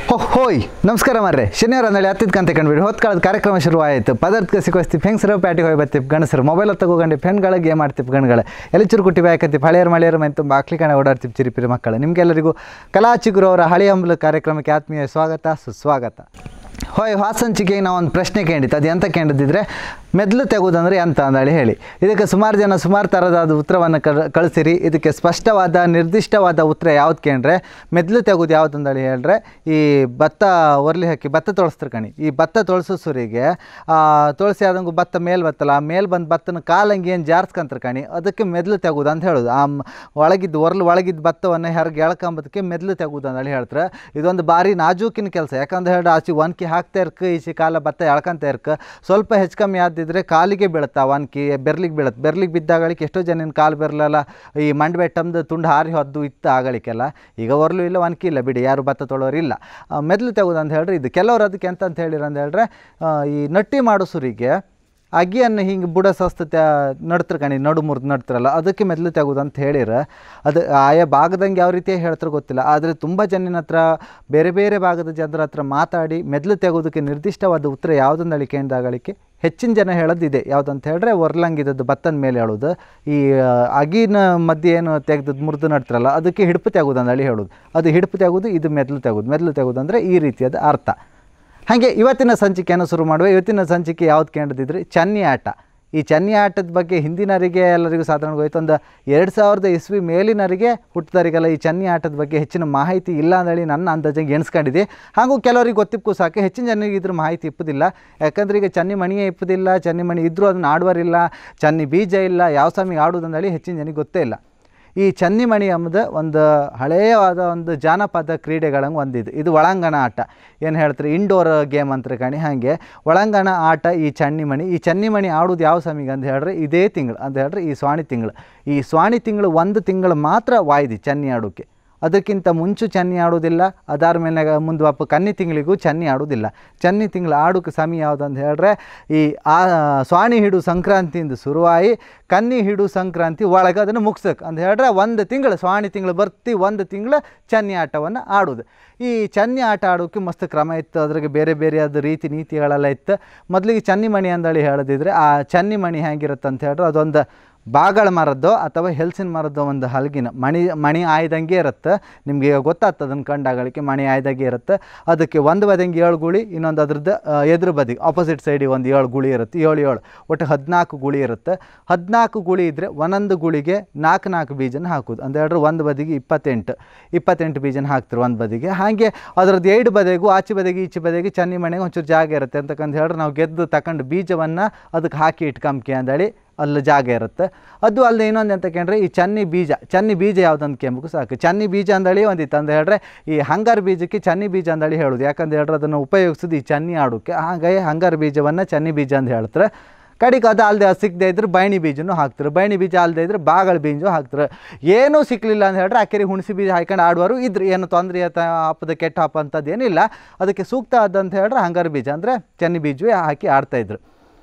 ಹೋ ಹೋಯ್ ನಮಸ್ಕಾರ ಮಾರ್ರೆ ಶನಿವಾರ ಅಂದೇಳಿ ಹತ್ತಿದ ಕಂತೆ ಕಂಡ್ಬಿಡಿ ಹೊತ್ತು ಕಾಲದ ಕಾರ್ಯಕ್ರಮ ಶುರುವಾಯಿತು ಪದಾರ್ಥ ಸಿಕ್ಕೋಸ್ತಿಪ್ ಹೆಂಗಸರು ಪ್ಯಾಟಿಗೆ ಹೋಗಿ ಬರ್ತಿಪ್ ಗಣಸರು ಮೊಬೈಲ್ ತಗೊಂಡು ಪೆನ್ಗಳಿಗೆ ಗೇಮ್ ಆಡ್ತಿಪ್ ಗಣ್ಗಳು ಎಲ್ಲಿ ಚುರುಕುಟ್ಟಿ ಬಾಯಕತ್ತಿಪ್ ಹಳೆಯರು ಮಳೆಯರು ಮೈ ತುಂಬ ಆಕ್ಲಿ ಕಣ ಓಡಾಡ್ತಿಪ್ ಚಿರಿಪಿರಿ ಮಕ್ಕಳು ನಿಮಗೆಲ್ಲರಿಗೂ ಕಲಾ ಚಿಗುರು ಅವರ ಹಳಿ ಹಂಬಲ ಕಾರ್ಯಕ್ರಮಕ್ಕೆ ಆತ್ಮೀಯ ಸ್ವಾಗತ ಸುಸ್ವಾಗತ ಹೋಯ್ ವಾಸಂಚಿಕೆಗೆ ನಾವು ಒಂದು ಪ್ರಶ್ನೆ ಕೇಳಿತ್ತು ಅದು ಎಂತ ಕೇಳಿದ್ರೆ ಮೆದ್ಲು ತೆಗುವುದಂದ್ರೆ ಎಂತ ಅಂದೇಳಿ ಹೇಳಿ ಇದಕ್ಕೆ ಸುಮಾರು ಜನ ಸುಮಾರು ಥರದಾದ ಉತ್ತರವನ್ನು ಕಳ್ ಕಳಿಸಿರಿ ಇದಕ್ಕೆ ಸ್ಪಷ್ಟವಾದ ನಿರ್ದಿಷ್ಟವಾದ ಉತ್ತರ ಯಾವ್ದು ಕೇಳ್ರೆ ಮೆದ್ಲು ತೆಗುದು ಯಾವ್ದು ಅಂದೇಳಿ ಹೇಳ್ರೆ ಈ ಭತ್ತ ಒರ್ಲಿ ಹಾಕಿ ಭತ್ತ ತೊಳಸ್ತಾರೆ ಕಣಿ ಈ ಭತ್ತ ತೊಳಸೋ ಸುರಿಗೆ ತೊಳಸಿ ಆದಂಗು ಭತ್ತ ಮೇಲ್ ಬತ್ತಲ್ಲ ಆ ಮೇಲ್ ಬಂದು ಭತ್ತನ ಕಾಲಂಗಿ ಏನು ಜಾರ್ಸ್ಕಂತಾರೆ ಕಣಿ ಅದಕ್ಕೆ ಮೆದ್ಲು ತೆಗುದು ಅಂತ ಹೇಳೋದು ಆ ಮ್- ಒಳಗಿದ್ದು ಒರ್ಲು ಒಳಗಿದ್ದ ಭತ್ತವನ್ನು ಹೊರಗೆ ಎಳ್ಕೊಂಬದಕ್ಕೆ ಮೆದ್ಲು ತೆಗುದು ಅಂತೇಳಿ ಹೇಳ್ತಾರೆ ಇದೊಂದು ಭಾರಿ ನಾಜೂಕಿನ ಕೆಲಸ ಯಾಕಂದ್ರೆ ಹೇಳಿ ಆಚೆ ಒನ್ಕಿ ಹಾಕ್ತಾ ಇರ್ಕ ಈಚೆ ಕಾಲ ಭತ್ತ ಎಳ್ಕೊಂತ ಇರ್ಕ ಸ್ವಲ್ಪ ಹೆಚ್ಚು ಕಮ್ಮಿ ಆದಿದ್ರೆ ಕಾಲಿಗೆ ಬೀಳುತ್ತಾ ಒನ್ಕಿ ಬೆರ್ಲಿಗೆ ಬೀಳುತ್ತೆ ಬೆರ್ಲಿಗೆ ಬಿದ್ದಾಗಳಿಕೆ ಎಷ್ಟೋ ಜನ ಕಾಲು ಬೆರ್ಲೆಲ್ಲ ಈ ಮಂಡ್ಬೆಟ್ಟಮ್ದು ತುಂಡು ಹಾರಿ ಹೊದ್ದು ಇತ್ತು ಆಗಳಿಕೆಲ್ಲ ಈಗ ಒರ್ಲು ಇಲ್ಲ ಒನ್ಕಿ ಇಲ್ಲ ಬಿಡಿ ಯಾರು ಭತ್ತ ತೊಳೋರು ಇಲ್ಲ ಆ, ಮೆದ್ಲು ತೆಗುದು ಅಂತ ಹೇಳ್ರಿ ಇದು ಕೆಲವರು ಅದಕ್ಕೆ ಎಂತ ಅಂತ ಹೇಳಿರ ಅಂತ ಹೇಳ್ರೆ ಆ, ಈ ನಟ್ಟಿ ಮಾಡೋ ಸುರಿಗೆ ಅಗಿಯನ್ನು ಹಿಂಗೆ ಬುಡ ಸಸ್ತ ನಡ್ತ್ರ ಕಣಿ ನಡು ಮುರಿದು ನಡ್ತಿರಲ್ಲ ಅದಕ್ಕೆ ಮೆದ್ಲು ತೆಗೋದು ಅಂತ ಹೇಳಿರ ಅದು ಆಯಾ ಭಾಗದಂಗೆ ಯಾವ ರೀತಿ ಹೇಳ್ತಾರೆ ಗೊತ್ತಿಲ್ಲ ಆದರೆ ತುಂಬ ಜನಿನ ಹತ್ರ ಬೇರೆ ಬೇರೆ ಭಾಗದ ಜನರ ಹತ್ರ ಮಾತಾಡಿ ಮೆದ್ಲು ತೆಗೋದಕ್ಕೆ ನಿರ್ದಿಷ್ಟವಾದ ಉತ್ತರ ಯಾವುದನ್ನು ಕೇಳಿದಾಗಳಿಕೆ ಹೆಚ್ಚಿನ ಜನ ಹೇಳೋದು ಇದೆ ಯಾವುದಂತ ಹೇಳಿದ್ರೆ ಒರ್ಲಂಗಿದ್ದದ್ದು ಭತ್ತದ ಮೇಲೆ ಹೇಳೋದು ಈ ಆ, ಅಗಿನ ಮಧ್ಯೆ ಏನು ತೆಗೆದು ಮುರಿದು ನಡ್ತಿರಲ್ಲ ಅದಕ್ಕೆ ಹಿಡ್ಪು ತೆಗೋದು ಅಂದೇಳಿ ಹೇಳೋದು ಅದು ಹಿಡ್ಪು ತೆಗೋದು ಇದು ಮೆದ್ಲು ತೆಗೋದು ಮೆದ್ಲು ತೆಗೋದು ಅಂದರೆ ಈ ರೀತಿಯಾದ ಅರ್ಥ ಹಾಗೆ ಇವತ್ತಿನ ಸಂಚಿಕೆಯನ್ನು ಶುರು ಮಾಡುವ ಇವತ್ತಿನ ಸಂಚಿಕೆ ಯಾವ್ದು ಕೇಳಿದ್ರೆ ಚನ್ನಿ ಆಟ ಈ ಚನ್ನಿ ಆಟದ ಬಗ್ಗೆ ಹಿಂದಿನರಿಗೆ ಎಲ್ಲರಿಗೂ ಸಾಧಾರಣ ಹೋಯ್ತು ಒಂದು ಎರಡು ಸಾವಿರದ ಇಸ್ವಿ ಮೇಲಿನರಿಗೆ ಹುಟ್ಟಿದವರಿಗೆಲ್ಲ ಈ ಚನ್ನಿ ಆಟದ ಬಗ್ಗೆ ಹೆಚ್ಚಿನ ಮಾಹಿತಿ ಇಲ್ಲ ಅಂತೇಳಿ ನನ್ನ ಅಂದಾಜಿಗೆ ಎಣಿಸ್ಕೊಂಡಿದೆ ಹಾಗೂ ಕೆಲವರಿಗೆ ಗೊತ್ತಿಪ್ಪು ಸಾಕು ಹೆಚ್ಚಿನ ಜನರಿಗೆ ಇದ್ರ ಮಾಹಿತಿ ಇಪ್ಪದಿಲ್ಲ ಯಾಕಂದ್ರೆ ಈಗ ಚನ್ನಿ ಮಣಿಯೇ ಇಪ್ಪದಿಲ್ಲ ಚನ್ನಿ ಮಣಿ ಇದ್ದರೂ ಅದನ್ನು ಆಡುವರಿಲ್ಲ ಚನ್ನಿ ಬೀಜ ಇಲ್ಲ ಯಾವ ಸಮಯ ಆಡುವುದು ಅಂತೇಳಿ ಹೆಚ್ಚಿನ ಜನರಿಗೆ ಗೊತ್ತೇ ಇಲ್ಲ ಈ ಚನ್ನಿಮಣಿ ಎಂಬುದು ಒಂದು ಹಳೆಯವಾದ ಒಂದು ಜಾನಪದ ಕ್ರೀಡೆಗಳಂಗೆ ಒಂದಿದು ಇದು ಒಳಾಂಗಣ ಆಟ ಏನು ಹೇಳ್ತಾರೆ ಇಂಡೋರ್ ಗೇಮ್ ಅಂತಾರೆ ಕಣಿ ಹಾಗೆ ಒಳಾಂಗಣ ಆಟ ಈ ಚನ್ನಿಮಣಿ ಈ ಚನ್ನಿಮಣಿ ಆಡೋದು ಯಾವ ಸಮಯಕ್ಕೆ ಅಂತ ಹೇಳ್ರೆ ಇದೇ ತಿಂಗಳು ಅಂತ ಹೇಳ್ರೆ ಈ ಸ್ವಾಣಿ ತಿಂಗಳು ಈ ಸ್ವಾಣಿ ತಿಂಗಳು ಒಂದು ತಿಂಗಳು ಮಾತ್ರ ವಾಯ್ದಿ ಚನ್ನಿ ಆಡೋಕ್ಕೆ ಅದಕ್ಕಿಂತ ಮುಂಚೆ ಚನ್ನಿ ಆಡೋದಿಲ್ಲ ಅದಾದ ಮೇಲೆ ಮುಂದುವಪ್ಪ ಕನ್ನಿ ತಿಂಗಳಿಗೂ ಚನ್ನಿ ಆಡೋದಿಲ್ಲ ಚನ್ನಿ ತಿಂಗಳು ಆಡೋಕ್ಕೆ ಸಮಯ ಯಾವುದು ಅಂತ ಹೇಳಿದ್ರೆ ಈ ಆ ಸ್ವಾಣಿ ಹಿಡು ಸಂಕ್ರಾಂತಿಯಿಂದ ಶುರುವಾಗಿ ಕನ್ನಿ ಹಿಡು ಸಂಕ್ರಾಂತಿ ಒಳಗೆ ಅದನ್ನು ಮುಗ್ಸಕ್ಕೆ ಅಂತ ಹೇಳಿದ್ರೆ ಒಂದು ತಿಂಗಳು ಸ್ವಾಣಿ ತಿಂಗಳು ಬರ್ತಿ ಒಂದು ತಿಂಗಳು ಚನ್ನಿ ಆಟವನ್ನು ಆಡೋದು ಈ ಚನ್ನಿ ಆಟ ಆಡೋಕ್ಕೆ ಮಸ್ತ್ ಕ್ರಮ ಇತ್ತು ಅದ್ರಾಗೆ ಬೇರೆ ಬೇರೆಯಾದ ರೀತಿ ನೀತಿಗಳೆಲ್ಲ ಇತ್ತು ಮೊದಲಿಗೆ ಚನ್ನಿ ಮಣಿ ಅಂದೇಳಿ ಹೇಳದಿದ್ರೆ ಆ ಚನ್ನಿ ಮಣಿ ಹೇಗಿರುತ್ತೆ ಅಂತ ಹೇಳಿದ್ರೆ ಅದೊಂದು ಬಾಗಳ ಮರದ್ದೋ ಅಥವಾ ಹೆಲ್ಸಿನ ಮರದ್ದೋ ಒಂದು ಹಲಗಿನ ಮಣಿ ಮಣಿ ಆಯ್ದಂಗೆ ಇರುತ್ತೆ ನಿಮಗೆ ಈಗ ಗೊತ್ತಾಗ್ತದೆ ಅದನ್ನು ಕಂಡಾಗಳಿಕೆ ಮಣಿ ಆಯ್ದಂಗೆ ಇರುತ್ತೆ ಅದಕ್ಕೆ ಒಂದು ಬದಿಗೆ ಏಳು ಗುಳಿ ಇನ್ನೊಂದು ಅದ್ರದ್ದು ಆ, ಎದುರು ಬದಿಗೆ ಆಪೋಸಿಟ್ ಸೈಡಿಗೆ ಒಂದು ಏಳು ಗುಳಿ ಇರುತ್ತೆ ಏಳು ಏಳು ಒಟ್ಟು ಹದಿನಾಲ್ಕು ಗುಳಿ ಇರುತ್ತೆ ಹದಿನಾಲ್ಕು ಗುಳಿ ಇದ್ದರೆ ಒಂದೊಂದು ಗುಳಿಗೆ ನಾಲ್ಕು ನಾಲ್ಕು ಬೀಜನ ಹಾಕೋದು ಅಂತ ಹೇಳಿದ್ರೆ ಒಂದು ಬದಿಗೆ ಇಪ್ಪತ್ತೆಂಟು ಇಪ್ಪತ್ತೆಂಟು ಬೀಜನ ಹಾಕ್ತಾರೆ ಒಂದು ಬದಿಗೆ ಹಾಗೆ ಅದ್ರದ್ದು ಎರಡು ಬದಿಗೂ ಆಚೆ ಬದಿಗೆ ಈಚೆ ಬದಿಗೆ ಚನ್ನಿ ಮನೆಗೆ ಒಂಚೂರು ಜಾಗ ಇರುತ್ತೆ ಅಂತಕ್ಕಂತ ಹೇಳಿದ್ರೆ ನಾವು ಗೆದ್ದು ತಗೊಂಡು ಬೀಜವನ್ನು ಅದಕ್ಕೆ ಹಾಕಿ ಇಟ್ಕೊಂಬ್ಕೆ ಅಂದೇಳಿ ಅಲ್ಲಿ ಜಾಗ ಇರುತ್ತೆ ಅದು ಅಲ್ಲದೆ ಇನ್ನೊಂದು ಅಂತ ಕೇಳಿದ್ರೆ ಈ ಚನ್ನಿ ಬೀಜ ಚನ್ನಿ ಬೀಜ ಯಾವುದಂತ ಕೇಂಬಕು ಸಾಕು ಚನ್ನಿ ಬೀಜ ಅಂದಳಿ ಒಂದಿತ್ತು ಅಂತ ಹೇಳಿದ್ರೆ ಈ ಹಂಗಾರ ಬೀಜಕ್ಕೆ ಚನ್ನಿ ಬೀಜ ಅಂದಳಿ ಹೇಳೋದು ಯಾಕಂತ ಹೇಳಿದ್ರೆ ಅದನ್ನು ಉಪಯೋಗಿಸೋದು ಈ ಚನ್ನಿ ಆಡೋಕ್ಕೆ ಹಾಗಾಗಿ ಹಂಗಾರ ಬೀಜವನ್ನು ಚನ್ನಿ ಬೀಜ ಅಂತ ಹೇಳ್ತಾರೆ ಕಡೆಗೆ ಅದು ಅಲ್ಲದೆ ಸಿಕ್ಕದೆ ಇದ್ರೆ ಬೈಣಿ ಬೀಜನೂ ಹಾಕ್ತಾರೆ ಬೈಣಿ ಬೀಜ ಅಲ್ಲದೆ ಇದ್ರೆ ಬಾಗಳ ಬೀಜ ಹಾಕ್ತಾರೆ ಏನೂ ಸಿಕ್ಕಲಿಲ್ಲ ಅಂತ ಹೇಳಿದ್ರೆ ಆಕೆರಿ ಹುಣಸಿ ಬೀಜ ಹಾಕೊಂಡು ಆಡುವರು ಇದ್ರೆ ಏನು ತೊಂದರೆ ಆತ ಹಪ್ಪದ ಕೆಟ್ಟ ಹಪ್ಪ ಅಂಥದ್ದು ಏನಿಲ್ಲ ಅದಕ್ಕೆ ಸೂಕ್ತ ಆದಂತ ಹೇಳಿದ್ರೆ ಹಂಗಾರ ಬೀಜ ಅಂದರೆ ಚನ್ನಿ ಬೀಜವೇ ಹಾಕಿ ಆಡ್ತಾಯಿದ್ರು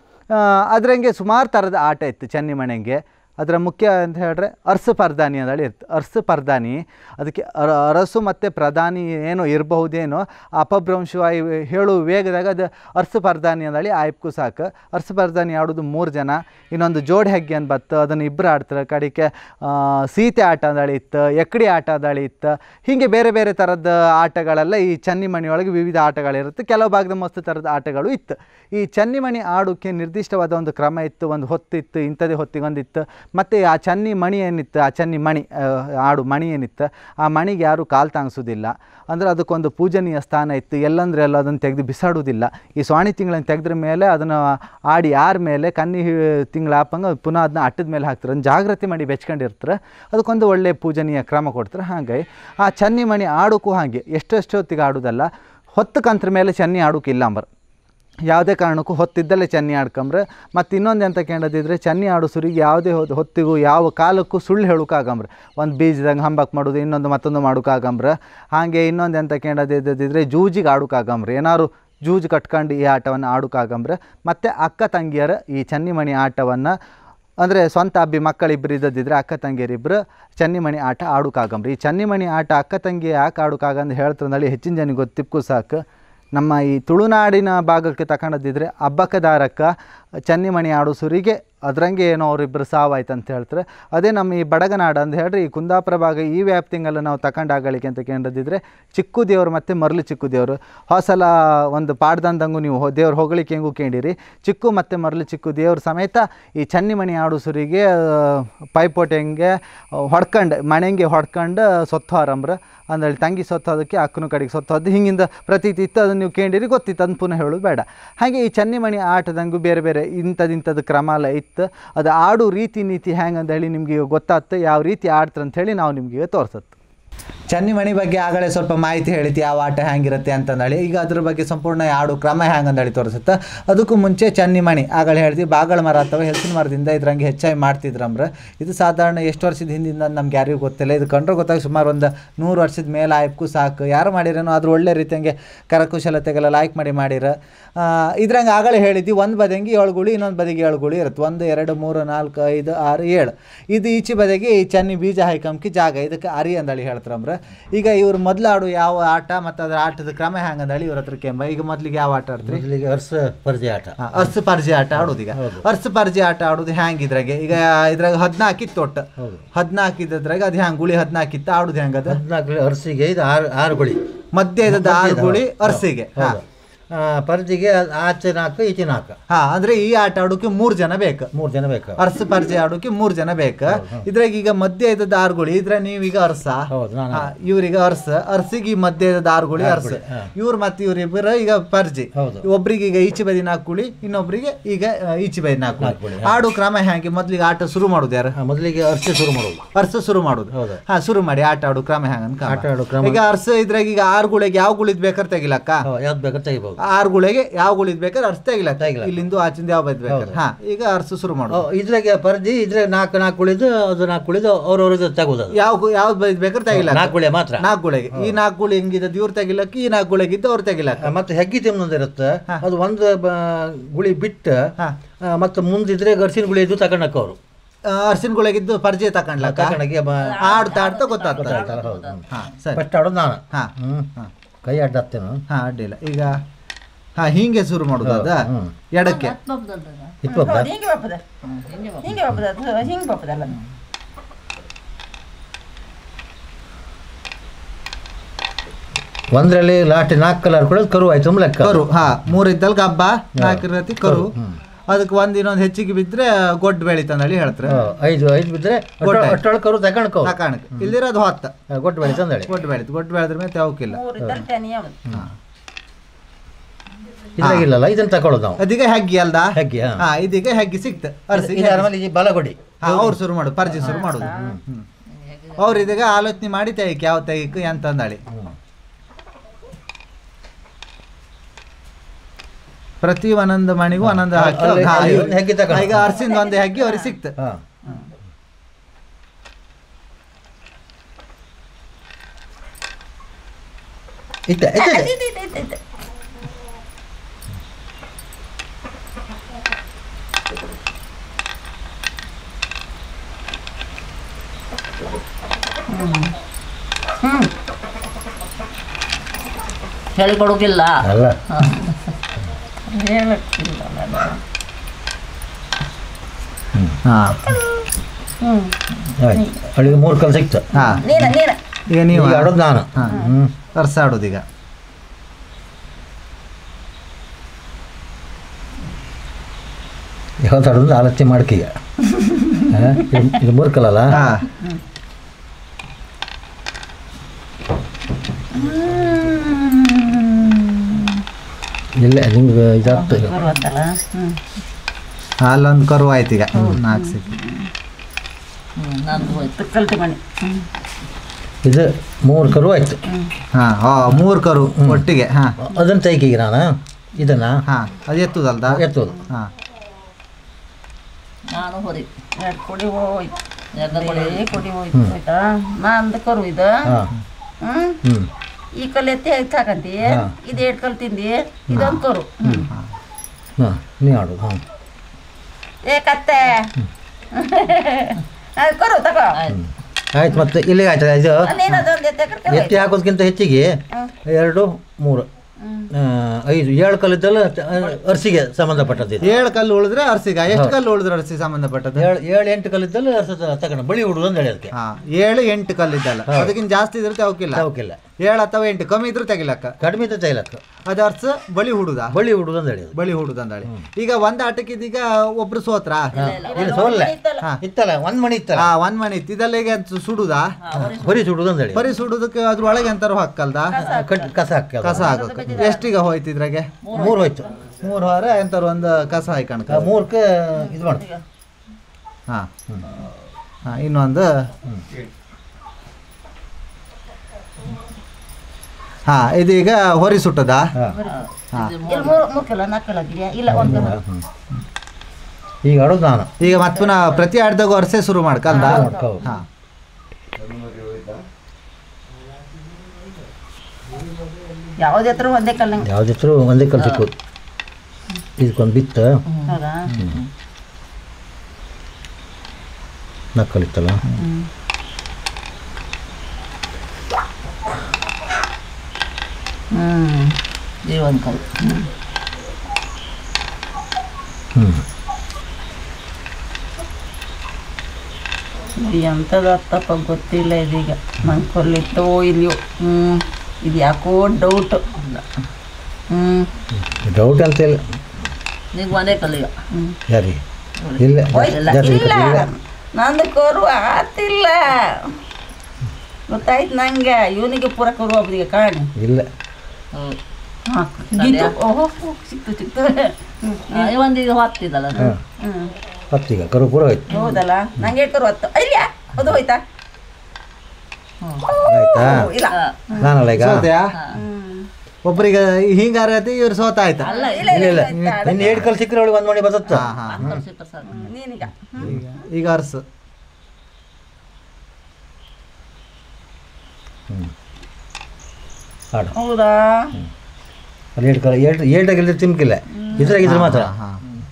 ಅದ್ರಂಗೆ ಸುಮಾರು ಥರದ ಆಟ ಇತ್ತು ಚನ್ನಿ ಮಣೆಗೆ ಅದರ ಮುಖ್ಯ ಅಂತ ಹೇಳಿದ್ರೆ ಅರ್ಸ ಪರ್ದಾನಿ ಅಂದೇಳಿ ಇರುತ್ತೆ ಅರ್ಸ ಪರ್ದಾನಿ ಅದಕ್ಕೆ ಅರ ಅರಸು ಮತ್ತು ಪ್ರಧಾನಿ ಏನೋ ಇರಬಹುದೇನೋ ಅಪಭ್ರಂಶವಾಗಿ ಹೇಳು ವೇಗದಾಗ ಅದು ಅರ್ಸ ಪರ್ದಾನಿ ಅಂದೇಳಿ ಆಯ್ಕು ಸಾಕು ಅರ್ಸ ಪರ್ದಾನಿ ಆಡೋದು ಮೂರು ಜನ ಇನ್ನೊಂದು ಜೋಡಿ ಹೆಗ್ಗೆ ಅಂತ ಬತ್ತು ಅದನ್ನು ಇಬ್ಬರು ಆಡ್ತಾರೆ ಕಡೆಗೆ ಆ, ಸೀತೆ ಆಟ ಅಂದೇಳಿ ಇತ್ತು ಎಕ್ಕಡಿ ಆಟ ಅಂದೇಳಿ ಇತ್ತು ಹೀಗೆ ಬೇರೆ ಬೇರೆ ಥರದ ಆಟಗಳೆಲ್ಲ ಈ ಚನ್ನಿಮಣಿ ಒಳಗೆ ವಿವಿಧ ಆಟಗಳಿರುತ್ತೆ ಕೆಲವು ಭಾಗದ ಮಸ್ತ್ ಥರದ ಆಟಗಳು ಇತ್ತು ಈ ಚನ್ನಿಮಣಿ ಆಡೋಕ್ಕೆ ನಿರ್ದಿಷ್ಟವಾದ ಒಂದು ಕ್ರಮ ಇತ್ತು ಒಂದು ಹೊತ್ತಿತ್ತು ಇಂಥದೇ ಹೊತ್ತಿಗೊಂದಿತ್ತು ಮತ್ತು ಆ ಚನ್ನಿ ಮಣಿ ಏನಿತ್ತು ಆ ಚನ್ನಿ ಮಣಿ ಆ, ಆಡು ಮಣಿ ಏನಿತ್ತು ಆ ಮಣಿಗೆ ಯಾರು ಕಾಲು ತಾಂಗಿಸೋದಿಲ್ಲ ಅಂದರೆ ಅದಕ್ಕೊಂದು ಪೂಜನೀಯ ಸ್ಥಾನ ಇತ್ತು ಎಲ್ಲಂದ್ರೆ ಎಲ್ಲ ಅದನ್ನು ತೆಗೆದು ಬಿಸಾಡೋದಿಲ್ಲ ಈ ಸ್ವಾಣಿ ತಿಂಗಳನ್ನು ತೆಗೆದ್ರ ಮೇಲೆ ಅದನ್ನು ಆಡಿ ಯಾರ ಮೇಲೆ ಕನ್ನಿ ತಿಂಗಳು ಹಾಪಂಗೆ ಪುನಃ ಅದನ್ನ ಅಟ್ಟದ ಮೇಲೆ ಹಾಕ್ತಾರೆ ಅದನ್ನ ಜಾಗ್ರತೆ ಮಾಡಿ ಬೆಚ್ಕೊಂಡಿರ್ತಾರೆ ಅದಕ್ಕೊಂದು ಒಳ್ಳೆಯ ಪೂಜನೀಯ ಕ್ರಮ ಕೊಡ್ತಾರೆ ಹಾಗಾಗಿ ಆ ಚನ್ನಿ ಮಣಿ ಆಡೋಕ್ಕೂ ಹಾಗೆ ಎಷ್ಟೆಷ್ಟೊತ್ತಿಗೆ ಆಡೋದಲ್ಲ ಹೊತ್ತು ಕಂತ್ರ ಮೇಲೆ ಚನ್ನಿ ಆಡೋಕ್ಕಿಲ್ಲ ಅಂಬರ್ ಯಾವುದೇ ಕಾರಣಕ್ಕೂ ಹೊತ್ತಿದ್ದಲ್ಲೇ ಚನ್ನಿ ಆಡ್ಕೊಂಬ್ರೆ ಮತ್ತು ಇನ್ನೊಂದು ಎಂತ ಕೇಳೋದಿದ್ರೆ ಚನ್ನಿ ಆಡೋ ಸುರಿಗೆ ಯಾವುದೇ ಹೊತ್ತು ಹೊತ್ತಿಗೂ ಯಾವ ಕಾಲಕ್ಕೂ ಸುಳ್ಳು ಹೇಳೋಕ್ಕಾಗಂಬ್ರೆ ಒಂದು ಬೀಜದಂಗೆ ಹಂಬಕ್ಕೆ ಮಾಡೋದು ಇನ್ನೊಂದು ಮತ್ತೊಂದು ಮಾಡೋಕ್ಕಾಗಂಬ್ರೆ ಹಾಗೆ ಇನ್ನೊಂದು ಎಂತ ಕೇಳೋದಿದ್ದಿದ್ರೆ ಜೂಜಿಗೆ ಆಡೋಕ್ಕಾಗಂಬ್ರೆ ಏನಾದ್ರು ಜೂಜು ಕಟ್ಕೊಂಡು ಈ ಆಟವನ್ನು ಆಡೋಕ್ಕಾಗಂಬ್ರೆ ಮತ್ತು ಅಕ್ಕ ತಂಗಿಯರ ಈ ಚನ್ನಿಮಣಿ ಆಟವನ್ನು ಅಂದರೆ ಸ್ವಂತ ಅಬ್ಬಿ ಮಕ್ಕಳಿಬ್ಬರು ಇದ್ದದಿದ್ರೆ ಅಕ್ಕ ತಂಗಿಯರಿಬ್ಬರು ಚನ್ನಿಮಣಿ ಆಟ ಆಡೋಕ್ಕಾಗಮ್ರಿ ಈ ಚನ್ನಿಮಣಿ ಆಟ ಅಕ್ಕ ತಂಗಿ ಯಾಕೆ ಆಡೋಕ್ಕಾಗಂದು ಹೇಳ್ತಾರಂದೇಳಿ ಹೆಚ್ಚಿನ ಜನಿಗೆ ಗೊತ್ತಿಪ್ಪು ಸಾಕು ನಮ್ಮ ಈ ತುಳುನಾಡಿನ ಭಾಗಕ್ಕೆ ತಗೊಂಡದಿದ್ರೆ ಹಬ್ಬಕ್ಕದಾರಕ್ಕ ಚನ್ನಿಮಣಿ ಆಡೋ ಸುರಿಗೆ ಅದ್ರಂಗೆ ಏನೋ ಅವರಿಬ್ಬರು ಸಾವಾಯ್ತು ಅಂತ ಹೇಳ್ತಾರೆ ಅದೇ ನಮ್ಮ ಈ ಬಡಗನಾಡು ಅಂತ ಹೇಳ್ರಿ ಈ ಕುಂದಾಪುರ ಭಾಗ ಈ ವ್ಯಾಪ್ತಿಂಗೆಲ್ಲ ನಾವು ತಗೊಂಡಾಗಳಿಕೆ ಅಂತ ಕೇಳಿದ್ರೆ ಚಿಕ್ಕು ದೇವರು ಮತ್ತು ಮರಳು ಚಿಕ್ಕು ದೇವರು ಹೊಸಲ ಒಂದು ಪಾಡ್ದಂದಂಗೂ ನೀವು ಹೋ ದೇವ್ರ ಹೊಗಳಿಕೆ ಹೆಂಗೂ ಕೇಳಿರಿ ಚಿಕ್ಕು ಮತ್ತು ಮರಳು ಚಿಕ್ಕು ದೇವ್ರ ಸಮೇತ ಈ ಚನ್ನಿಮಣಿ ಆಡೋ ಸುರಿಗೆ ಪೈಪೋಟೆಂಗೆ ಹೊಡ್ಕಂಡು ಮಣೆಂಗೆ ಹೊಡ್ಕಂಡು ಸೊತ್ತೋರಂಬ್ರ ಅಂದೇಳಿ ತಂಗಿ ಸೊತ್ತೋದಕ್ಕೆ ಅಕ್ಕನ ಕಡೆಗೆ ಸೊತ್ತೋದು ಹಿಂಗಿಂದ ಪ್ರತೀತಿ ಇತ್ತು ಅದನ್ನು ನೀವು ಕೇಳಿರಿ ಗೊತ್ತಿತ್ತು ಅದನ್ನು ಪುನಃ ಹೇಳೋದು ಬೇಡ ಹಾಗೆ ಈ ಚನ್ನಿಮಣಿ ಆಟದಂಗೂ ಬೇರೆ ಬೇರೆ ಇಂಥದ್ದು ಇಂಥದ್ದು ಕ್ರಮ ಎಲ್ಲ ಇತ್ತು ಅದು ಆಡು ರೀತಿ ನೀತಿ ಹೆಂಗೆ ಅಂತ ಹೇಳಿ ನಿಮ್ಗೆ ಈಗ ಗೊತ್ತಾಗ್ತು ಯಾವ ರೀತಿ ಆಡ್ತಾರೆ ಅಂತ ಹೇಳಿ ನಾವು ನಿಮ್ಗೆ ಈಗ ತೋರ್ಸತ್ತು ಚನ್ನಿಮಣಿ ಬಗ್ಗೆ ಆಗಲೇ ಸ್ವಲ್ಪ ಮಾಹಿತಿ ಹೇಳಿತ್ತು ಯಾವ ಆಟ ಹೆಂಗಿರುತ್ತೆ ಅಂತಂದೇಳಿ ಈಗ ಅದ್ರ ಬಗ್ಗೆ ಸಂಪೂರ್ಣ ಆಡು ಕ್ರಮ ಹೆಂಗೆ ಅಂತೇಳಿ ತೋರಿಸುತ್ತೆ ಅದಕ್ಕೂ ಮುಂಚೆ ಚನ್ನಿಮಣಿ ಆಗಲೇ ಹೇಳ್ತೀವಿ ಬಾಗಳ ಮರ ಅಥವಾ ಹೆಸರು ಮರದಿಂದ ಇದ್ರಂಗೆ ಹೆಚ್ಚಾಗಿ ಮಾಡ್ತಿದ್ರಂಬ್ರೆ ಇದು ಸಾಧಾರಣ ಎಷ್ಟು ವರ್ಷದ ಹಿಂದಿಂದ ನಮ್ಗೆ ಯಾರಿಗೂ ಗೊತ್ತಿಲ್ಲ ಇದು ಕಂಡ್ರೆ ಗೊತ್ತಾಗಿ ಸುಮಾರು ಒಂದು ನೂರು ವರ್ಷದ ಮೇಲೆ ಆಯ್ಕು ಸಾಕು ಯಾರು ಮಾಡಿರೇನೋ ಅದ್ರ ಒಳ್ಳೆ ರೀತಿಯಂಗೆ ಕರಕುಶಲತೆಗೆಲ್ಲ ಲಾಯ್ಕ್ ಮಾಡಿ ಮಾಡಿರ ಇದ್ರಂಗೆ ಆಗಲೇ ಹೇಳಿದ್ವಿ ಒಂದು ಬದಿಗೆ ಏಳು ಗುಳಿ ಇನ್ನೊಂದು ಬದಿಗೆ ಏಳು ಗುಳಿ ಇರುತ್ತೆ ಒಂದು ಎರಡು ಮೂರು ನಾಲ್ಕು ಐದು ಆರು ಏಳು ಇದು ಈಚೆ ಬದಿಗೆ ಈ ಚನ್ನಿ ಬೀಜ ಹಾಕಂಕಿ ಜಾಗ ಇದಕ್ಕೆ ಅರಿ ಅಂದಳಿ ಹೇಳ್ತಾರಂಬ್ರೆ ಈಗ ಇವ್ರು ಮೊದಲು ಆಡು ಯಾವ ಆಟ ಮತ್ತು ಅದ್ರ ಆಟದ ಕ್ರಮ ಹೆಂಗೆ ಅಂದಳಿ ಇವ್ರ ಹತ್ರ ಕೆಂಬ ಈಗ ಮೊದಲಿಗೆ ಯಾವ ಆಟ ಆಡ್ತೀರಿ ಮೊದಲಿಗೆ ಅರ್ಸ ಪರಿಚಯ ಆಟ ಹಾ, ಅರ್ಸ್ ಪರ್ಜಿ ಆಟ ಆಡೋದು ಈಗ ಅರ್ಸ್ ಪರ್ಜಿ ಆಟ ಆಡೋದು ಹ್ಯಾಂಗ್ ಇದ್ರಾಗೆ ಈಗ ಇದ್ರಾಗ ಹದಿನಾಲ್ಕಿತ್ತು ಒಟ್ಟು ಹೌದು ಹದಿನಾಲ್ಕು ಇದ್ರಾಗ ಅದು ಹ್ಯಾಂಗ್ ಗುಳಿ ಹದಿನಾಲ್ಕಿತ್ತು ಆಡೋದು ಹೆಂಗ್ ಅದು ಹದಿನಾಲ್ಕು ಅರ್ಸಿಗೆ ಇದು ಆರು ಆರು ಗುಳಿ ಮಧ್ಯ ಇದ್ದದ್ದು ಆರು ಗುಳಿ ಅರ್ಸಿಗೆ ಹಾ ಹೌದು ಆ, ಪರ್ಜಿಗೆ ಅದ್ ಆಚೆ ನಾಲ್ಕು ಈಚೆ ನಾಲ್ಕು ಹಾ ಅಂದ್ರೆ ಈ ಆಟ ಆಡೋಕೆ ಮೂರ್ ಜನ ಬೇಕು ಮೂರು ಜನ ಬೇಕು ಅರ್ಸ್ ಪರ್ಜಿ ಆಡೋಕೆ ಮೂರ್ ಜನ ಬೇಕು ಇದ್ರಾಗ ಈಗ ಮಧ್ಯ ಇದ್ದದ್ದು ಆರು ಗುಳಿ ಇದ್ರ ನೀವೀಗ ಅರ್ಸ ಹೌದು ನಾನು ಹಾ, ಇವ್ರಿಗೆ ಅರ್ಸ್ ಅರ್ಸಿಗೆ ಈ ಮಧ್ಯ ಇದ್ದದ್ದು ಆರು ಗುಳಿ ಅರ್ಸ್ ಹಾ. ಇವ್ರು ಮತ್ತೆ ಇವ್ರಿಬ್ಬರ ಈಗ ಪರ್ಜಿ ಹೌದು ಒಬ್ರಿಗೆ ಈಗ ಈಚೆ ಬದಿ ನಾಲ್ಕು ಗುಳಿ ಇನ್ನೊಬ್ರಿಗೆ ಈಗ ಆ, ಈಚೆ ಬದಿ ನಾಲ್ಕು ನಾಲ್ಕು ಗುಳಿ ಗುಳಿ, ಆಡು ಕ್ರಮ ಹೆಂಗೆ ಮೊದ್ಲಿಗೆ ಆಟ ಶುರು ಮಾಡುದು ಯಾರು ಆ, ಮೊದಲಿಗೆ ಅರ್ಸೆ ಶುರು ಮಾಡೋದು ಅರ್ಸ ಶುರು ಮಾಡುದು ಹೌದು ಹಾ ಶುರು ಮಾಡಿ ಆಟ ಆಡು ಕ್ರಮ ಹೆಂಗ ಆಟ ಆಡೋ ಕ್ರಮ ಈಗ ಅರ್ಸ ಇದ್ರಾಗ ಈಗ ಆರು ಗುಳಿಗೆ ಯಾವ ಗುಳಿದ್ ಬೇಕಾದ್ರೆ ತೆಗಿಲಕ್ಕ ಹೌದು, ಯಾವ್ದು ಬೇಕಾದ್ರೆ ತೆಗಿಬೋದು ಆರು ಗುಳಿಗೆ ಯಾವ ಗುಳಿದ್ ಬೇಕಾದ್ರೆ ಅರ್ಸ ತೆಗಿಲ ತೆಗಿಲಕ್ಕ. ಇಲ್ಲಿಂದ ಆಚಿಂದ ಯಾವ ಬದ್ ಬೇಕಾದ್ರೆ ಹಾ ಈಗ ಅರ್ಸ ಶುರು ಮಾಡು ಅವ್ ಇದ್ರಾಗೆ ಪರ್ಜಿ ಇದ್ರಾಗ ನಾಲ್ಕು ನಾಲ್ಕು ಉಳಿದು ಅದು ನಾಲ್ಕು ಉಳಿದು ಅವ್ರವ್ರದ್ದು ತೆಗೋದು ಅದು ಯಾವ ಗು- ಯಾವ್ದು ಬೈದ್ ಬೇಕಾದ್ರೆ ತೆಗಿಲ ನಾಲ್ಕು ಗುಳಿ ಮಾತ್ರ ನಾಲ್ಕು ಗುಳಿಗೆ ಈ ನಾಲ್ಕು ಗುಳಿ ಹೆಂಗಿದ್ದದ್ದು ಇವ್ರು ತೆಗಿಲಕ್ಕ ಈ ನಾಲ್ಕು ಗುಳಿಗಿದ್ದು ಅವ್ರು ತೆಗಿಲಕ್ಕ ಆ, ಮತ್ತೆ ಹೆಗ್ಗಿ ತಿನ್ನೊಂದು ಇರುತ್ತೆ ಅದು ಒಂದು ಬ- ಗುಳಿ ಬಿಟ್ಟು ಹಾ ಆ, ಮತ್ತೆ ಮುಂದಿದ್ರೆ ಗರ್ಸಿನ ಗುಳಿ ಇದ್ದು ತಗೊಂಡಕ್ಕ ಅವರು ಆ, ಅರ್ಸಿನ ಗುಳಿಗಿದ್ದು ಪರಿಚಯ ತಕೊಂಡ್ಲಕ್ಕ ತಗೊಂಡಾಗಿ ಆಡ್ತಾ ಆಡ್ತಾ ಗೊತ್ತಾಗ್ತದೆ ಹೌದು ಹಾ ಸರಿ ಫಸ್ಟ್ ಆಡೋದು ನಾನು ಹಾ ಹ್ಞೂ ಹಾ ಕೈ ಅಡ್ಡತ್ತೇನು ಹಾ ಅಡ್ಡಿಲ್ಲ ಈಗ ಹಾ ಹಿಂಗೆ ಶುರು ಮಾಡುದು ಅದ ಹ್ಮ್. ಎಡಕ್ಕೆ ಇಪ್ಪತ್ತ ಹೌದು, ಹಿಂಗೆ ಬಾಪದ ಹಿಂಗೆ ಬಾಪದ ಅದು ಹಿಂಗೆ ಬಾಪದಲ್ಲ ಒಂದರಲ್ಲಿ ಲಾಸ್ಟ್ ನಾಲ್ಕು ಕಲರ್ ಕೂಡ ಕರು ಆಯ್ತು ಅಂಬ ಲೆಕ್ಕ ಕರು ಹಾ ಮೂರಿದ್ದಲ್ಲಿ ಗಬ್ಬ ನಾಲ್ಕಿರತಿ ಕರು ಅದಕ್ಕೆ ಒಂದ್ ಇನ್ನೊಂದು ಹೆಚ್ಚಿಗೆ ಬಿದ್ರೆ ಗೊಡ್ಡ ಬೆಳಿತಂದಳಿ ಹೇಳ್ತಾರೆ ಹಾ, ಐದು ಐದು ಬಿದ್ರೆ ಗೊಟ್ಟೆ. ಅಷ್ಟೊಳಗೆ ಕರು ತಗೊಂಡ್ಕೋ ಸಾಕಾಣಕ್ಕೆ ಇಲ್ದಿರೋದು ಹೊತ್ತ ಗೊಟ್ಟು ಬೆಳಿತಂದಳಿ ಗೊಡ್ಡ ಬೆಳಿತು ಗೊಡ್ಡ ಬೆಳೆದ್ರ ಮೇಲೆ ತೆವಕಿಲ್ಲ ಮೂರು ಇದ್ದಲ್ಲಿ ತೆನಿ ಅವನು ಇದ್ರಾಗಿಲ್ಲಲ್ಲ ಇದನ್ನ ತಗೊಳ್ಳೋದು ನಾವು ಅದೀಗ ಹೆಗ್ಗಿ ಅಲ್ದ ಹೆಗ್ಗಿ ಹಾ. ಹಾ ಇದೀಗ ಹೆಗ್ಗಿ ಸಿಕ್ತ ಅರ್ಸಿ ಇದು ಆಮೇಲೆ ಈ ಬಲಗೊಡಿ ಹಾ ಅವ್ರು ಶುರು ಮಾಡುದು ಪರ್ಜಿ ಶುರು ಮಾಡುದು ಹ್ಮ್. ಅವ್ರು ಇದೀಗ ಆಲೋಚನೆ ಮಾಡಿ ತೆಗಿಕ್ ಯಾವ ತೆಗಿಕ್ ಎಂತ ಅಂದಾಳಿ ಪ್ರತಿ ಒಂದೊಂದು ಮಣಿಗೂ ಒಂದೊಂದು ಹಾಕಿ ಅಲ್ಲಿ- ಹಾ, ಅಲ್ಲಿ ಇವ್ರು- ಒಂದು ಹೆಗ್ಗಿ ತಗೊಂಡು. ಈಗ ಅರ್ಸಿಂದ ಒಂದು ಹೆಗ್ಗಿ ಅವ್ರಿಗೆ ಸಿಕ್ತ ಹಾ ಇತ್ತ ಇತ್ತ ಇದು, ಇದು, ಇದು, ಇದು. ಹ್ಮ್. ಹೇಳಿಕೊಡೋದಿಲ್ಲ ಅಲ್ಲ ಹೇಳಕ್ಕಿಲ್ಲ ನಾನು. ಹಾ ಹ್ಮ್ ಆಯ್ತು ಅವಳಿಗೆ ಮೂರು ಕಲ್ ಸಿಕ್ತು ಹಾ ನೀನ ನೀನ ಈಗ ನೀವು ಈಗ ಆಡೋದು ನಾನು ಹಾ. ಹ್ಮ್ ಅರ್ಸಾಡೋದು ಈಗ ಯಾವ್ದು ಆಡೋದು ಆಲೋಚನೆ ಮಾಡ್ಕೀಗ ಹಾ? ಇದು- ಇದು ಮೂರು ಕಲ್ಲಲ್ಲ ಹಾ ಇಲ್ಲ ನಿಮ್ಗೆ ಇದಾಗ್ತು ಬರುತ್ತಲ್ಲ ಹ್ಮ್ ಅಲ್ಲೊಂದು ಕರು ಆಯ್ತು ಈಗ ನಾಲ್ಕು ಸಿಕ್ಕಿ ಹ್ಮ್ ನಂದು ಹೋಯ್ತು ಕಲ್ತಿ ಮಣಿ ಹ್ಮ್ ಇದು ಮೂರು ಕರು ಆಯ್ತು ಹಾ ಹಾ ಮೂರು ಕರು ಒಟ್ಟಿಗೆ ಹಾ ಅದನ್ನು ತೆಗೀಗ ನಾನು ಇದನ್ನ ಹಾ ಅದು ಎತ್ತುದಲ್ದ ಎತ್ತೋದು ಹಾ ನಾನು ಹೊರಿ ಎರಡು ಕೊಡಿ ಹೋಯ್ತು ಎರಡು ಕೊಡಿ ಕೊಡಿ ಹೋಯ್ತು ಆಯ್ತಾ ನಂದು ಕರು ಇದು ಹಾಂ ಹ್ಮ್ ಹ್ಞೂ ಈ ಕಲ್ಲು ಎತ್ತಿ ಹಾಕಂತಿ ಹಾ. ಇದು ಎರಡು ಕಲ್ಲು ತಿಂದಿ ಇದೊಂದು ಕರು ಹ್ಮ್ ಹಾಂ ನೀ ಆಡೋದು ಹಾಂ ಏ ಕತ್ತೆ ಅದು ಕೊರು ತಗೋ ಆಯ್ತು ಮತ್ತೆ ಇಲ್ಲಿಗೆ ಆಯ್ತಲ್ಲ ಇದು ನೀನು ಅದೊಂದು ಎತ್ತೆ ಕರ್ಕೊಂಡು ಎತ್ತಿ ಹಾಕೋದಕ್ಕಿಂತ ಹೆಚ್ಚಿಗೆ ಎರಡು ಮೂರು ಆ, ಐದು ಏಳು ಕಲ್ಲಿದ್ದಲ್ಲ ಅರ್ಸಿಗೆ ಸಂಬಂಧಪಟ್ಟದ್ದು ಇದು. ಏಳು ಕಲ್ಲು ಉಳಿದ್ರೆ ಅರ್ಸಿಗ ಎಷ್ಟು ಕಲ್ಲು ಉಳಿದ್ರೆ ಅರ್ಸಿ ಸಂಬಂಧಪಟ್ಟದ್ದು ಏಳು ಏಳು ಎಂಟು ಕಲ್ಲಿದ್ದಲ್ಲ ಅರ್ಸ ತಗೊಂಡು ಬಳಿ ಹುಡುದು ಅಂತ ಹೇಳಿ ಅದಕ್ಕೆ ಹಾ ಏಳು ಎಂಟು ಕಲ್ಲಿದ್ದಲ್ಲ ಅದಕ್ಕಿಂತ ಜಾಸ್ತಿ ಇದ್ರೆ ಅವಕ್ಕಿಲ್ಲ ಅವಕ್ಕಿಲ್ಲ ಏಳು ಅಥವಾ ಎಂಟು ಕಮ್ಮಿ ಇದ್ರೆ ತೆಗಿಲಕ್ಕ ಕಡಿಮೆ ಇತ್ತು ತೈಲಕ್ಕೆ ಅದು ಅರ್ಸ ಬಳಿ ಹುಡುದ ಬಳಿ ಹುಡುದು ಅಂತ ಹೇಳಿ ಅದು. ಬಳಿ ಹುಡುದ ಅಂದಾಳಿ ಈಗ ಒಂದ್ ಆಟಕ್ಕೆ ಇದೀಗ ಒಬ್ರು ಸೋತ್ರ ಇಲ್ಲ ಸೋಲ್ಲ ಇತ್ತಲ್ಲ ಒಂದ್ ಮಣಿ ಇತ್ತಲ್ಲ ಹಾ ಒಂದ್ ಮನೆ ಇತ್ತು ಇದೆಲ್ಲ ಈಗ ಎಂತ ಸುಡುದಾ ಬರೀ ಸುಡುದು ಅಂತ ಹೇಳಿ ಬರೀ ಸುಡುದಕ್ಕೆ ಅದ್ರೊಳಗೆ ಎಂತಾರು ಹಾಕಲ್ದ ಕಟ್- ಕಸ ಹಾಕಿ ಕಸ ಹಾಕಕ್ಕೆ ಎಷ್ಟೀಗ ಹೋಯ್ತು ಇದ್ರಾಗೆ ಮೂರು ಹೋಯ್ತು ಮೂರು ವಾರ ಎಂತಾರು ಒಂದು ಕಸ ಹಾಕಣ್ಕ ಆ ಮೂರಕ್ಕೆ ಇದು ಮಾಡ್ತೀವಿ ಹಾ ಹಾ ಇನ್ನೊಂದು ಹಾ ಇದೀಗ ಹೊರಿ ಸುಟ್ಟದಾ ಹಾಂ ಹಾ ಇಲ್ಲಿ ಮೂರು ಮೂರು ಕಿಲೋ ನಾಲ್ಕು ಕಿಲೋ ಆಗಿದೆಯಾ ಇಲ್ಲ ಒಂದು ಕಿಲೋ ಈಗ ಆಡೋದು ನಾನು ಈಗ ಮತ್ತೆ ಪುನಃ ಪ್ರತಿ ಆಡ್ದಾಗ ವರ್ಷೆ ಶುರು ಮಾಡ್ಕಲ್ದ ಮಾಡ್ಕೊ. ಹಾ ಯಾವುದೇ ಹತ್ರ ಒಂದೇ ಕಲ್ಲಂಗೆ ಯಾವ್ದಿದ್ರು ಒಂದೇ ಕಲ್ ಸಿಕ್ಕೋದು ಇದಕ್ಕೊಂದು ಬಿತ್ತು ಹೌದಾ ನಾಲ್ಕು ಕಲಿತ್ತಲ್ಲ ಹ್ಞೂ ಇದು ಒಂದು ಕಲ್ಲು ಹ್ಞೂ ಇದು ಎಂಥದತ್ತಪ್ಪ ಗೊತ್ತಿಲ್ಲ ಇದೀಗ ನಂಗೆ ಕೊಲ್ಲಿತ್ತೋ ಇಲ್ಲಿಯೋ ಹ್ಞೂ ಇದು ಯಾಕೋ ಡೌಟು ಹ್ಞೂ ಡೌಟ್ ಅಂತ ಇಲ್ಲ ನೀವು ಒಂದೇ ಕಲ್ಲಿಗ ಹ್ಞೂ ಯಾರಿಗೆ ಇಲ್ಲ ಇಲ್ಲ ಜಾಸ್ತಿ ಇಲ್ಲ ಇಲ್ಲ. ನಂದು ಕರು ಆತಿಲ್ಲ ಗೊತ್ತಾಯ್ತು ನಂಗೆ ಇವನಿಗೆ ಪೂರ ಕರು ಒಬ್ಬರಿಗೆ ಕಾಣಿ ಇಲ್ಲ ಹಾಂ ಓಹೋ ಸಿಕ್ತು ಸಿಕ್ತು ಒಂದೀಗ ಹೊತ್ತಿದ್ದಲ್ಲ ಅದು. ಹಾಂ ಹ್ಞೂ ಹತ್ತೀಗ ಕರು ಪೂರ ಹೋಯ್ತು ಹೌದಲ್ಲ ನಂಗೆ ಕರು ಹತ್ತು ಇಲ್ಲ ಅದು ಹೋಯ್ತಾ ಆಯ್ತಾ ಓ, ಇಲ್ಲ ನಾನಲ್ಲ ಈಗ ಸೋತ್ಯಾ ಹ್ಮ್. ಒಬ್ರಿಗೆ ಹಿಂಗಾರತಿ ಇವ್ರು ಸೋತಾಯ್ತಾ ಇಲ್ಲ ಇಲ್ಲ ಇಲ್ಲ ಇಲ್ಲ ನಿನ್ನ ಏಳು ಕಲ್ ಸಿಕ್ಕರೆ ಅವಳಿಗೆ ಒಂದು ಮಣಿ ಬದತ್ತ ಹಾ ಹಾ ಅಂಕಲ್ ಸಿಕ್ಕರೆ ಸಾಕು. ನೀನೀಗ ಈಗ ಈಗ ಅರ್ಸು ಆಡು ಹೌದಾ ಅಲ್ಲಿ ಏಳು ಕಲ್ ಏಳು ಏಳ್ದಾಗ ಇಲ್ಲದೆ ತಿನ್ಕಿಲ್ಲ ಇದ್ರಾಗಿದ್ರೆ ಮಾತ್ರ ಹಾ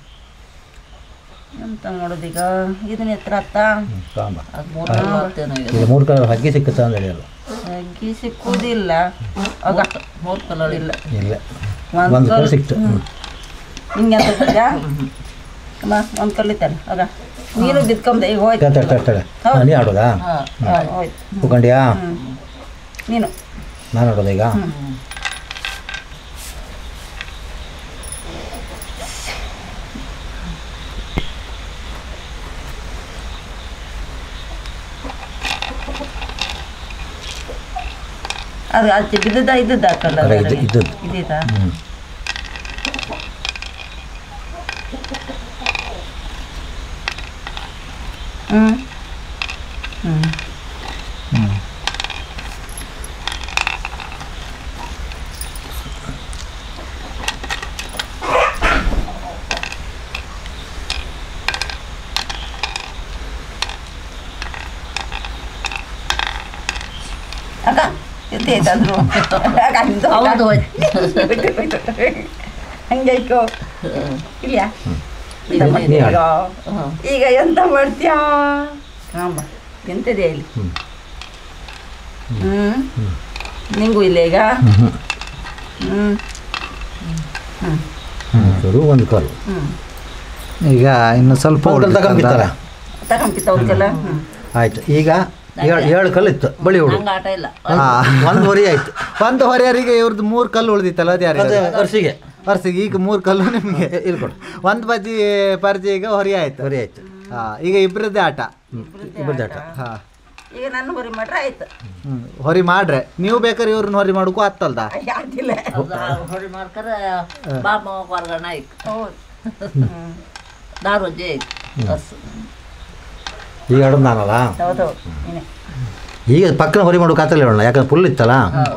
ಎಂತ ಮಾಡೋದೀಗ ಇದನ್ನ ಎತ್ತರ ಅತ್ತ ಸಾಂಬ ಅದು ಮೂರು ಕಲ್ಲು ಹೊತ್ತೇನೋ ಇದು. ಈಗ ಮೂರು ಕಲರ್ ಹಕ್ಕಿ ಸಿಕ್ಕುತ್ತಾ ಅಂತ ಹೇಳಿ ಅಲ್ಲ ಅಗ್ಗಿ ಸಿಕ್ಕುವುದಿಲ್ಲ ಆಗ ಮೂರು ಕಲ್ಲಲ್ಲಿ ಇಲ್ಲ ಇಲ್ಲ ಒಂದು ಒಂದು ಕಲ್ ಕಲ್ಲು ಸಿಕ್ತು ಹ್ಞೂ ಹಿಂಗೆ ಅಂತ ಕೊಡ್ತೀಯಾ? ಅಮ್ಮ ಒಂದು ಕಲ್ಲಿತ್ತಾನೆ ಆಗ ನೀನು ಬಿದ್ಕೊಂಡೆ ಈಗ ಹೋಯ್ತು ತಡೆ ತಡೆ ತಡೆ ಹಾಂ ನೀ ಆಡೋದಾ ಹಾಂ ಹಾ, ಹೋಯ್ತು ಕೂತ್ಕೊಂಡ್ಯಾ ಹ್ಞೂ ನೀನು ನಾನು ಆಡೋದ ಈಗ ಅದು ಆಚೆ ಬಿದ್ದದ ಇದ್ದದ ಹಾಕಲ್ಲ ಅದೇ ಇದು- ಇದ್ದದ್ದು. ಇದ್ದಿದ್ದಾ ಹ್ಞೂ ಹ್ಞೂ ಹ್ಞೂ ಅಕ್ಕ ಎದ್ದೇದಾದ್ರು ಅಕ್ಕ ನಿಂದು ಹೌದು ಹೋಯ್ತು. ಹಂಗಾಯ್ಕೋ ಇಲ್ಯಾ ಎಂತ ನೀ ಮಾಡ್ತೀಯ? ಹಾಂ. ಈಗ ಎಂತ ಮಾಡ್ತೀಯಾ ಕಾಂಬ ಎಂತದೇ ಇಲ್ಲಿ ಹ್ಮ್. ಹ್ಮ್ ನಿಂಗೂ ಇಲ್ಲ ಈಗ ಹ್ಞೂ ಹ್ಮ್ ಹ್ಞೂ ಶುರು ಒಂದು ಕಾಲು ಹ್ಮ್ ಈಗ ಇನ್ನು ಸ್ವಲ್ಪ ಒಂದು ಕಲ್ ತಗೊಂಬಿತ್ತಲ್ಲ ತಗೊಂಬಿತ್ತ ಅವ್ರಿಗೆಲ್ಲ ಹ್ಮ್ ಆಯ್ತು ಈಗ ಏಳು ಏಳು ಕಲ್ಲು ಇತ್ತು ಬಳಿ ಹುಡು ನಂಗೆ ಆಟ ಇಲ್ಲ ಹಾ ಒಂದು ಹೊರಿ ಆಯ್ತು ಒಂದು ಹೊರೆಯರಿಗೆ ಇವ್ರದ್ದು ಮೂರು ಕಲ್ಲು ಉಳಿದಿತ್ತಲ್ಲ ಅದು ಯಾರು ಅದು ವರ್ಷಿಗೆ ವರ್ಷಿಗೆ ಈಗ ಮೂರು ಕಲ್ಲು ನಿಮಗೆ ಇಲ್ಲಿ ಕೊಡು ಒಂದು ಬಜ್ಜಿ ಪರ್ಜಿ ಈಗ ಹೊರಿ ಆಯ್ತು ಹೊರಿ ಆಯ್ತು ಹಾ ಈಗ ಇಬ್ಬರದ್ದೇ ಆಟ ಇಬ್ಬರದ್ದು ಆಟ ಹಾ ಈಗ ನನ್ನ ಬರಿ ಮಾಡ್ರೆ ಆಯ್ತು ಹ್ಮ್ ಹೊರಿ ಮಾಡ್ರೆ ನೀವು ಬೇಕಾದ್ರೆ ಇವ್ರನ್ನ ಹೊರಿ ಮಾಡೋಕ್ಕೂ ಆತ್ತಲ್ದ ಯಾವ್ದಿಲ್ಲ ಹೊಡಿ ಮಾಡ್ಕರ ಬಾಪ ಹೊರಗಣ ಆಯ್ತು ಹೌದು ದಾರು ಅಜ್ಜಿ ಆಯ್ತು ಬಸ್ ಈಗ ಆಡೋದು ನಾನಲ್ಲ ಹೌದು ನೀನೆ ಈಗ ಪಕ್ಕನ ಹೊರಿ ಮಾಡೋಕೆ ಆತಲ್ಲ ಹೇಳೋಣ ಯಾಕಂದ್ರೆ ಫುಲ್ ಇತ್ತಲ್ಲ ಹೌದು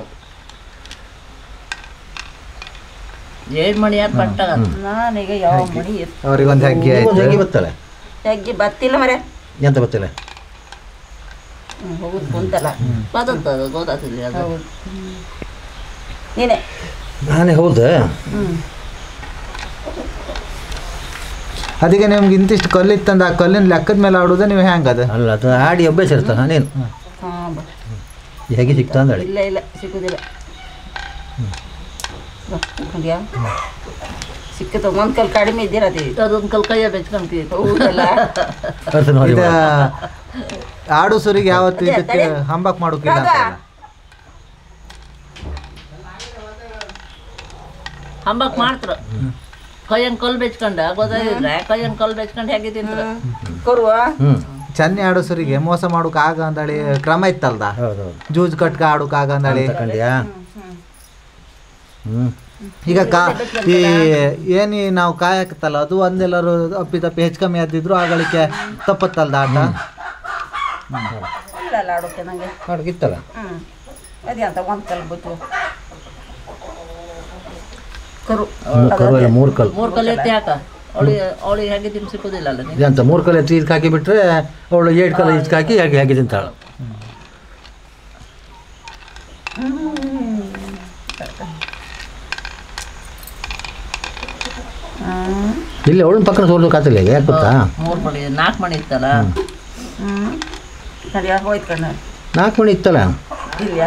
ಏಳು ಮಣಿ ಯಾರು ಪಟ್ಟಾಗ ನಾನೀಗ ಯಾವ ಮಣಿ ಎತ್ತು ಅವ್ರಿಗೆ ಒಂದು ಹಕ್ಕಿ ಒಂದು ಆಯ್ತು ಹೆಂಗೆ ಬತ್ತಲ್ಲ ತೆಗ್ಗಿ ಬತ್ತಿಲ್ಲ ಮರೆ ಎಂತ ಬತ್ತಿಲ್ಲ ಹೋಗುದು ಕುಂತಲ್ಲ ಬದತ್ತದು ಗೊತ್ತಾಗ್ತಿಲ್ಲ ಅದು ಹೌದು ನೀನೆ ನಾನೇ ಹೌದು ಹ್ಮ್ ಅದಕ್ಕೆ ನಿಮ್ಗೆ ಇಂತಿಷ್ಟು ಕಲ್ಲಿತ್ತಂದ ಆ ಕಲ್ಲಿನ ಲೆಕ್ಕದ ಮೇಲೆ ಆಡೋದು ನೀವು ಹೆಂಗೆ ಅದು ಅಲ್ಲ ಅದು ಆಡಿ ಅಭ್ಯಾಸ ಇರ್ತಲ್ಲ ನೀನು ಹಾಂ ಬಾ ಹೇಗೆ ಸಿಗ್ತಾ ಅಂದಳಿ ಇಲ್ಲ ಇಲ್ಲ ಸಿಕ್ಕುದಿಲ್ಲ ನೋಡ್ಯಾ ಸಿಕ್ಕತ್ತು ಒಂದು ಕಲ್ ಕಡಿಮೆ ಇದ್ದಿರತಿ ಅದೊಂದು ಕಲ್ ಕೈಯ ಬೆಚ್ಕೊಂತೀವಿ ಹೌದಲ್ಲ ಅರ್ಥ ನೋಡಿ ಇದು ಆಡು ಸುರಿಗೆ ಯಾವತ್ತು ಇದಕ್ಕೆ ಹಂಬಕ್ ಮಾಡೋಕಿಲ್ಲ ಅಂತ ಇಲ್ಲ. ಹಂಬಕ್ ಮಾಡ್ತಾರ ಕೈಯನ್ ಕಲ್ ಬೆಚ್ಕೊಂಡ ಗೊತ್ತಾಗಿದ್ರೆ ಕೈಯನ್ ಕಲ್ ಬೆಚ್ಕೊಂಡು ಹೇಗೆ ತಿಂತಾರ ಕೊರುವ ಹ್ಞೂ ಚೆನ್ನಿ ಆಡು ಸುರಿಗೆ ಮೋಸ ಮಾಡೋಕೆ ಆಗ ಅಂದಳಿ ಕ್ರಮ ಇತ್ತಲ್ದ ಹೌದು ಹೌದು ಜೂಜ್ ಕಟ್ಕ ಆಡೋಕೆ ಆಗ ಅಂದಳಿ ತಗೊಂಡ್ಯಾ ಹ್ಞೂ ಈಗ ಕಾ ಈ ಏನಿ ನಾವು ಕಾಯಕತ್ತಲ್ಲ ಅದು ಒಂದೆಲ್ಲರೂ ಅಪ್ಪಿ ತಪ್ಪಿ ಹೆಚ್ಚು ಕಮ್ಮಿ ಆದಿದ್ರು ಆಗಳಿಕೆ ತಪ್ಪತ್ತಲ್ದ ಆಟ ಇಲ್ಲ ಆಡೋಕೆ ನಂಗೆ ಮಾಡಿಗಿತ್ತಲ್ಲ ಹ್ಞೂ ಅದೇ ಅಂತ ಒಂದು ಕಲ್ ಬಿಟ್ಟು ಕರು ಕರು ಎಲ್ಲ ಮೂರು ಕಲ್ಲು ಮೂರ್ ಕಲ್ ಎತ್ತಿ ಹಾಕ ಅವಳಿಗೆ ಅವಳಿಗೆ ಹೇಗೆ ತಿನ್ ಸಿಕ್ಕುದಿಲ್ಲ ಅಲ್ಲ ನೀನು ಇದಂತ ಮೂರು ಕಲ್ಲು ಎತ್ತಿ ಇದಕ್ಕೆ ಹಾಕಿ ಬಿಟ್ರೆ ಅವಳು ಏಳು ಕಲ್ಲು ಇದಕ್ಕೆ ಹಾಕಿ ಹಾಕಿ ಹಾಕಿ ತಿಂತಾಳು ಇಲ್ಲಿ ಅವಳನ್ನ ಪಕ್ಕನ ಸೋಲು ಕಾತಿಲ್ಲ ಯಾಕೆ ಗೊತ್ತಾ ಮೂರ್ ಮಣಿ ನಾಲ್ಕು ಮಣಿ ಇತ್ತಲ್ಲ ಹ್ಞೂ ಸರಿ ಹೋಯ್ತು ಕಣ್ಣ ನಾಲ್ಕು ಮಣಿ ಇತ್ತಲ್ಲ ಇಲ್ಲ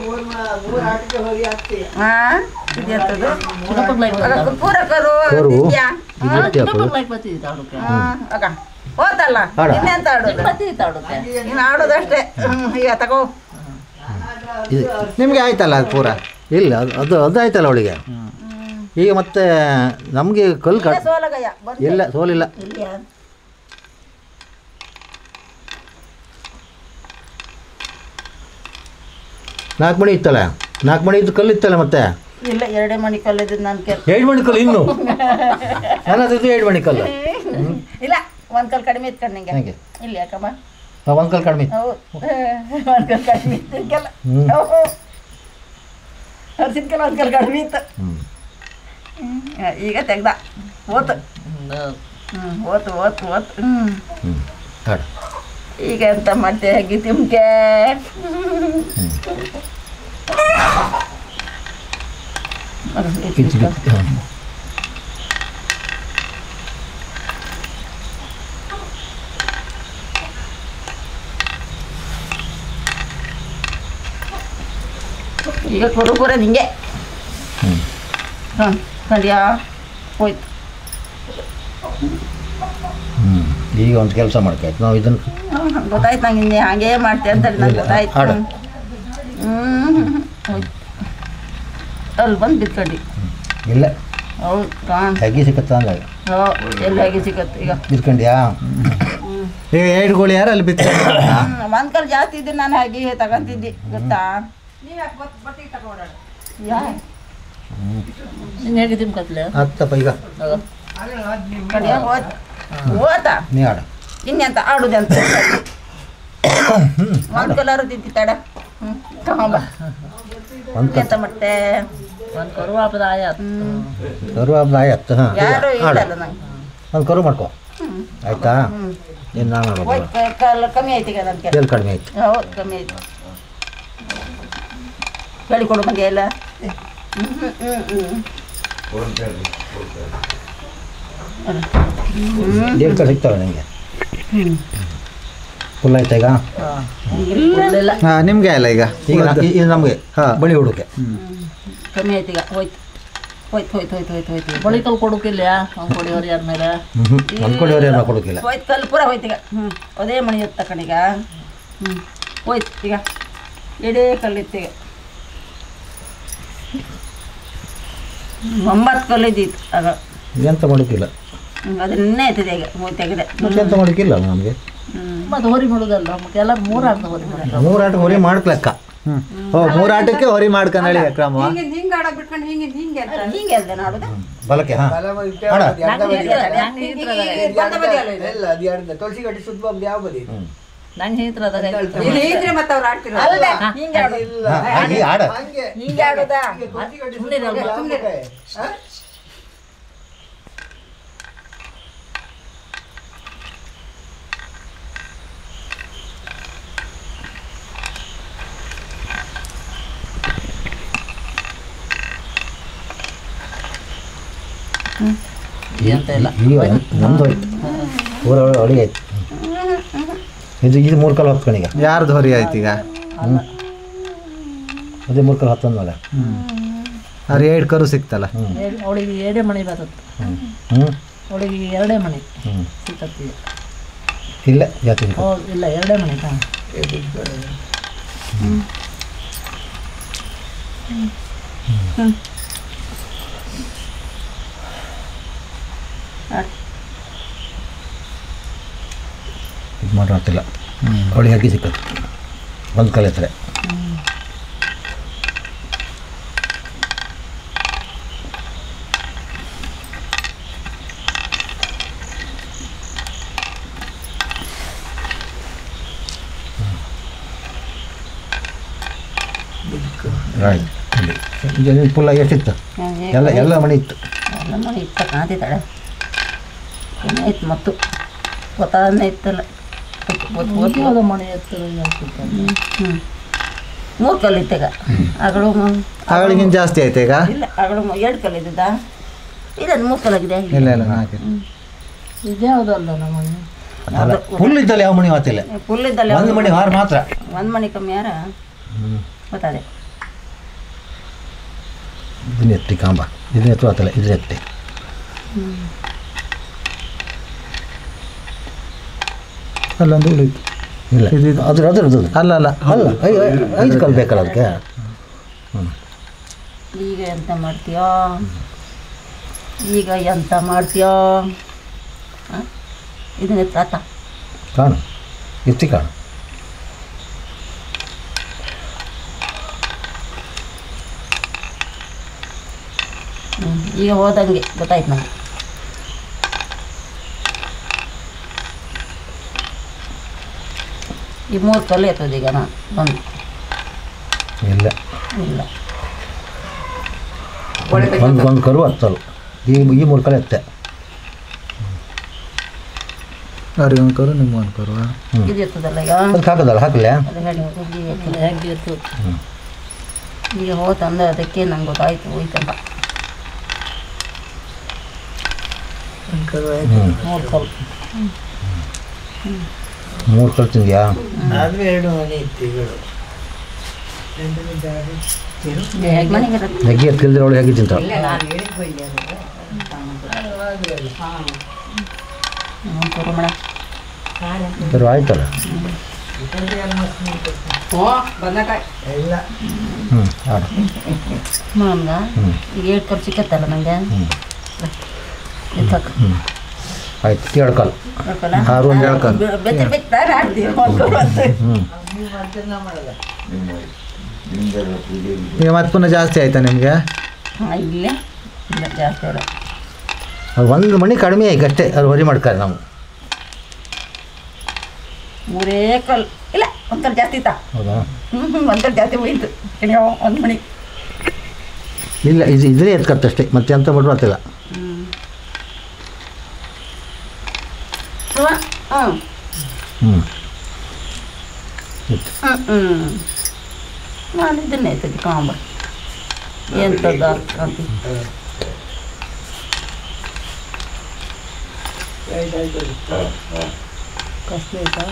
ಹಾಂ ಇದೆಂತದು ಚಿಕ್ಕಪ್ಪಗ್ಲಾಗಿ ಆಗ ಪೂರ ಕರು ಕರು. ಇದ್ಯಾ ಇದು ಎತ್ತಿ ಹಾಕೋದು ಚಿಕ್ಕಪ್ಪಗ್ಲಾಗಿ ಬತ್ತಿತ್ತು ಆಡೋಕೆ ಹ್ಮ್, ಆಗ ಹೋತಲ್ಲ ಆಡ. ಇನ್ನೆಂತ ಆಡೋದು ಬತ್ತಿತ್ತು ಆಡೋಕೆ ನೀನು ಆಡೋದಷ್ಟೇ ಹ್ಮ್, ಈಗ ತಗೋ ಇದು ನಿಮಗೆ ಆಯ್ತಲ್ಲ ಅದು ಪೂರ ಇಲ್ಲ ಅದು ಅದು ಅದಾಯ್ತಲ್ಲ ಅವಳಿಗೆ ಈಗ ಮತ್ತೆ ನಮಗೆ ಕಲ್ಲು ಕಟ್ ಸೋಲಗಯ್ಯ ಬಂದು ಇಲ್ಲ ಸೋಲಿಲ್ಲ ಇಲ್ಯಾ ನಾಲ್ಕು ಮಣಿ ಇತ್ತಲ್ಲ ನಾಲ್ಕು ಮಣಿ ಇದ್ದು ಕಲ್ಲು ಇತ್ತಲ್ಲ ಮತ್ತೆ ಇಲ್ಲ ಎರಡೇ ಮಣಿ ಕಲ್ಲಿದ್ದು ನಾನು ಕೆಲ್ ಏಳು ಮಣಿ ಕಲ್ಲು ಇನ್ನು ನನ್ನದು ಏಳು ಮಣಿ ಕಲ್ಲು ಇಲ್ಲ ಒಂದು ಕಲ್ ಕಡಿಮೆ ಇತ್ತು ಕಣ್ ನಿಂಗೆ ಹೇಗೆ ಇಲ್ಲ ಯಾಕಮ್ಮ ಒಂದು ಕಲ್ಲು ಕಡಿಮೆ ಇತ್ತು. ಹೌದು ಒಂದು ಕಲ್ ಕಡಿಮೆ ಇತ್ತು ಇದಕ್ಕೆಲ್ಲ ಹ್ಮ್. ಹರ್ಸಿದ್ಕೆಲ್ಲ ಒಂದು ಕಲ್ ಕಡಿಮೆ ಇತ್ತು ಹ್ಮ್. ಹ್ಮ್. ಈಗ ತೆಗ್ದ ಓತು ಹ್ಞೂ ಓತು ಓತು ಓತು ಹ್ಞೂ ಹ್ಞೂ ಹಾಡು ಈಗ ಎಂತ ಮಾಡ್ತೆ ಹೇಗೆ ತಿಮ್ಕೆ ಕಿಚ್ಚು ಕಿಚ್ಚು ಹ್ಮ್. ಈಗ ಕೊಡು ಪೂರ ನಿಂಗೆ ಹ್ಮ್. ಹಾಂ ಕಂಡ್ಯಾ ಹೋಯ್ತು ಹ್ಞೂ ಈಗ ಒಂದು ಕೆಲಸ ಮಾಡ್ಕಾಯ್ತು ನಾವು ಇದನ್ನು ಹ್ಮ್, ಗೊತ್ತಾಯ್ತು ನಂಗೆ ಇನ್ನೇ ಹಾಗೇ ಮಾಡ್ತೆ ಅಂತ ನಂಗೆ ಇಲ್ಲ, ಗೊತ್ತಾಯ್ತು ಹಾಡು. ಹ್ಞೂ ಹೋಯ್ತು ಅಲ್ಲಿ ಬಂದು ಬಿತ್ಕೊಂಡಿ ಇಲ್ಲ ಹೌದು ಕಾಣ್ ಹೆಗ್ಗಿ ಸಿಕ್ಕತ್ತ ಅಂದಾಗ ಹೋ ಎಲ್ಲಿ ಹೇಗೆ ಸಿಗತ್ತೆ ಈಗ ಇದ್ಕೊಂಡ್ಯಾ ಈಗ ಏಳು ಗೋಳಿ ಯಾರು ಅಲ್ಲಿ ಬಿತ್ತ ಒಂದು ಕಲ್ ಜಾಸ್ತಿ ಇದ್ದು ನಾನು ಹಾಗೆ ತಗೊಂತಿದ್ದೆ ಗೊತ್ತಾ ಯಾ ನೀನು ಹೇಗೆ ತಿನ್ಕತ್ಲೆ ಹತ್ತಪ್ಪ ಈಗ ಕಡಿಯ ಹೋತ್ ಹೋತಾ ನೀ ಆಡು ಇನ್ನೆಂತ ಆಡುದಂತ ಒಂದು ಕಲರು ತಿಂತಿ ತಡ ಹ್ಞೂ ತಗೊಂಬ ಒಂದು ಎಂತ ಮತ್ತೆ ಒಂದು ಕರು ಹಾಪದ ಆಯಾತು ಕರು ಹಬ್ಬ ಆಯ್ತು ಹಾಂ ಯಾರು ಆಡು ಇಲ್ಲಲ್ಲ ನಂಗೆ ಒಂದು ಕರು ಮಾಡ್ಕೊ ಆಯ್ತಾ ಹ್ಞೂ ಇನ್ನು ನಾನು ಮಾಡೋದು ಹೋಯ್ತು ಕಲ್ ಕಮ್ಮಿ ಆಯ್ತು ಈಗ ನನ್ನ ಕೆಲಸ ಎಲ್ಲಿ ಕಡಿಮೆ ಆಯ್ತು ಹೌದು ಕಮ್ಮಿ ಆಯ್ತು ಹೇಳಿಕೊಡು ಮಂದಿ ಎಲ್ಲ ಹ್ಞೂ ಹ್ಞೂ ಏನು ಕಡೆ ಸಿಗ್ತಾವೆ ನನಗೆ ಫುಲ್ ಆಯ್ತಾ ಈಗ ಇಲ್ಲ ನಿಮಗೆ ಅಲ್ಲ ಈಗ ಈಗ ನ- ಈ- ಇದು ನಮಗೆ ಹಾ. ಬಳಿ ಹುಡುಕೆ ಕಮ್ಮಿ ಆಯ್ತು ಈಗ ಹೋಯ್ತು ಹೋಯ್ತು ಹೋಯ್ತು ಹೋಯ್ತು ಹೋಯ್ತು ಹೋಯ್ತು ಬಳಿ ಕಲ್ ಕೊಡೋಕಿಲ್ಲ ಅವ್ನು ಕೊಡಿಯೋರು ಯಾರ ಮೇಲೆ ಹ್ಞೂ ಒಂದು ಕೊಡಿಯವ್ರು ಏನು ಕೊಡೋಕಿಲ್ಲ ಹೋಯ್ತು ಕಲ್ಲು ಪೂರ ಹೋಯ್ತು ಈಗ ಹ್ಞೂ ಅದೇ ಮಣಿ ಎತ್ತ ಕಣೀಗ ಹ್ಞೂ ಹೋಯ್ತು ಈಗ ಎಡೇ ಕಲ್ಲಿತ್ತು ಈಗ ಹ್ಮ್, ಒಂಬತ್ತು ಕಲ್ಲಿದ್ದಿತ್ತು ಆಗ ಎಂತ ಮಾಡೋಕ್ಕಿಲ್ಲ ಹ್ಮ್, ಅದು ನಿನ್ನೆ ಆಯ್ತದೆ ಈಗ ಹೋಯ್ತು ತೆಗೆದೆ ಮತ್ತೆ ಎಂತ ಮಾಡೋಕ್ಕಿಲ್ಲ ನಮಗೆ ಹ್ಞೂ ಮತ್ತೆ ಹೊರಿ ಮಾಡೋದಲ್ಲ ಮತ್ತೆ ಎಲ್ಲ ಮೂರು ಅರ್ಧ ಹೊರಿ ಮಾಡೋದು ಮೂರು ಆಟ ಹೊರಿ ಮಾಡ್ಕ್ಲೆಕ್ಕ ಹ್ಞೂ ಓ ಮೂರು ಆಟಕ್ಕೆ ಹೊರಿ ಮಾಡ್ಕೊಂಡಳಿ ಕ್ರಮ ಹಿಂಗೆ ಅಲ್ದೆ ನೋಡುದು ಬಲಕ್ಕೆ ಹಾಂ ಆಡ ನಂಗೆ ಹೇಳ್ತಾರೆ ಅದಾಗ ಅಲ್ಲ ಹಿಂಗೆ ಆಡುದು ಹಾಂ ಈ ಆಡ ಹಿಂಗೆ ಆಡುದಾ ಅಂತ ಇಲ್ಲ ಈಗ ನಮ್ದು ಹೋಯ್ತು ಊರ ಅಡಿಗೆ ಆಯ್ತು ಇದು ಇದು ಮೂರು ಕಾಲು ಹತ್ಕೊಳೀಗ ಯಾರ್ದು ಹೊರಿ ಆಯ್ತು ಈಗ ಅದೇ ಮೂರು ಕಾಲು ಹತ್ತಂದಲ್ಲ ಅವ್ರು ಎರಡು ಕರು ಸಿಕ್ತಲ್ಲ ಅವಳಿಗೆ ಎರಡೇ ಮಣಿ ಬರುತ್ತೆ ಹ್ಞೂ ಹ್ಞೂ ಅವಳಿಗೆ ಎರಡೇ ಮಣಿ ಹ್ಞೂ ಸಿಕ್ಕತ್ತಿ ಇಲ್ಲ ಜಾತಿ ಓ ಇಲ್ಲ ಎರಡೇ ಮಣಿ ಹಾ ಇದು ಮಾಡಿರ್ತಿಲ್ಲ ಅವಳಿಗೆ ಅಕ್ಕಿ ಸಿಕ್ಕದು ಒಂದು ಕಾಲು ಎತ್ತರೆ ಆಯ್ತು ಇಲ್ಲಿ ಈಗ ಫುಲ್ಲ ಎಷ್ಟಿತ್ತು ಎಲ್ಲ ಎಲ್ಲ ಮನೆ ಇತ್ತು ಎಲ್ಲ ಮನೆ ಇತ್ತ ಕಾಂತಿದ್ದಾಳೆ ಏನಾಯ್ತು ಮತ್ತು ಗೊತ್ತಾನೆ ಇತ್ತಲ್ಲ ಅದು ಮಣಿ ಎತ್ತರ ಹ್ಞೂ ಮೂರು ಕಲ್ಲು ಇತ್ತಾಗ ಅಗಳು ಅವಳಿಗಿಂತ ಜಾಸ್ತಿ ಆಯ್ತು ಈಗ ಇಲ್ಲ ಅಗಳು ಎರಡು ಕಲ್ಲು ಇದ್ದದ ಇಲ್ಲ ಮೂರು ಕಲ್ಲಾಗಿದೆ ಇಲ್ಲ ಇಲ್ಲ ನಾಲ್ಕು ಇದ್ಯಾವುದಲ್ಲ ನಮ್ಮ ಮಣಿ ಅಲ್ಲ ಫುಲ್ ಇದ್ದಲ್ಲ ಯಾವ ಮನೆ ಮಾತಿಲ್ಲ ಫುಲ್ ಇದ್ದಲ್ಲ ಒಂದು ಮನೆ ಹಾರು ಮಾತ್ರ ಒಂದು ಮನೆ ಕಮ್ಮಿ ಯಾರ ಗೊತ್ತದೆ ಇದನ್ನ ಎತ್ತಿ ಕಾಂಬ ಇದನ್ನ ಎತ್ತು ಆತಲ್ಲ ಇದ್ರ ಎತ್ತಿ ಅಲ್ಲೊಂದು ಉಳಿತು ಇಲ್ಲ ಅದ್ರ ಅದ್ರದ್ದು ಅಲ್ಲ ಅಲ್ಲ ಅಲ್ಲ ಐ- ಐ- ಐದು ಕಾಲು ಬೇಕಲ್ಲ ಅದಕ್ಕೆ ಈಗ ಎಂತ ಮಾಡ್ತೀಯೋ ಈಗ ಎಂತ ಮಾಡ್ತೀಯೋ ಆ? ಇದನ್ನ ಎತ್ತಾತ ಕಾಣು ಎತ್ತಿ ಕಾಣು ಹ್ಞೂ ಈಗ ಹೋದಂಗೆ ಗೊತ್ತಾಯ್ತು ನನಗೆ ಈ ಮೂರು ಕಲ್ಲು ಎತ್ತದ ಈಗ ನಾನು ಬಂದು ಇಲ್ಲ ಇಲ್ಲ ಒಂದು ಒಂದು ಕರು ಹತ್ತಲ್ಲ ಈ ಈ ಮೂರು ಕಾಲು ಎತ್ತೆ ಅವ್ರಿಗೆ ಒಂದು ಕರು ನಿಮ್ಗೆ ಒಂದು ಕರು ಇದು ಎತ್ತದಲ್ಲ ಈಗ ಅದಕ್ಕೆ ಹಾಕೋದಲ್ಲ ಹಾಕಲ್ಲ ಅದು ಹೇಳಿ ಹೋಗಿ ಎತ್ತದ. ಹೇಗೆ ಎತ್ತು ಈಗ ಹೋತಂದ್ರೆ ಅದಕ್ಕೆ ನಂಗೆ ಗೊತ್ತಾಯ್ತು ಹೋಯ್ತಂತ ಹ್ಞೂ ಮೂರು ಕಲ್ ಮೂರು ಕಾಲು ತಿಂದ್ಯಾ ಮನೆಗೆ ಇರುತ್ತೆ. ನೆಗ್ಗಿ ಎತ್ತು ತಿಂದ್ರೆ ಅವಳು ಹೇಗೆ ತಿಂತಾಳೆ ಹ್ಞೂ, ಕೊಡು ಮೇಡಮ್ ಸರಿ ಆಯ್ತಲ್ಲ ಹ್ಞೂ ಆಡು ನಮ್ಗ ಈಗ ಏಳು ಕರು ಸಿಕ್ಕತ್ತಲ್ಲ ನಂಗೆ ಎತ್ತಕ್ಕ ಹ್ಞೂ ಆಯ್ತು ಎರಡು ಕಾಲು ಹೇಳ್ಕೊಲ್ಲ? ಆರು ಒಂದು ಎರಡು ಕಾಲು ಬೆ- ಬೆಚ್ಚ ಬೆಚ್ಚ ಬೇಡ ಆಡ್ತೀವಿ ಒಂದು ಕರು ಅಂತ. ಹ್ಞೂ ಈಗ ಮತ್ತೆ ಪುನಃ ಜಾಸ್ತಿ ಆಯ್ತಾ ನಿಮಗೆ ಹಾ, ಇಲ್ಲೇ ಇಲ್ಲ ಜಾಸ್ತಿ ಇಲ್ಲ ಅದು ಒಂದು ಮಣಿ ಕಡಿಮೆ ಈಗ ಅಷ್ಟೇ ಅದು ಹೊರಿ ಮಾಡ್ತಾರೆ ನಾವು ಮೂರೇ ಕಲ್ ಇಲ್ಲ ಒಂದು ಕಲ್ ಜಾಸ್ತಿ ಇತ್ತ ಹೌದಾ ಹ್ಞೂ ಹ್ಞೂ ಒಂದು ಕಲ್ ಜಾಸ್ತಿ ಹೋಯ್ತು ಕಣಿಯೋ ಒಂದು ಮಣಿ ಇಲ್ಲ ಇದು ಇದ್ರೆ ಎತ್ಕತ್ತಷ್ಟೇ ಮತ್ತೆ ಎಂತ ಮಾಡ್ರು ಆಗ್ತಿಲ್ಲ ಹ್ಞೂ ಹ್ಞೂ ಹ್ಞೂ ಹ್ಞೂ ನಾನು ಇದನ್ನೇ ಐತದೆ ಕಾಂಬ ಎಂಥದ್ದು ಅಂತ ಕಷ್ಟ ಆಯ್ತಾ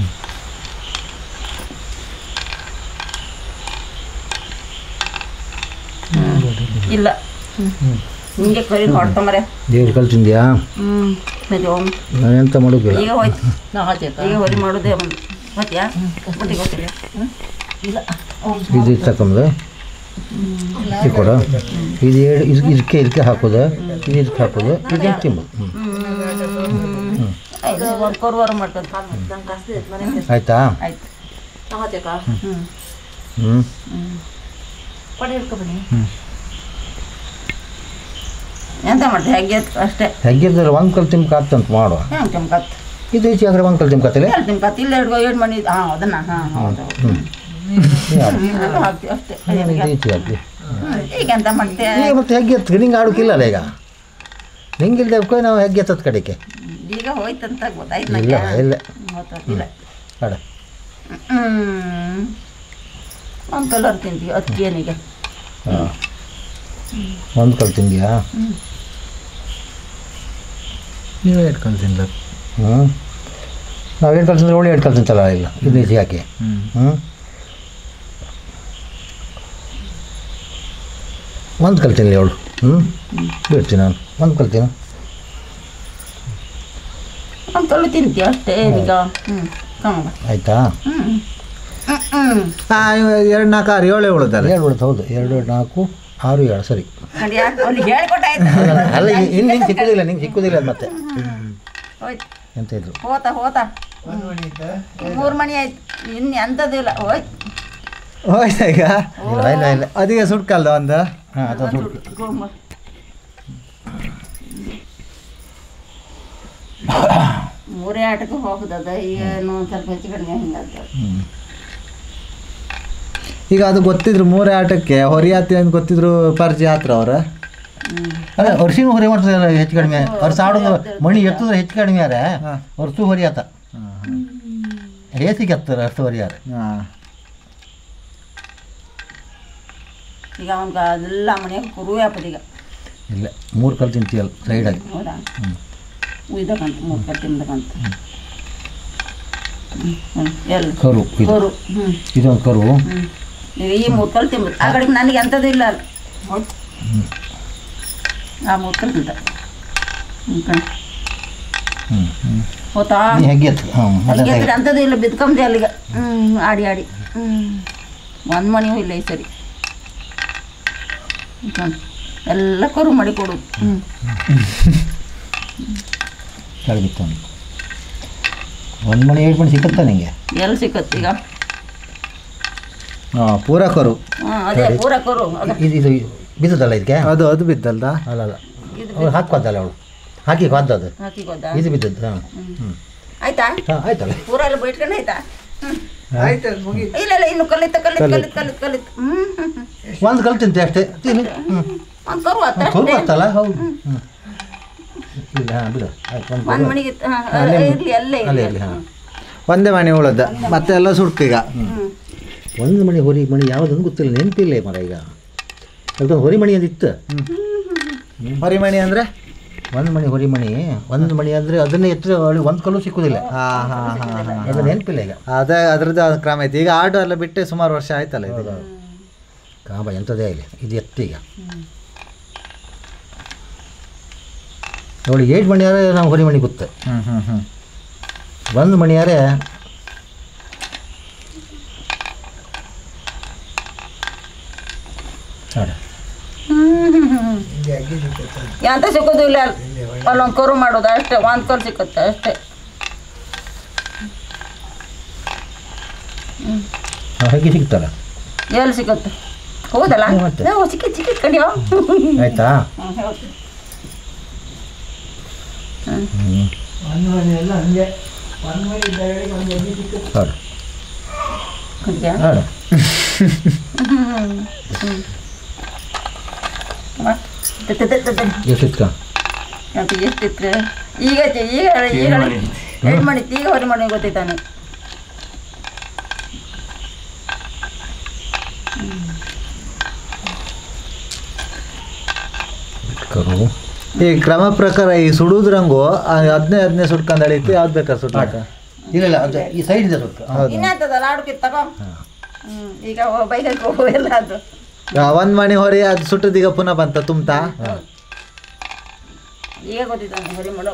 ಇಲ್ಲ ಹಿಂಗೆ ಕರಿ ಹೊಡ್ಕೊಂಬರೆ ದೇವ್ರ ಕಲ್ ತಿಂದ್ಯಾ ಹ್ಞೂ ಮತ್ತೆ ಒಮ್ಮೆ ನಾನು ಎಂತ ಮಾಡೋಕ್ಕಿಲ್ಲ ಈಗ ಹೋಯ್ತು ನಾ ಹಾಚೇಕ ಈಗ ಹೊರಿ ಮಾಡೋದೇ ಒಂದು ಮತ್ತ್ಯಾ ಮತ್ತೆ ಗೊತ್ತಿಲ್ಲ ಹ್ಞೂ ಇಲ್ಲ ಇದು ಇದು ತಕೊಂಬುದು ಇದು ಕೊಡು ಇದು ಏಳು ಇದು ಇದಕ್ಕೆ ಇದಕ್ಕೆ ಹಾಕೋದು ಇದು ಇದಕ್ಕೆ ಹಾಕೋದು ಇದು ತಿಂಬೋದು ಹ್ಞೂ ಆಯ್ತು ಒಂದು ಕೊರುವಾರ ಮಾಡ್ಕೊಂಡು ಆಯಿತಾ ಆಯ್ತು ನಾ ಹಾಚೇಕ ಹ್ಞೂ ಹ್ಞೂ ಕೊಡಿ ಹಿಡ್ಕೊಬನ್ನಿ ಎಂತ ಮಾಡ್ತೀವಿ ಹಾಗೆ ಅಷ್ಟೇ ಹೆಗ್ಗಿರ್ತಾರೆ ಒಂದು ಕಲ್ ತಿಮ್ಕ ಆಗ್ತಂತ ಮಾಡುವ ಹೆಂಗೆ ತಿಮ್ಕತ್ ಇದು ಈಚೆ ಹಾಕಿದ್ರೆ ಒಂದು ಕಲ್ ತಿಮ್ಕತ್ತಿಲ್ಲ ಹೇಳಿ ತಿಮ್ಕತ್ ಇಲ್ಲ ಹಿಡ್ಕೊ ಏಳು ಮಣಿ ಹಾಂ ಅದನ್ನ ಹಾಂ ಹೌದು ಹ್ಞೂ ಅದು ಹಾಕ್ತೀವಿ ಅಷ್ಟೇ ಇದು ಈಚೆ ಹಾಕಿ ಹ್ಮ್. ಈಗ ಎಂತ ಮಾಡ್ತೀಯ ಈಗ ಮತ್ತೆ ಹೆಗ್ಗೆ ಎತ್ತು ನಿಂಗೆ ಆಡೋಕ್ಕಿಲ್ಲಲ್ಲ ಈಗ ನಿಂಗೆ ಇಲ್ದೆ ನಾವು ಹೆಗ್ಗೆ ಎತ್ತದ ಕಡೆಗೆ ಈಗ ಹೋಯ್ತಂತ ಗೊತ್ತಾಯ್ತು ಇಲ್ಲ ನನಗೆ ಇಲ್ಲ ಗೊತ್ತಾಗ್ತಿಲ್ಲ ಆಡ ಹ್ಞೂ ಒಂದು ಕಲರ್ ತಿಂತೀವಿ ಅದಕ್ಕೆ ಏನಿಗೆ ಹಾಂ ಒಂದು ಕಲ್ ತಿಂದ್ಯಾ ನೀವು ಎಷ್ಟು ಕಲ್ತಿಲ್ಲ ಹ್ಞೂ ನಾವು ಏನು ಕಲ್ತಿದ್ರೆ ಅವಳು ಎರಡು ಕಲ್ತಿಂತಲ್ಲ ಇಲ್ಲ ಇದು ಈಸಿ ಯಾಕೆ ಹ್ಞೂ ಹ್ಞೂ ಒಂದು ಕಲ್ತೀನಿ ಅವಳು ಹ್ಞೂ ಬಿಡ್ತೀನಿ ನಾನು ಒಂದು ಕಲ್ತೀನಿ ಒಂದು ಕಲ್ಲು ತಿಂತೀಯ ಅಷ್ಟೇ ಈಗ ಹ್ಞೂ ಕಮ್ಮ ಆಯಿತಾ ಹ್ಞೂ ಹ್ಞೂ ಹಾಂ ಎರಡು ನಾಲ್ಕು ಆರು ಏಳೇ ಉಳಿದಲ್ಲ ಎರಡು ಬಿಡುತ್ತೆ ಹೌದು ಎರಡು ನಾಲ್ಕು ಆರು ಏಳು ಸರಿ ನೋಡಿ ಅವ್ನಿಗೆ ಹೇಳ್ಕೊಟ್ಟಾಯ್ತು ಅಲ್ಲ ಇನ್ನು ನಿಂಗೆ ಸಿಕ್ಕುದಿಲ್ಲ ನಿಂಗೆ ಸಿಕ್ಕುದಿಲ್ಲ ಅದು ಮತ್ತೆ ಹೋಯ್ತು ಎಂತ ಇದ್ರು ಹೋತ ಹೋತ ಮೂರು ಮಣಿ ಆಯ್ತು ಇನ್ನು ಎಂಥದ್ದು ಇಲ್ಲ ಹೋಯ್ತು ಹೋಯ್ತಾ ಈಗ ಇಲ್ಲ ಇಲ್ಲ ಇಲ್ಲ ಅದೀಗ ಸುಟ್ಕಲ್ದ ಒಂದು ಹಾಂ ಅದು ಸುಟ್ಟು ಗೋಂಬ ಮೂರೇ ಆಟಕ್ಕೆ ಹೋಗುದದ ಏನು ಒಂದ್ ಸ್ವಲ್ಪ ಹೆಚ್ಚು ಕಡಿಮೆ ಹಿಂಗಾಗ್ತದೆ ಈಗ ಅದು ಗೊತ್ತಿದ್ರು ಮೂರೇ ಆಟಕ್ಕೆ ಹೊರಿಯಾತಿ ಅಂತ ಗೊತ್ತಿದ್ರು ಪರ್ಜಿ ಹಾತ್ರ ಅವ್ರ ಅಲ್ಲ ವರ್ಷಿನ ಹೊರೆ ಮಾಡ್ತಾರೆ ಹೆಚ್ಚು ಕಡಿಮೆ ವರ್ಷ ಆಡೋದು ಮಣಿ ಎತ್ತಿದ್ರೆ ಹೆಚ್ಚು ಕಡಿಮೆ ಯಾರೆ ವರ್ಷ ಹೊರಿ ಆತ ಹೇಸಿಗೆ ಎತ್ತಾರೆ ಅಷ್ಟು ಹೊರಿ ಯಾರೆ ಹಾಂ ಈಗ ಅವ್ನಿಗೆ ಅದೆಲ್ಲ ಮನೆಯಾಗ ಕುರುವೆ ಹಾಕೋದು ಈಗ ಇಲ್ಲ ಮೂರು ಕಲ್ ತಿಂತೀಯಲ್ಲ ಸೈಡಾಗಿ ಹೌದಾ ಉಯ್ದಕ್ಕಂತ ಮೂರು ಕಟ್ಟಿ ತಿಂದಕ್ಕಂತ ಹ್ಞೂ ಎಲ್ಲಿ ಕರು ಇದು ಕರು ಹ್ಞೂ ಇದೊಂದು ಕರು ಹ್ಞೂ ಈಗ ಈ ಮೂರು ಕಲ್ ತಿಂಬೋದು ಆ ಕಡೆಗೆ ನನಗೆ ಎಂಥದ್ದು ಇಲ್ಲ ಅಲ್ಲಿ ಹೌದು ಆ ಮೂರು ಕಲ್ ತಿಂತ ಹ್ಞೂ ಕಣ್ ಹ್ಞೂ ಹೋತಾ ನೀ ಹೆಗ್ಗೆ ಎತ್ತು ಹಾಂ ಅದಕ್ಕೆ ಹತ್ತಿರ ಅಂಥದ್ದು ಇಲ್ಲ ಬಿದ್ಕೊಂಡೆ ಅಲ್ಲಿಗ ಹ್ಞೂ ಆಡಿ ಆಡಿ ಹ್ಞೂ ಒಂದು ಮಣಿಯೂ ಇಲ್ಲ ಈ ಸರಿ ಹ್ಮ್. ಎಲ್ಲ ಕರು ಮಾಡಿ ಕೊಡೋದು ಹ್ಞೂ ಕೆಳಗಿತ್ತು ಒಂದು ಒಂದು ಮಣಿ ಏಳು ಮಣಿ ಸಿಕ್ಕತ್ತಾ ನಿಂಗೆ ಎಲ್ಲಿ ಸಿಕ್ಕತ್ತೆ ಈಗ ಹಾಂ ಪೂರ ಕರು ಹ್ಞೂ ಅದೇ ಪೂರ ಕರು ಅದು ಇದು ಇದು ಬಿದ್ದದಲ್ಲ ಇದಕ್ಕೆ ಅದು ಅದು ಬಿದ್ದಲ್ದ ಅಲ್ಲ ಅಲ್ಲ ಇದು ಅವಳು ಹಾಕ್ಕೊದ್ದಲ್ಲ ಅವಳು ಹಾಕಿ ಅದು ಹಾಕಿ ಗೊತ್ತಾ ಇದು ಬಿದ್ದದ್ದು ಹಾಂ ಹ್ಞೂ ಆಯ್ತಾ ಹಾಂ ಆಯ್ತಲ್ಲ ಪೂರ ಎಲ್ಲ ಬೈಟ್ಕೊಂಡು ಆಯ್ತಾ ಹ್ಞೂ ಆಯ್ತು ಮುಗಿ ಇಲ್ಲ ಇಲ್ಲ ಇನ್ನು ಕಲಿತ ಕಲಿತ ಕಲಿತ ಕಲಿತ ಕಲಿತ ಹ್ಞೂ ಹ್ಞೂ ಹ್ಞೂ ಒಂದು ಕಲ್ ತಿಂತೆ ಅಷ್ಟೇ ತಿನ್ನು ಹ್ಞೂ ಒಂದು ಕರು ಆತ ಕರು ಆಗ್ತಲ್ಲ ಹೌದು ಹ್ಞೂ ಇಲ್ಲ ಹಾಂ ಬಿಡು ಆಯ್ತು ಒಂದು ಒಂದು ಕರು ಮಣಿಗೆ ಹಾಂ ಇರಲಿ ಅಲ್ಲೇ ಅಲ್ಲೇ ಇರಲಿ ಇರಲಿ ಹಾಂ ಒಂದೇ ಮನೆ ಉಳದ ಮತ್ತೆ ಎಲ್ಲ ಸುಟ್ಕೀಗ ಹ್ಞೂ ಒಂದು ಮಣಿ ಹೊರಿ ಮಣಿ ಯಾವುದಂದು ಗೊತ್ತಿಲ್ಲ ನೆನಪಿಲ್ಲ ಮರ ಈಗ ಅದೊಂದು ಹೊರಿ ಮಣಿ ಅಂದಿತ್ತು ಹೊರಿಮಣಿ ಅಂದರೆ ಒಂದು ಮಣಿ ಹೊರಿ ಮಣಿ ಒಂದು ಮಣಿ ಅಂದರೆ ಅದನ್ನೇ ಎತ್ತರ ಅವಳಿಗೆ ಒಂದು ಕಲ್ಲು ಸಿಕ್ಕುದಿಲ್ಲ ಹಾಂ ಹಾಂ ಹಾಂ ಹಾಂ ಅದು ನೆನಪಿಲ್ಲ ಈಗ ಅದೇ ಅದ್ರದ್ದು ಅದು ಕ್ರಮ ಐತಿ ಈಗ ಆಟೋ ಎಲ್ಲ ಬಿಟ್ಟು ಸುಮಾರು ವರ್ಷ ಆಯ್ತಲ್ಲ ಇದು ಕಾಂಬ ಎಂಥದೇ ಆಗಲಿ ಇದು ಎತ್ತು ಈಗ ಅವಳಿಗೆ ಏಟ್ ಮಣಿಯಾರೆ ನಾವು ಹೊರಿ ಮಣಿ ಗೊತ್ತು ಹ್ಞೂ ಹ್ಞೂ ಹ್ಞೂ ಒಂದು ಮಣಿಯಾರೆ ನೋಡು ಎಂತ ಸಿಕ್ಕೋದು ಇಲ್ಲ ಅಲ್ಲಿ ಅಲ್ಲೊಂದು ಕರು ಮಾಡೋದು ಅಷ್ಟೇ ಒಂದು ಕರು ಸಿಕ್ಕುತ್ತೆ ಅಷ್ಟೇ ಹಾಗೆ ಸಿಗ್ತಲ್ಲ ಎಲ್ಲಿ ಸಿಕ್ಕುತ್ತೆ ಹೌದಲ್ಲ ಹ್ಮ್, ಮತ್ತೆ? ನಾವು ಸಿಕ್ಕಿತ್ ಸಿಕ್ಕಿತ್ ಕಡಿಯೋ ಆಯ್ತಾ ನೋಡು ನೋಡು ಎಷ್ಟು ಇಟ್ಕ ಅದು ಎಷ್ಟಿತ್ತು ಈಗ ಚೆ- ಈಗ ಈಗ ಎರಡು ಮಾಡಿತ್ತು ಈಗ ಹೊರ ಮಾಡಿ ಗೊತ್ತೈತಾನೆ ಕರು ಈ ಕ್ರಮ ಪ್ರಕಾರ ಈ ಸುಡುದ್ರಂಗು ಹದಿನೈದು ಹದಿನೈದು ಸುಟ್ಕೊಂಡು ಅಳಿತು ಯಾವ್ದು ಬೇಕಾದ್ರೆ ಸುಟ್ಟಾಕ ಇಲ್ಲ ಇಲ್ಲ ಅದು ಈ ಸೈಡ್ ಇದೆ ಸ್ವಲ್ಪ ಇನ್ನಾಗ್ತದಲ್ಲ ಆಡುಕಿತ್ತು ತಗೋ ಹ್ಞೂ ಈಗ ಬೈಕಕ್ಕೆ ಹೋಗು ಎಲ್ಲ ಅದು ಒಂದು ಮನೆ ಹೊರಿ ಅದು ಸುಟ್ಟದ ಈಗ ಪುನಃ ಬಂತ ತುಂಬ್ತಾ ಈಗ ಗೊತ್ತಿದ್ದಾನೆ ಹೊರಿ ಮಾಡೋ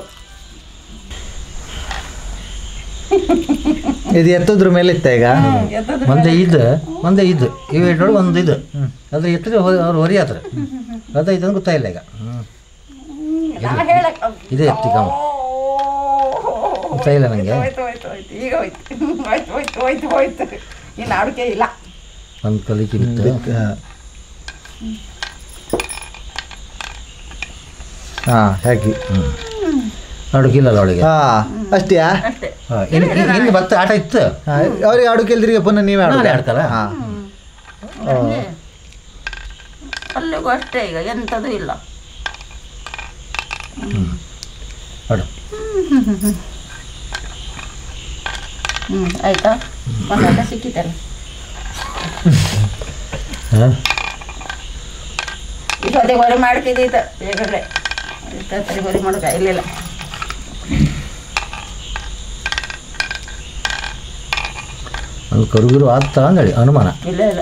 ಇದು ಎತ್ತದ್ರ ಮೇಲೆ ಇತ್ತ ಈಗ ಒಂದೇ ಇದು ಒಂದೇ ಇದು ಇವು ಇಟ್ಟೊಳಗೆ ಒಂದು ಇದು ಅದ್ರ ಎತ್ತಿದ್ರೆ ಅವ್ರು ಹೊರಿ ಹತ್ರ ಅದ ಇದನ್ನು ಗೊತ್ತಾಯಿಲ್ಲ ಈಗ ಹ್ಞೂ ನಾ ಹೇಳಕ್ ಇದೇ ಎತ್ತಿ ಕಾಮ ಗೊತ್ತಾಯಿಲ್ಲ ನನಗೆ ಹೋಯ್ತು ಹೋಯ್ತು ಹೋಯ್ತು ಈಗ ಹೋಯ್ತು ಹೋಯ್ತು ಹೋಯ್ತು ಹೋಯ್ತು ಹೋಯ್ತು ಇನ್ನು ಆಡುಕೆ ಇಲ್ಲ ಒಂದು ಕಲಿಕೆ ಬಿತ್ತು ಹಾಂ ಹಾಕಿ ಹ್ಞೂ ಅಡುಗಿಲ್ಲ ಅವಳಿಗೆ ಹಾಂ ಅಷ್ಟೇಯಾ ಅಷ್ಟೇ ಹಾಂ ಇನ್ನು ಇನ್ನು ಭತ್ತ ಆಟ ಇತ್ತು ಅವ್ರಿಗೆ ಆಡುಕಿಲ್ದ್ರಿಗೆ ಪುನಃ ನೀವೇ ನಾನೇ ಆಡೋದು ಆಡ್ತಾರ ಹಾಂ ಅಲ್ಲಿಗೂ ಅಷ್ಟೇ ಈಗ ಎಂಥದ್ದು ಇಲ್ಲ ಆಡು ಹ್ಞೂ ಆಯ್ತಾ ಒಂದು ಆಟ ಸಿಕ್ಕಿತಲ್ಲ ಹಾಂ ಈಗ ಅದೇ ಹೊರೆ ಮಾಡ್ತಿದ್ದಿತ್ತು ಬೇಗಡೆ ಸರಿ ಹೊರೆ ಮಾಡೋಕೆ ಇರಲಿಲ್ಲ ಒಂದು ಕರುಗಿರು ಆಗ್ತಾ ಅಂದೇಳಿ ಅನುಮಾನ ಇಲ್ಲ ಇಲ್ಲ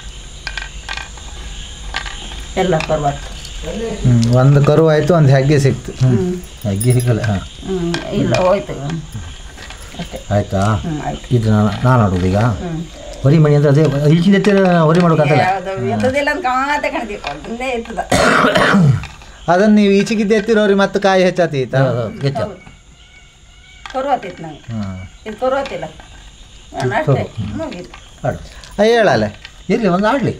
ಎಲ್ಲ ಪರ್ವತ ಹ್ಞೂ ಒಂದು ಕರು ಆಯಿತು ಒಂದು ಹೆಗ್ಗೆ ಸಿಕ್ತು ಹ್ಞೂ ಅಗ್ಗಿ ಸಿಗಲ್ಲ ಹಾಂ ಹ್ಞೂ ಇಲ್ಲ ಹೋಯ್ತು ಅಷ್ಟೇ ಆಯ್ತಾ ಹ್ಞೂ ಆಯ್ತು ಇದು ನಾನು ನಾನು ಆಡೋದು ಈಗ ಹ್ಞೂ ಹೊರಿ ಮಣಿ ಅಂದ್ರೆ ಅದೇ ಇಲ್ಚಿನ ಎತ್ತಿರ ಹೊರಿ ಮಾಡೋಕ್ಕಾಗಲ್ಲ ಯಾವ್ದು ಇಲ್ಲದಿಲ್ಲ ಅಂತ ಕಾಣತ್ತೆ ಕಾಣ್ತೀವಿ ಅದನ್ನೇ ಇರ್ತದ ಅದನ್ನು ನೀವು ಈಚೆಗಿದ್ದು ಎತ್ತಿರೋರಿ ಮತ್ತೆ ಕಾಯಿ ಹೆಚ್ಚಾತೀತ ಹೆಚ್ಚ ಕೊರುವತ್ತಿತ್ತು ನಂಗೆ ಹಾಂ ಇದು ಕೊರುವತ್ತಿಲ್ಲ ನಾನು ಅಷ್ಟೇ ಮುಗೀತು ಆಡು ಹೇಳಲ್ಲ ಇರಲಿ ಒಂದು ಆಡಲಿ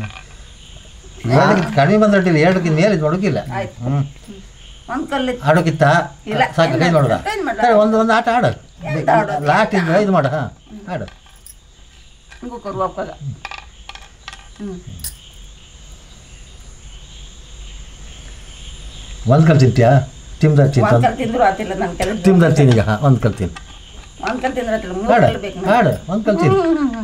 ಕಡಿಮೆ ಬಂದ್ರಟ್ಟಿಲ್ಲ ಎರಡಕ್ಕಿಂತ ಮೇಲೆ ಇದು ಮಾಡೋಕ್ಕಿಲ್ಲ ಆಯ್ತು. ಹ್ಞೂ ಒಂದು ಕಲ್ಲಿ ಆಡೋಕ್ಕಿತ್ತ ಇಲ್ಲ. ಸಾಕು ಕೈ ಮಾಡೋದ ಕೈ ಮಾಡ್ಲ. ಸರಿ, ಒಂದು ಒಂದು ಆಟ ಆಡು ಎಂತ ಆಡೋದು? ಲಾಸ್ಟ್ ಇಂದ ಇದು ಮಾಡು ಹಾಂ ಆಡು ಹಿಂಗೂ ಕೊರುವಪ್ಪಾಗ ಹ್ಞೂ ಒಂದು ಕಲ್ ತಿಂತ್ಯಾ ತಿಮ್ದಾರ್ ಒಂದು ತಿಂತ ಕಲ್ ತಿಂದ್ರು ಆತಿಲ್ಲ ನನ್ನ ಕೆಲ ತಿಮ್ದಾರ್ ತಿನ್ ಈಗ ಹಾಂ ಒಂದು ಕಲ್ ತಿನ್ ಒಂದು ಕಲ್ ತಿಂದ್ರೆ ಆತಿಲ್ಲ ಮೂರು ಆಡು ಕಲ್ ಬೇಕು ಆಡು ಒಂದು ಕಲ್ ತಿನ್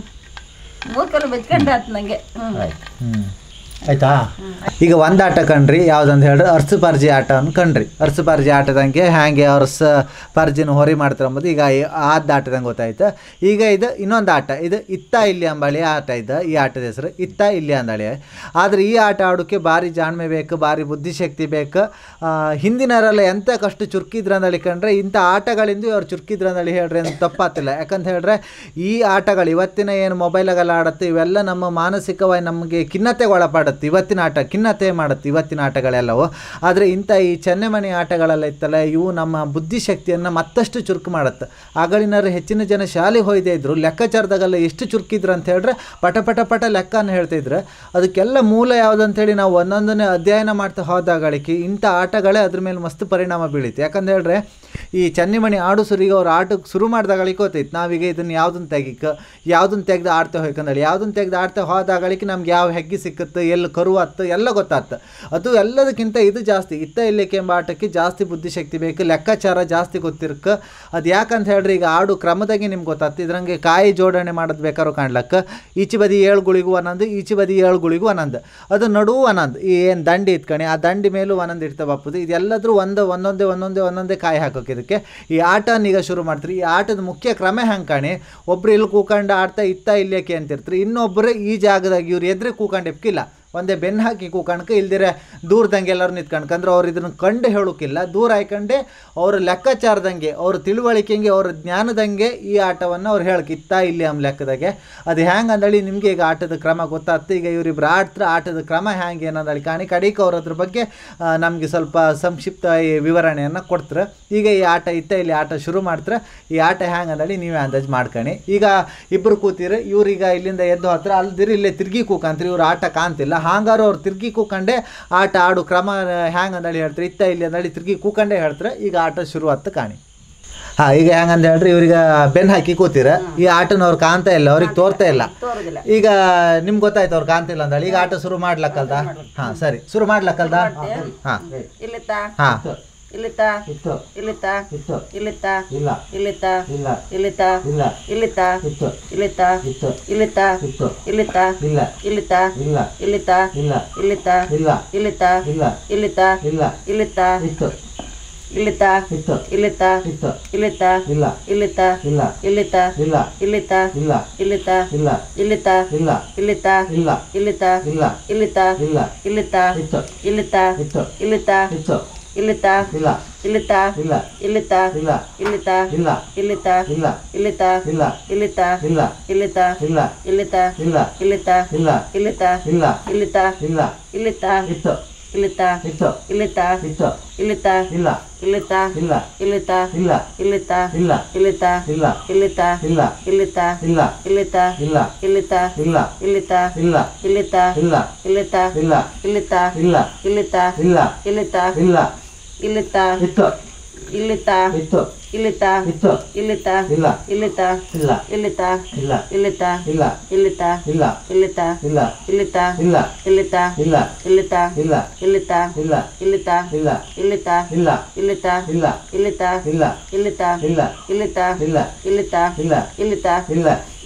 ಮೂರು ಕಲ್ ಬೆಚ್ಕೊಂಡೆ ಆತು ನನಗೆ ಹ್ಞೂ ಆಯ್ತು ಹ್ಞೂ ಆಯ್ತಾ ಈಗ ಒಂದು ಆಟ ಕಣ್ರಿ ಯಾವ್ದಂತ ಹೇಳಿದ್ರೆ ಅರ್ಸ ಪಾರ್ಜಿ ಆಟವನ್ನು ಕಣ್ರಿ ಅರ್ಸ ಪಾರ್ಜಿ ಆಟದಂಗೆ ಹ್ಯಾಂಗೆ ಅರ್ಸ ಪಾರ್ಜಿನ ಹೊರಿ ಮಾಡ್ತಾರೆ ಅಂಬೋದು ಈಗ ಈ- ಆದ ಆಟದಂಗೆ ಗೊತ್ತಾಯ್ತು ಈಗ ಇದು ಇನ್ನೊಂದು ಆಟ ಇದು ಇತ್ತ ಇಲ್ಲಿ ಅಂಬಳಿ ಆಟ ಇದು ಈ ಆಟದ ಹೆಸರು ಇತ್ತ ಇಲ್ಲಿ ಅಂದಳಿ ಆದರೆ ಈ ಆಟ ಆಡೋಕ್ಕೆ ಭಾರಿ ಜಾಣ್ಮೆ ಬೇಕು ಭಾರಿ ಬುದ್ಧಿಶಕ್ತಿ ಬೇಕು ಆ, ಹಿಂದಿನವರೆಲ್ಲ ಎಂತ ಕಷ್ಟು ಚುರುಕಿದ್ರಂದಳಿ ಕಂಡ್ರೆ ಇಂಥ ಆಟಗಳಿಂದ ಅವ್ರು ಚುರುಕಿದ್ರಂದಳಿ ಹೇಳ್ರಿ ಅಂತ ತಪ್ಪಾತಿಲ್ಲ ಯಾಕಂತ ಹೇಳಿದ್ರೆ ಈ ಆಟಗಳು ಇವತ್ತಿನ ಏನು ಮೊಬೈಲಾಗೆಲ್ಲ ಆಡುತ್ತೆ ಇವೆಲ್ಲ ನಮ್ಮ ಮಾನಸಿಕವಾಗಿ ನಮಗೆ ಖಿನ್ನತೆಗೆ ಒಳಪಡುತ್ತೆ ಇವತ್ತಿನ ಆಟ ಖಿನ್ನತೆ ಮಾಡುತ್ತೆ ಇವತ್ತಿನ ಆಟಗಳೆಲ್ಲವು ಆದರೆ ಇಂಥ ಈ ಚೆನ್ನೆಮಣಿ ಆಟಗಳೆಲ್ಲ ಇತ್ತಲ್ಲ ಇವು ನಮ್ಮ ಬುದ್ಧಿಶಕ್ತಿಯನ್ನು ಮತ್ತಷ್ಟು ಚುರುಕು ಮಾಡುತ್ತೆ ಆಗಳಿನವರು ಹೆಚ್ಚಿನ ಜನ ಶಾಲೆಗೆ ಹೋಯ್ದೇ ಇದ್ರು ಲೆಕ್ಕಾಚಾರದಾಗೆಲ್ಲ ಎಷ್ಟು ಚುರುಕಿದ್ರು ಅಂತ ಹೇಳಿದ್ರೆ ಪಟ ಪಟ ಪಟ ಲೆಕ್ಕನ ಹೇಳ್ತಿದ್ರು ಅದಕ್ಕೆಲ್ಲ ಮೂಲ ಯಾವುದಂತೇಳಿ ನಾವು ಒಂದೊಂದನ್ನೇ ಅಧ್ಯಯನ ಮಾಡ್ತಾ ಹೋದಾಗಳಿಕೆ ಇಂಥ ಆಟಗಳೇ ಅದ್ರ ಮೇಲೆ ಮಸ್ತ್ ಪರಿಣಾಮ ಬೀಳಿತು ಯಾಕಂತ ಹೇಳಿದ್ರೆ ಈ ಚನ್ನಿಮಣಿ ಆಡು ಸುರಿಗೆ ಅವ್ರು ಆಟಕ್ಕೆ ಶುರು ಮಾಡಿದಾಗಳಿಕೆ ಗೊತ್ತೈತೆ ನಾವೀಗ ಇದನ್ನು ಯಾವುದನ್ನು ತೆಗಿಕ ಯಾವುದನ್ನು ತೆಗೆದು ಆಡ್ತೇವೆ ಹೋಯ್ಕಂದೇಳಿ ಯಾವುದನ್ನು ತೆಗೆದು ಆಡ್ತಾ ಹೋದಾಗಳಿಕೆ ನಮ್ಗೆ ಯಾವ ಹೆಗ್ಗಿ ಸಿಕ್ಕುತ್ತೆ ಎಲ್ಲಿ ಕರುವತ್ತು ಎಲ್ಲ ಗೊತ್ತಾಗ್ತ ಅದು ಎಲ್ಲದಕ್ಕಿಂತ ಇದು ಜಾಸ್ತಿ ಇತ್ತ ಇಲ್ಲಿಕ್ಕೆ ಎಂಬ ಆಟಕ್ಕೆ ಜಾಸ್ತಿ ಬುದ್ಧಿಶಕ್ತಿ ಬೇಕು ಲೆಕ್ಕಾಚಾರ ಜಾಸ್ತಿ ಗೊತ್ತಿರ್ಕ ಅದು ಯಾಕಂತ ಹೇಳ್ರಿ ಈಗ ಆಡು ಕ್ರಮದಾಗೆ ನಿಮ್ಗೆ ಗೊತ್ತಾಗ್ತದೆ ಇದ್ರಂಗೆ ಕಾಯಿ ಜೋಡಣೆ ಮಾಡೋದು ಬೇಕಾದ್ರೂ ಕಾಣ್ಲಕ್ಕ ಈಚೆ ಬದಿ ಏಳು ಗುಳಿಗೂ ಒಂದೊಂದು ಈಚೆ ಬದಿ ಏಳು ಗುಳಿಗೂ ಒಂದೊಂದು ಅದು ನಡುವು ಒಂದೊಂದು ಈ ಏನು ದಂಡಿ ಇತ್ಕಣಿ ಆ ದಂಡಿ ಮೇಲೂ ಒಂದೊಂದು ಇರ್ತವೆ ಬಾಪುದು ಇದೆಲ್ಲದ್ರೂ ಒಂದು ಒಂದೊಂದೇ ಒಂದೊಂದೇ ಒಂದೊಂದೇ ಕಾಯಿ ಹಾಕೋಕೆ ಇದಕ್ಕೆ ಈ ಆಟನ ಈಗ ಶುರು ಮಾಡ್ತೀರಿ ಈ ಆಟದ ಮುಖ್ಯ ಕ್ರಮ ಹೆಂಗೆ ಕಾಣಿ ಒಬ್ರು ಇಲ್ಲಿ ಕೂಕೊಂಡು ಆಡ್ತಾ ಇತ್ತ ಇಲ್ಲೇಕೆ ಅಂತಿರ್ತೀರಿ ಇನ್ನೊಬ್ಬರು ಈ ಜಾಗದಾಗ ಇವ್ರು ಎದ್ರೆ ಕೂಕೊಂಡು ಎಪ್ಕಿಲ್ಲ ಒಂದೇ ಬೆನ್ನು ಹಾಕಿ ಕೂಕಣ್ಕ ಇಲ್ದಿರೆ ದೂರದಂಗೆ ಎಲ್ಲರೂ ನಿಂತ್ಕಣ್ಕಂದ್ರೆ ಅವ್ರು ಇದನ್ನು ಕಂಡು ಹೇಳೋಕ್ಕಿಲ್ಲ ದೂರ ಆಯ್ಕಂಡೆ ಅವ್ರ ಲೆಕ್ಕಾಚಾರದಂಗೆ ಅವ್ರ ತಿಳುವಳಿಕೆಂಗೆ ಅವ್ರ ಜ್ಞಾನದಂಗೆ ಈ ಆಟವನ್ನು ಅವ್ರು ಹೇಳಕ್ಕೆ ಇತ್ತ ಇಲ್ಲಿ ಅಮ್ ಲೆಕ್ಕದಾಗೆ ಅದು ಹ್ಯಾಂಗೆ ಅಂದಳಿ ನಿಮಗೆ ಈಗ ಆಟದ ಕ್ರಮ ಗೊತ್ತಾಗ್ತು ಈಗ ಇವರಿಬ್ರು ಆಡ್ತಾರೆ ಆಟದ ಕ್ರಮ ಹ್ಯಾಂಗೆ ಏನಂದಳಿ ಕಾಣಿ ಕಡಿಕ ಅವ್ರ ಅದ್ರ ಬಗ್ಗೆ ನಮಗೆ ಸ್ವಲ್ಪ ಸಂಕ್ಷಿಪ್ತ ಈ ವಿವರಣೆಯನ್ನು ಕೊಡ್ತಾರೆ ಈಗ ಈ ಆಟ ಇತ್ತ ಇಲ್ಲಿ ಆಟ ಶುರು ಮಾಡ್ತಾರೆ ಈ ಆಟ ಹ್ಯಾಂಗೆ ಅಂದಳಿ ನೀವೇ ಅಂದಾಜು ಮಾಡ್ಕಣಿ ಈಗ ಇಬ್ಬರು ಕೂತಿರು ಇವ್ರೀಗ ಇಲ್ಲಿಂದ ಎದ್ದು ಹತ್ರ ಅಲ್ದಿರಿ ಇಲ್ಲೇ ತಿರ್ಗಿ ಕೂಕಂತ್ರಿ ಇವ್ರು ಆಟ ಕಾಣ್ತಿಲ್ಲ ಹಾಂಗಾರು ಅವ್ರು ತಿರ್ಗಿ ಕೂಕಂಡೆ ಆಟ ಆಡು ಕ್ರಮ ಹ್ಯಾಂಗೆ ಅಂದಳಿ ಹೇಳ್ತಾರೆ ಇತ್ತ ಇಲ್ಲಿ ಅಂದಳಿ ತಿರ್ಗಿ ಕೂಕಂಡೆ ಹೇಳ್ತಾರೆ ಈಗ ಆಟ ಶುರು ಆತ ಕಾಣಿ ಹಾಂ ಈಗ ಹೆಂಗಂತ ಹೇಳ್ರಿ ಇವ್ರಿಗೆ ಬೆನ್ನು ಹಾಕಿ ಕೂತಿರ ಈ ಆಟನ ಅವ್ರು ಕಾಣ್ತಾ ಇಲ್ಲ ಅವ್ರಿಗೆ ತೋರ್ತಾ ಇಲ್ಲ ತೋರುದಿಲ್ಲ ಈಗ ನಿಮ್ಗೆ ಗೊತ್ತಾಯ್ತು ಅವ್ರು ಕಾಣ್ತಿಲ್ಲ ಅಂದಳಿ ಈಗ ಆಟ ಶುರು ಮಾಡ್ಲಕ್ಕಲ್ದ ಹಾಂ ಸರಿ ಶುರು ಮಾಡ್ಲಕ್ಕಲ್ದ ಹಾಂ ಇಲ್ಲಿತ್ತ ಹಾಂ ಇಲ್ಲಿತ್ತ ಇತ್ತು ಇಲ್ಲಿತ್ತ ಇತ್ತು ಇಲ್ಲಿತ್ತ ಇಲ್ಲ ಇಲ್ಲಿತ್ತ ಇಲ್ಲ ಇಲ್ಲಿತ್ತ ಇಲ್ಲ ಇಲ್ಲಿತ್ತ ಇತ್ತು ಇಲ್ಲಿತ್ತ ಇತ್ತು ಇಲ್ಲಿತ್ತ ಇತ್ತು ಇಲ್ಲಿತ್ತ ಇಲ್ಲ ಇಲ್ಲಿತ್ತ ಇಲ್ಲ ಇಲ್ಲಿತ್ತ ಇಲ್ಲ ಇಲ್ಲಿತ್ತ ಇಲ್ಲ ಇಲ್ಲಿತ್ತ ಇಲ್ಲ ಇಲ್ಲಿತ್ತ ಇಲ್ಲ ಇಲ್ಲಿತ್ತ ಇತ್ತು ಇಲ್ಲಿತ್ತ ಇತ್ತು ಇಲ್ಲಿತ್ತ ಇತ್ತು ಇಲ್ಲಿತ್ತ ಇಲ್ಲ ಇಲ್ಲಿತ್ತ ಇಲ್ಲ ಇಲ್ಲಿತ್ತ ಇಲ್ಲ ಇಲ್ಲಿತ್ತ ಇಲ್ಲ ಇಲ್ಲಿತ್ತ ಇಲ್ಲ ಇಲ್ಲಿತ್ತ ಇಲ್ಲ ಇಲ್ಲಿತ್ತ ಇಲ್ಲ ಇಲ್ಲಿತ್ತ ಇಲ್ಲ ಇಲ್ಲಿತ್ತ ಇಲ್ಲ ಇಲ್ಲಿತ್ತ ಇತ್ತು ಇಲ್ಲಿತ್ತ ಇತ್ತು ಇಲ್ಲಿತ್ತ ಇತ್ತು ಇಲ್ಲಿತ್ತ ಇಲ್ಲ ಇಲ್ಲಿತ್ತ ಇಲ್ಲ ಇಲ್ಲಿತ್ತ ಇಲ್ಲ ಇಲ್ಲಿತ್ತ ಇಲ್ಲ ಇಲ್ಲಿತ್ತ ಇಲ್ಲ ಇಲ್ಲಿತ್ತ ಇಲ್ಲ ಇಲ್ಲಿತ್ತ ಇಲ್ಲ ಇಲ್ಲಿತ್ತ ಇಲ್ಲ ಇಲ್ಲಿತ್ತ ಇಲ್ಲ ಇಲ್ಲಿತ್ತ ಇಲ್ಲ ಇಲ್ಲಿತ್ತ ಇಲ್ಲ ಇಲ್ಲಿತ್ತ ಇಲ್ಲ ಇಲ್ಲಿತ್ತ ಇತ್ತು ಇಲ್ಲಿತ್ತ ಇತ್ತು ಇಲ್ಲಿತ್ತ ಇತ್ತು ಇಲ್ಲಿತ್ತ ಇಲ್ಲ ಇಲ್ಲಿತ್ತ ಇಲ್ಲ ಇಲ್ಲಿತ್ತ ಇಲ್ಲ ಇಲ್ಲಿತ್ತ ಇಲ್ಲ ಇಲ್ಲಿತ್ತ ಇಲ್ಲ ಇಲ್ಲಿತ್ತ ಇಲ್ಲ ಇಲ್ಲಿತ್ತ ಇಲ್ಲ ಇಲ್ಲಿತ್ತ ಇಲ್ಲ ಇಲ್ಲಿತ್ತ ಇಲ್ಲ ಇಲ್ಲಿತ್ತ ಇಲ್ಲ ಇಲ್ಲಿತ್ತ ಇಲ್ಲ ಇಲ್ಲಿತ್ತ ಇಲ್ಲ ಇಲ್ಲಿತ್ತ ಇಲ್ಲ ಇಲ್ಲಿತ್ತ ಇಲ್ಲ ಇಲ್ಲಿತ್ತ ಇಲ್ಲ ಇಲ್ಲಿತ್ತ ಇತ್ತು ಇಲ್ಲಿತ್ತ ಇತ್ತು ಇಲ್ಲಿತ್ತ ಇತ್ತು ಇಲ್ಲಿತ್ತ ಇಲ್ಲ ಇಲ್ಲಿತ್ತ ಇಲ್ಲ ಇಲ್ಲಿತ್ತ ಇಲ್ಲ ಇಲ್ಲಿತ್ತ ಇಲ್ಲ ಇಲ್ಲಿತ್ತ ಇಲ್ಲ ಇಲ್ಲಿತ್ತ ಇಲ್ಲ ಇಲ್ಲಿತ್ತ ಇಲ್ಲ ಇಲ್ಲಿತ್ತ ಇಲ್ಲ ಇಲ್ಲಿತ್ತ ಇಲ್ಲ ಇಲ್ಲಿತ್ತ ಇಲ್ಲ ಇಲ್ಲಿತ್ತ ಇಲ್ಲ ಇಲ್ಲಿತ್ತ ಇಲ್ಲ ಇಲ್ಲಿತ್ತ ಇಲ್ಲ ಇಲ್ಲಿತ್ತ ಇಲ್ಲ ಇಲ್ಲಿತ್ತ ಇಲ್ಲ ಇಲ್ಲಿತ್ತ ಇಲ್ಲ ಇಲ್ಲಿತ್ತ ಇಲ್ಲ ಇಲ್ಲಿತ್ತ ಇಲ್ಲ ಇಲ್ಲಿತ್ತ ಇಲ್ಲ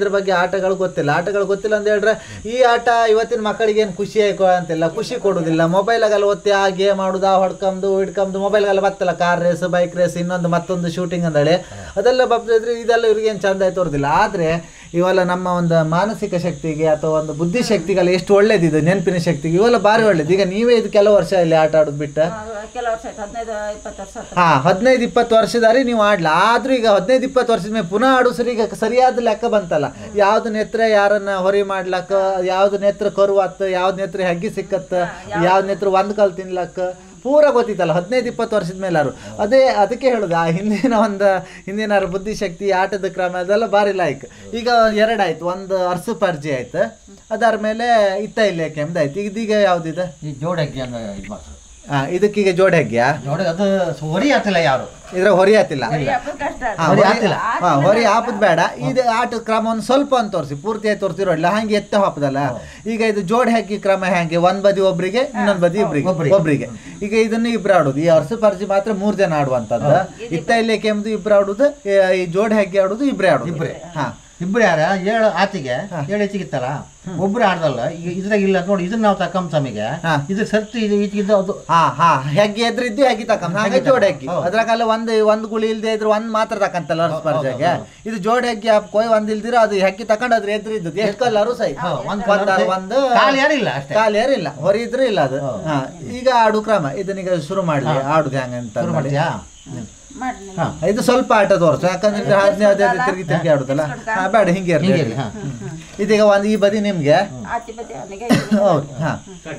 ಇದ್ರ ಬಗ್ಗೆ ಆಟಗಳು ಗೊತ್ತಿಲ್ಲ ಆಟಗಳು ಗೊತ್ತಿಲ್ಲ ಅಂತ ಹೇಳಿದ್ರೆ ಈ ಆಟ ಇವತ್ತಿನ ಮಕ್ಕಳಿಗೆ ಏನು ಖುಷಿ ಆಯ್ಕೋ ಅಂತಿಲ್ಲ ಖುಷಿ ಕೊಡುದಿಲ್ಲ ಮೊಬೈಲಾಗಲ್ಲ ಒತ್ತಿ ಆ ಗೇಮ್ ಆಡುದು ಆ ಹೊಡ್ಕೊಂಬದು ಹಿಡ್ಕೊಂಬದು ಮೊಬೈಲ್ಗೆಲ್ಲ ಬರ್ತಲ್ಲ ಕಾರ್ ರೇಸ್ ಬೈಕ್ ರೇಸ್ ಇನ್ನೊಂದು ಮತ್ತೊಂದು ಶೂಟಿಂಗ್ ಅಂದೇಳಿ ಅದೆಲ್ಲ ಬಬ್ಬಿದ್ರೆ ಇದೆಲ್ಲ ಇವ್ರಿಗೆ ಏನು ಚಂದ ಆಯ್ತು ತೋರುದಿಲ್ಲ ಆದರೆ ಇವೆಲ್ಲ ನಮ್ಮ ಒಂದು ಮಾನಸಿಕ ಶಕ್ತಿಗೆ ಅಥವಾ ಒಂದು ಬುದ್ಧಿ ಶಕ್ತಿಗೆಲ್ಲ ಎಷ್ಟು ಒಳ್ಳೇದಿದೆ ನೆನಪಿನ ಶಕ್ತಿಗೆ ಇವೆಲ್ಲ ಭಾರಿ ಒಳ್ಳೇದು ಈಗ ನೀವೇ ಇದು ಕೆಲವು ವರ್ಷ ಇಲ್ಲಿ ಆಟ ಆಡೋದು ಬಿಟ್ಟು ಕೆಲವು ವರ್ಷ ಆಯ್ತು ಹದಿನೈದು ಇಪ್ಪತ್ತು ವರ್ಷ ಆಯ್ತು ಹಾ ಹದಿನೈದು ಇಪ್ಪತ್ತು ವರ್ಷದಾರಿ ನೀವು ಆಡ್ಲ ಆದ್ರೂ ಈಗ ಹದಿನೈದು ಇಪ್ಪತ್ತು ವರ್ಷದ ಮೇಲೆ ಪುನಃ ಆಡು ಸರಿ ಈಗ ಸರಿಯಾದ ಲೆಕ್ಕ ಬಂತಲ್ಲ ಯಾವ್ದು ನೇತ್ರ ಯಾರನ್ನ ಹೊರಿ ಮಾಡ್ಲಕ್ಕ ಯಾವ್ದು ನೇತ್ರ ಕರುವತ್ತ ಯಾವ್ದು ನೇತ್ರ ಹೆಗ್ಗಿ ಸಿಕ್ಕತ್ತ ಯಾವ್ದು ನೇತ್ರ ಒಂದ್ ಕಲ್ ತಿನ್ಲಕ್ಕ ಪೂರ ಗೊತ್ತಿತ್ತಲ್ಲ ಹದಿನೈದು ಇಪ್ಪತ್ತು ವರ್ಷದ ಮೇಲಾರು ಅದೇ ಅದಕ್ಕೆ ಹೇಳುದು ಆ ಹಿಂದಿನ ಒಂದು ಹಿಂದಿನ ಬುದ್ಧಿಶಕ್ತಿ ಆಟದ ಕ್ರಮ ಅದೆಲ್ಲ ಭಾರಿ ಲಾಯ್ಕ್ ಈಗ ಎರಡಾಯ್ತು ಒಂದು ಅರ್ಸು ಪರ್ಜಿ ಆಯ್ತು ಅದಾದ ಮೇಲೆ ಇತ್ತ ಇಲ್ಲಿ ಕೆಮ್ದಾಯ್ತು ಇದೀಗ ಯಾವ್ದಿದೆ ಈ ಜೋಡಕ್ಕೆ ಅಂದ್ರೆ ಇದು ಮಾಡ್ತಾರೆ ಹಾ ಇದಕ್ಕೀಗ ಜೋಡಿ ಹೆಗ್ಗಿಯಾ ಜೋಡಿ ಅದು ಹೊರಿ ಆಗ್ತಿಲ್ಲ ಯಾರು ಇದ್ರ ಹೊರಿ ಆತಿಲ್ಲ ಹಬ್ಬದ ಕಷ್ಟ ಹಾ, ಹೊರಿ ಹೊರಿ- ಹಾಕ್ತಿಲ್ಲ. ಹಾ, ಹೊರಿ ಹಾಪದ್ ಬೇಡ ಇದು ಆಟ ಕ್ರಮವನ್ನು ಸ್ವಲ್ಪ ಅಂತ ತೋರಿಸಿ ಪೂರ್ತಿಯಾಗಿ ತೋರಿಸಿರೋಲ್ಲ ಹಂಗೆ ಎತ್ತ ಹಾಪದಲ್ಲ ಈಗ ಇದು ಜೋಡಿ ಹಾಕಿ ಕ್ರಮ ಹೆಂಗೆ ಒಂದ್ ಬದಿ ಒಬ್ರಿಗೆ ಇನ್ನೊಂದ್ ಬದಿ ಇಬ್ರಿಗೆ ಒಬ್ರಿಗೆ. ಒಬ್ರಿಗೆ ಈಗ ಇದನ್ನ ಇಬ್ರು ಆಡುದು ಈ ಅರ್ಸ ಪರ್ಜಿ ಮಾತ್ರ ಮೂರ್ ಜನ ಆಡುವಂತದ್ದು ಇತ್ತ ಇಲ್ಲೇ ಕೆಮ್ದು ಇಬ್ರು ಆಡುದು ಈ- ಈ ಜೋಡಿ ಹಾಕಿ ಆಡುದು ಇಬ್ರೇ ಆಡುದು ಇಬ್ರೇ. ಹಾ ಇಬ್ರು ಯಾರ ಏಳು ಆತಿಗೆ ಏಳು ಹೆಚ್ಚಿಗಿತ್ತಲ್ಲ ಒಬ್ರು ಆಡ್ದಲ್ಲ ಈಗ ಇದ್ರಾಗ ಇಲ್ಲ ನೋಡಿ ಇದನ್ನ ನಾವು ತಕ್ಕಂ ಸಮಿಗೆ ಹಾ. ಇದ್ರ ಸರ್ತಿ ಇದು ಈಚೆಗಿದ್ದು ಅದು ಹಾ ಹಾ ಹೆಗ್ಗಿ ಎದ್ರ ಇದ್ದು ಹೆಗ್ಗಿ ತಕಂತ ಹಂಗೆ ಹೆಗ್ಗಿ ಜೋಡಿ ಹೆಗ್ಗಿ ಹೌದು. ಅದ್ರಾಗಲ್ಲ ಒಂದ್ ಒಂದ್ ಗುಳಿ ಇಲ್ದೇ ಇದ್ರೆ ಒಂದ್ ಮಾತ್ರ ತಕಂತಲ್ಲ ಅರ್ಸ ಪರ್ಜಾಗೆ ಇದು ಜೋಡಿ ಹೆಗ್ಗಿ ಹಾಕೋಯ್ ಒಂದ್ ಇಲ್ದಿರ ಅದು ಹೆಗ್ಗಿ ತಕೊಂಡ್ ಅದ್ರ ಎದ್ರ ಇದ್ದದ್ದು ಎಷ್ಟು ಕಲ್ಲರು ಸೈ ಹಾ, ಒಂದ್ ಒಂದ್ colour ಒಂದು ಕಾಲು ಯಾರಿಲ್ಲ ಅಷ್ಟೇ ಕಾಲು ಯಾರಿಲ್ಲ ಹೊರ ಇದ್ರೆ ಇಲ್ಲ ಅದು ಹೌದು. ಹಾ ಈಗ ಆಡು ಕ್ರಮ ಇದನ್ನೀಗ ಶುರು ಮಾಡಿ ಆಡುದು ಹೆಂಗ ಅಂತ ಶುರು ನೋಡಿ. ಮಾಡ್ತೀಯಾ ಮಾಡಿ ನೀವು. ಹಾ ಇದು ಸ್ವಲ್ಪ ಆಟ ತೋರ್ಸು ಯಾಕಂದ್ರೆ ಇದು ಹದಿನೈದು ಹದಿನೈದು ತಿರುಗಿ ತಿರುಗಿ ಆಡುದಲ್ಲ ಹಾ ಬೇಡ ಹಿಂಗೆ ಇರ್ಲಿ ಹಿಂಗೆ ಇರ್ಲಿ, ಹಾ. ಇದೀಗ ಒಂದು ಈ ಬದಿ ನಿಮ್ಗೆ ಆಚೆ ಬದಿ ಅವನಿಗೆ ಹೌದು ಹಾ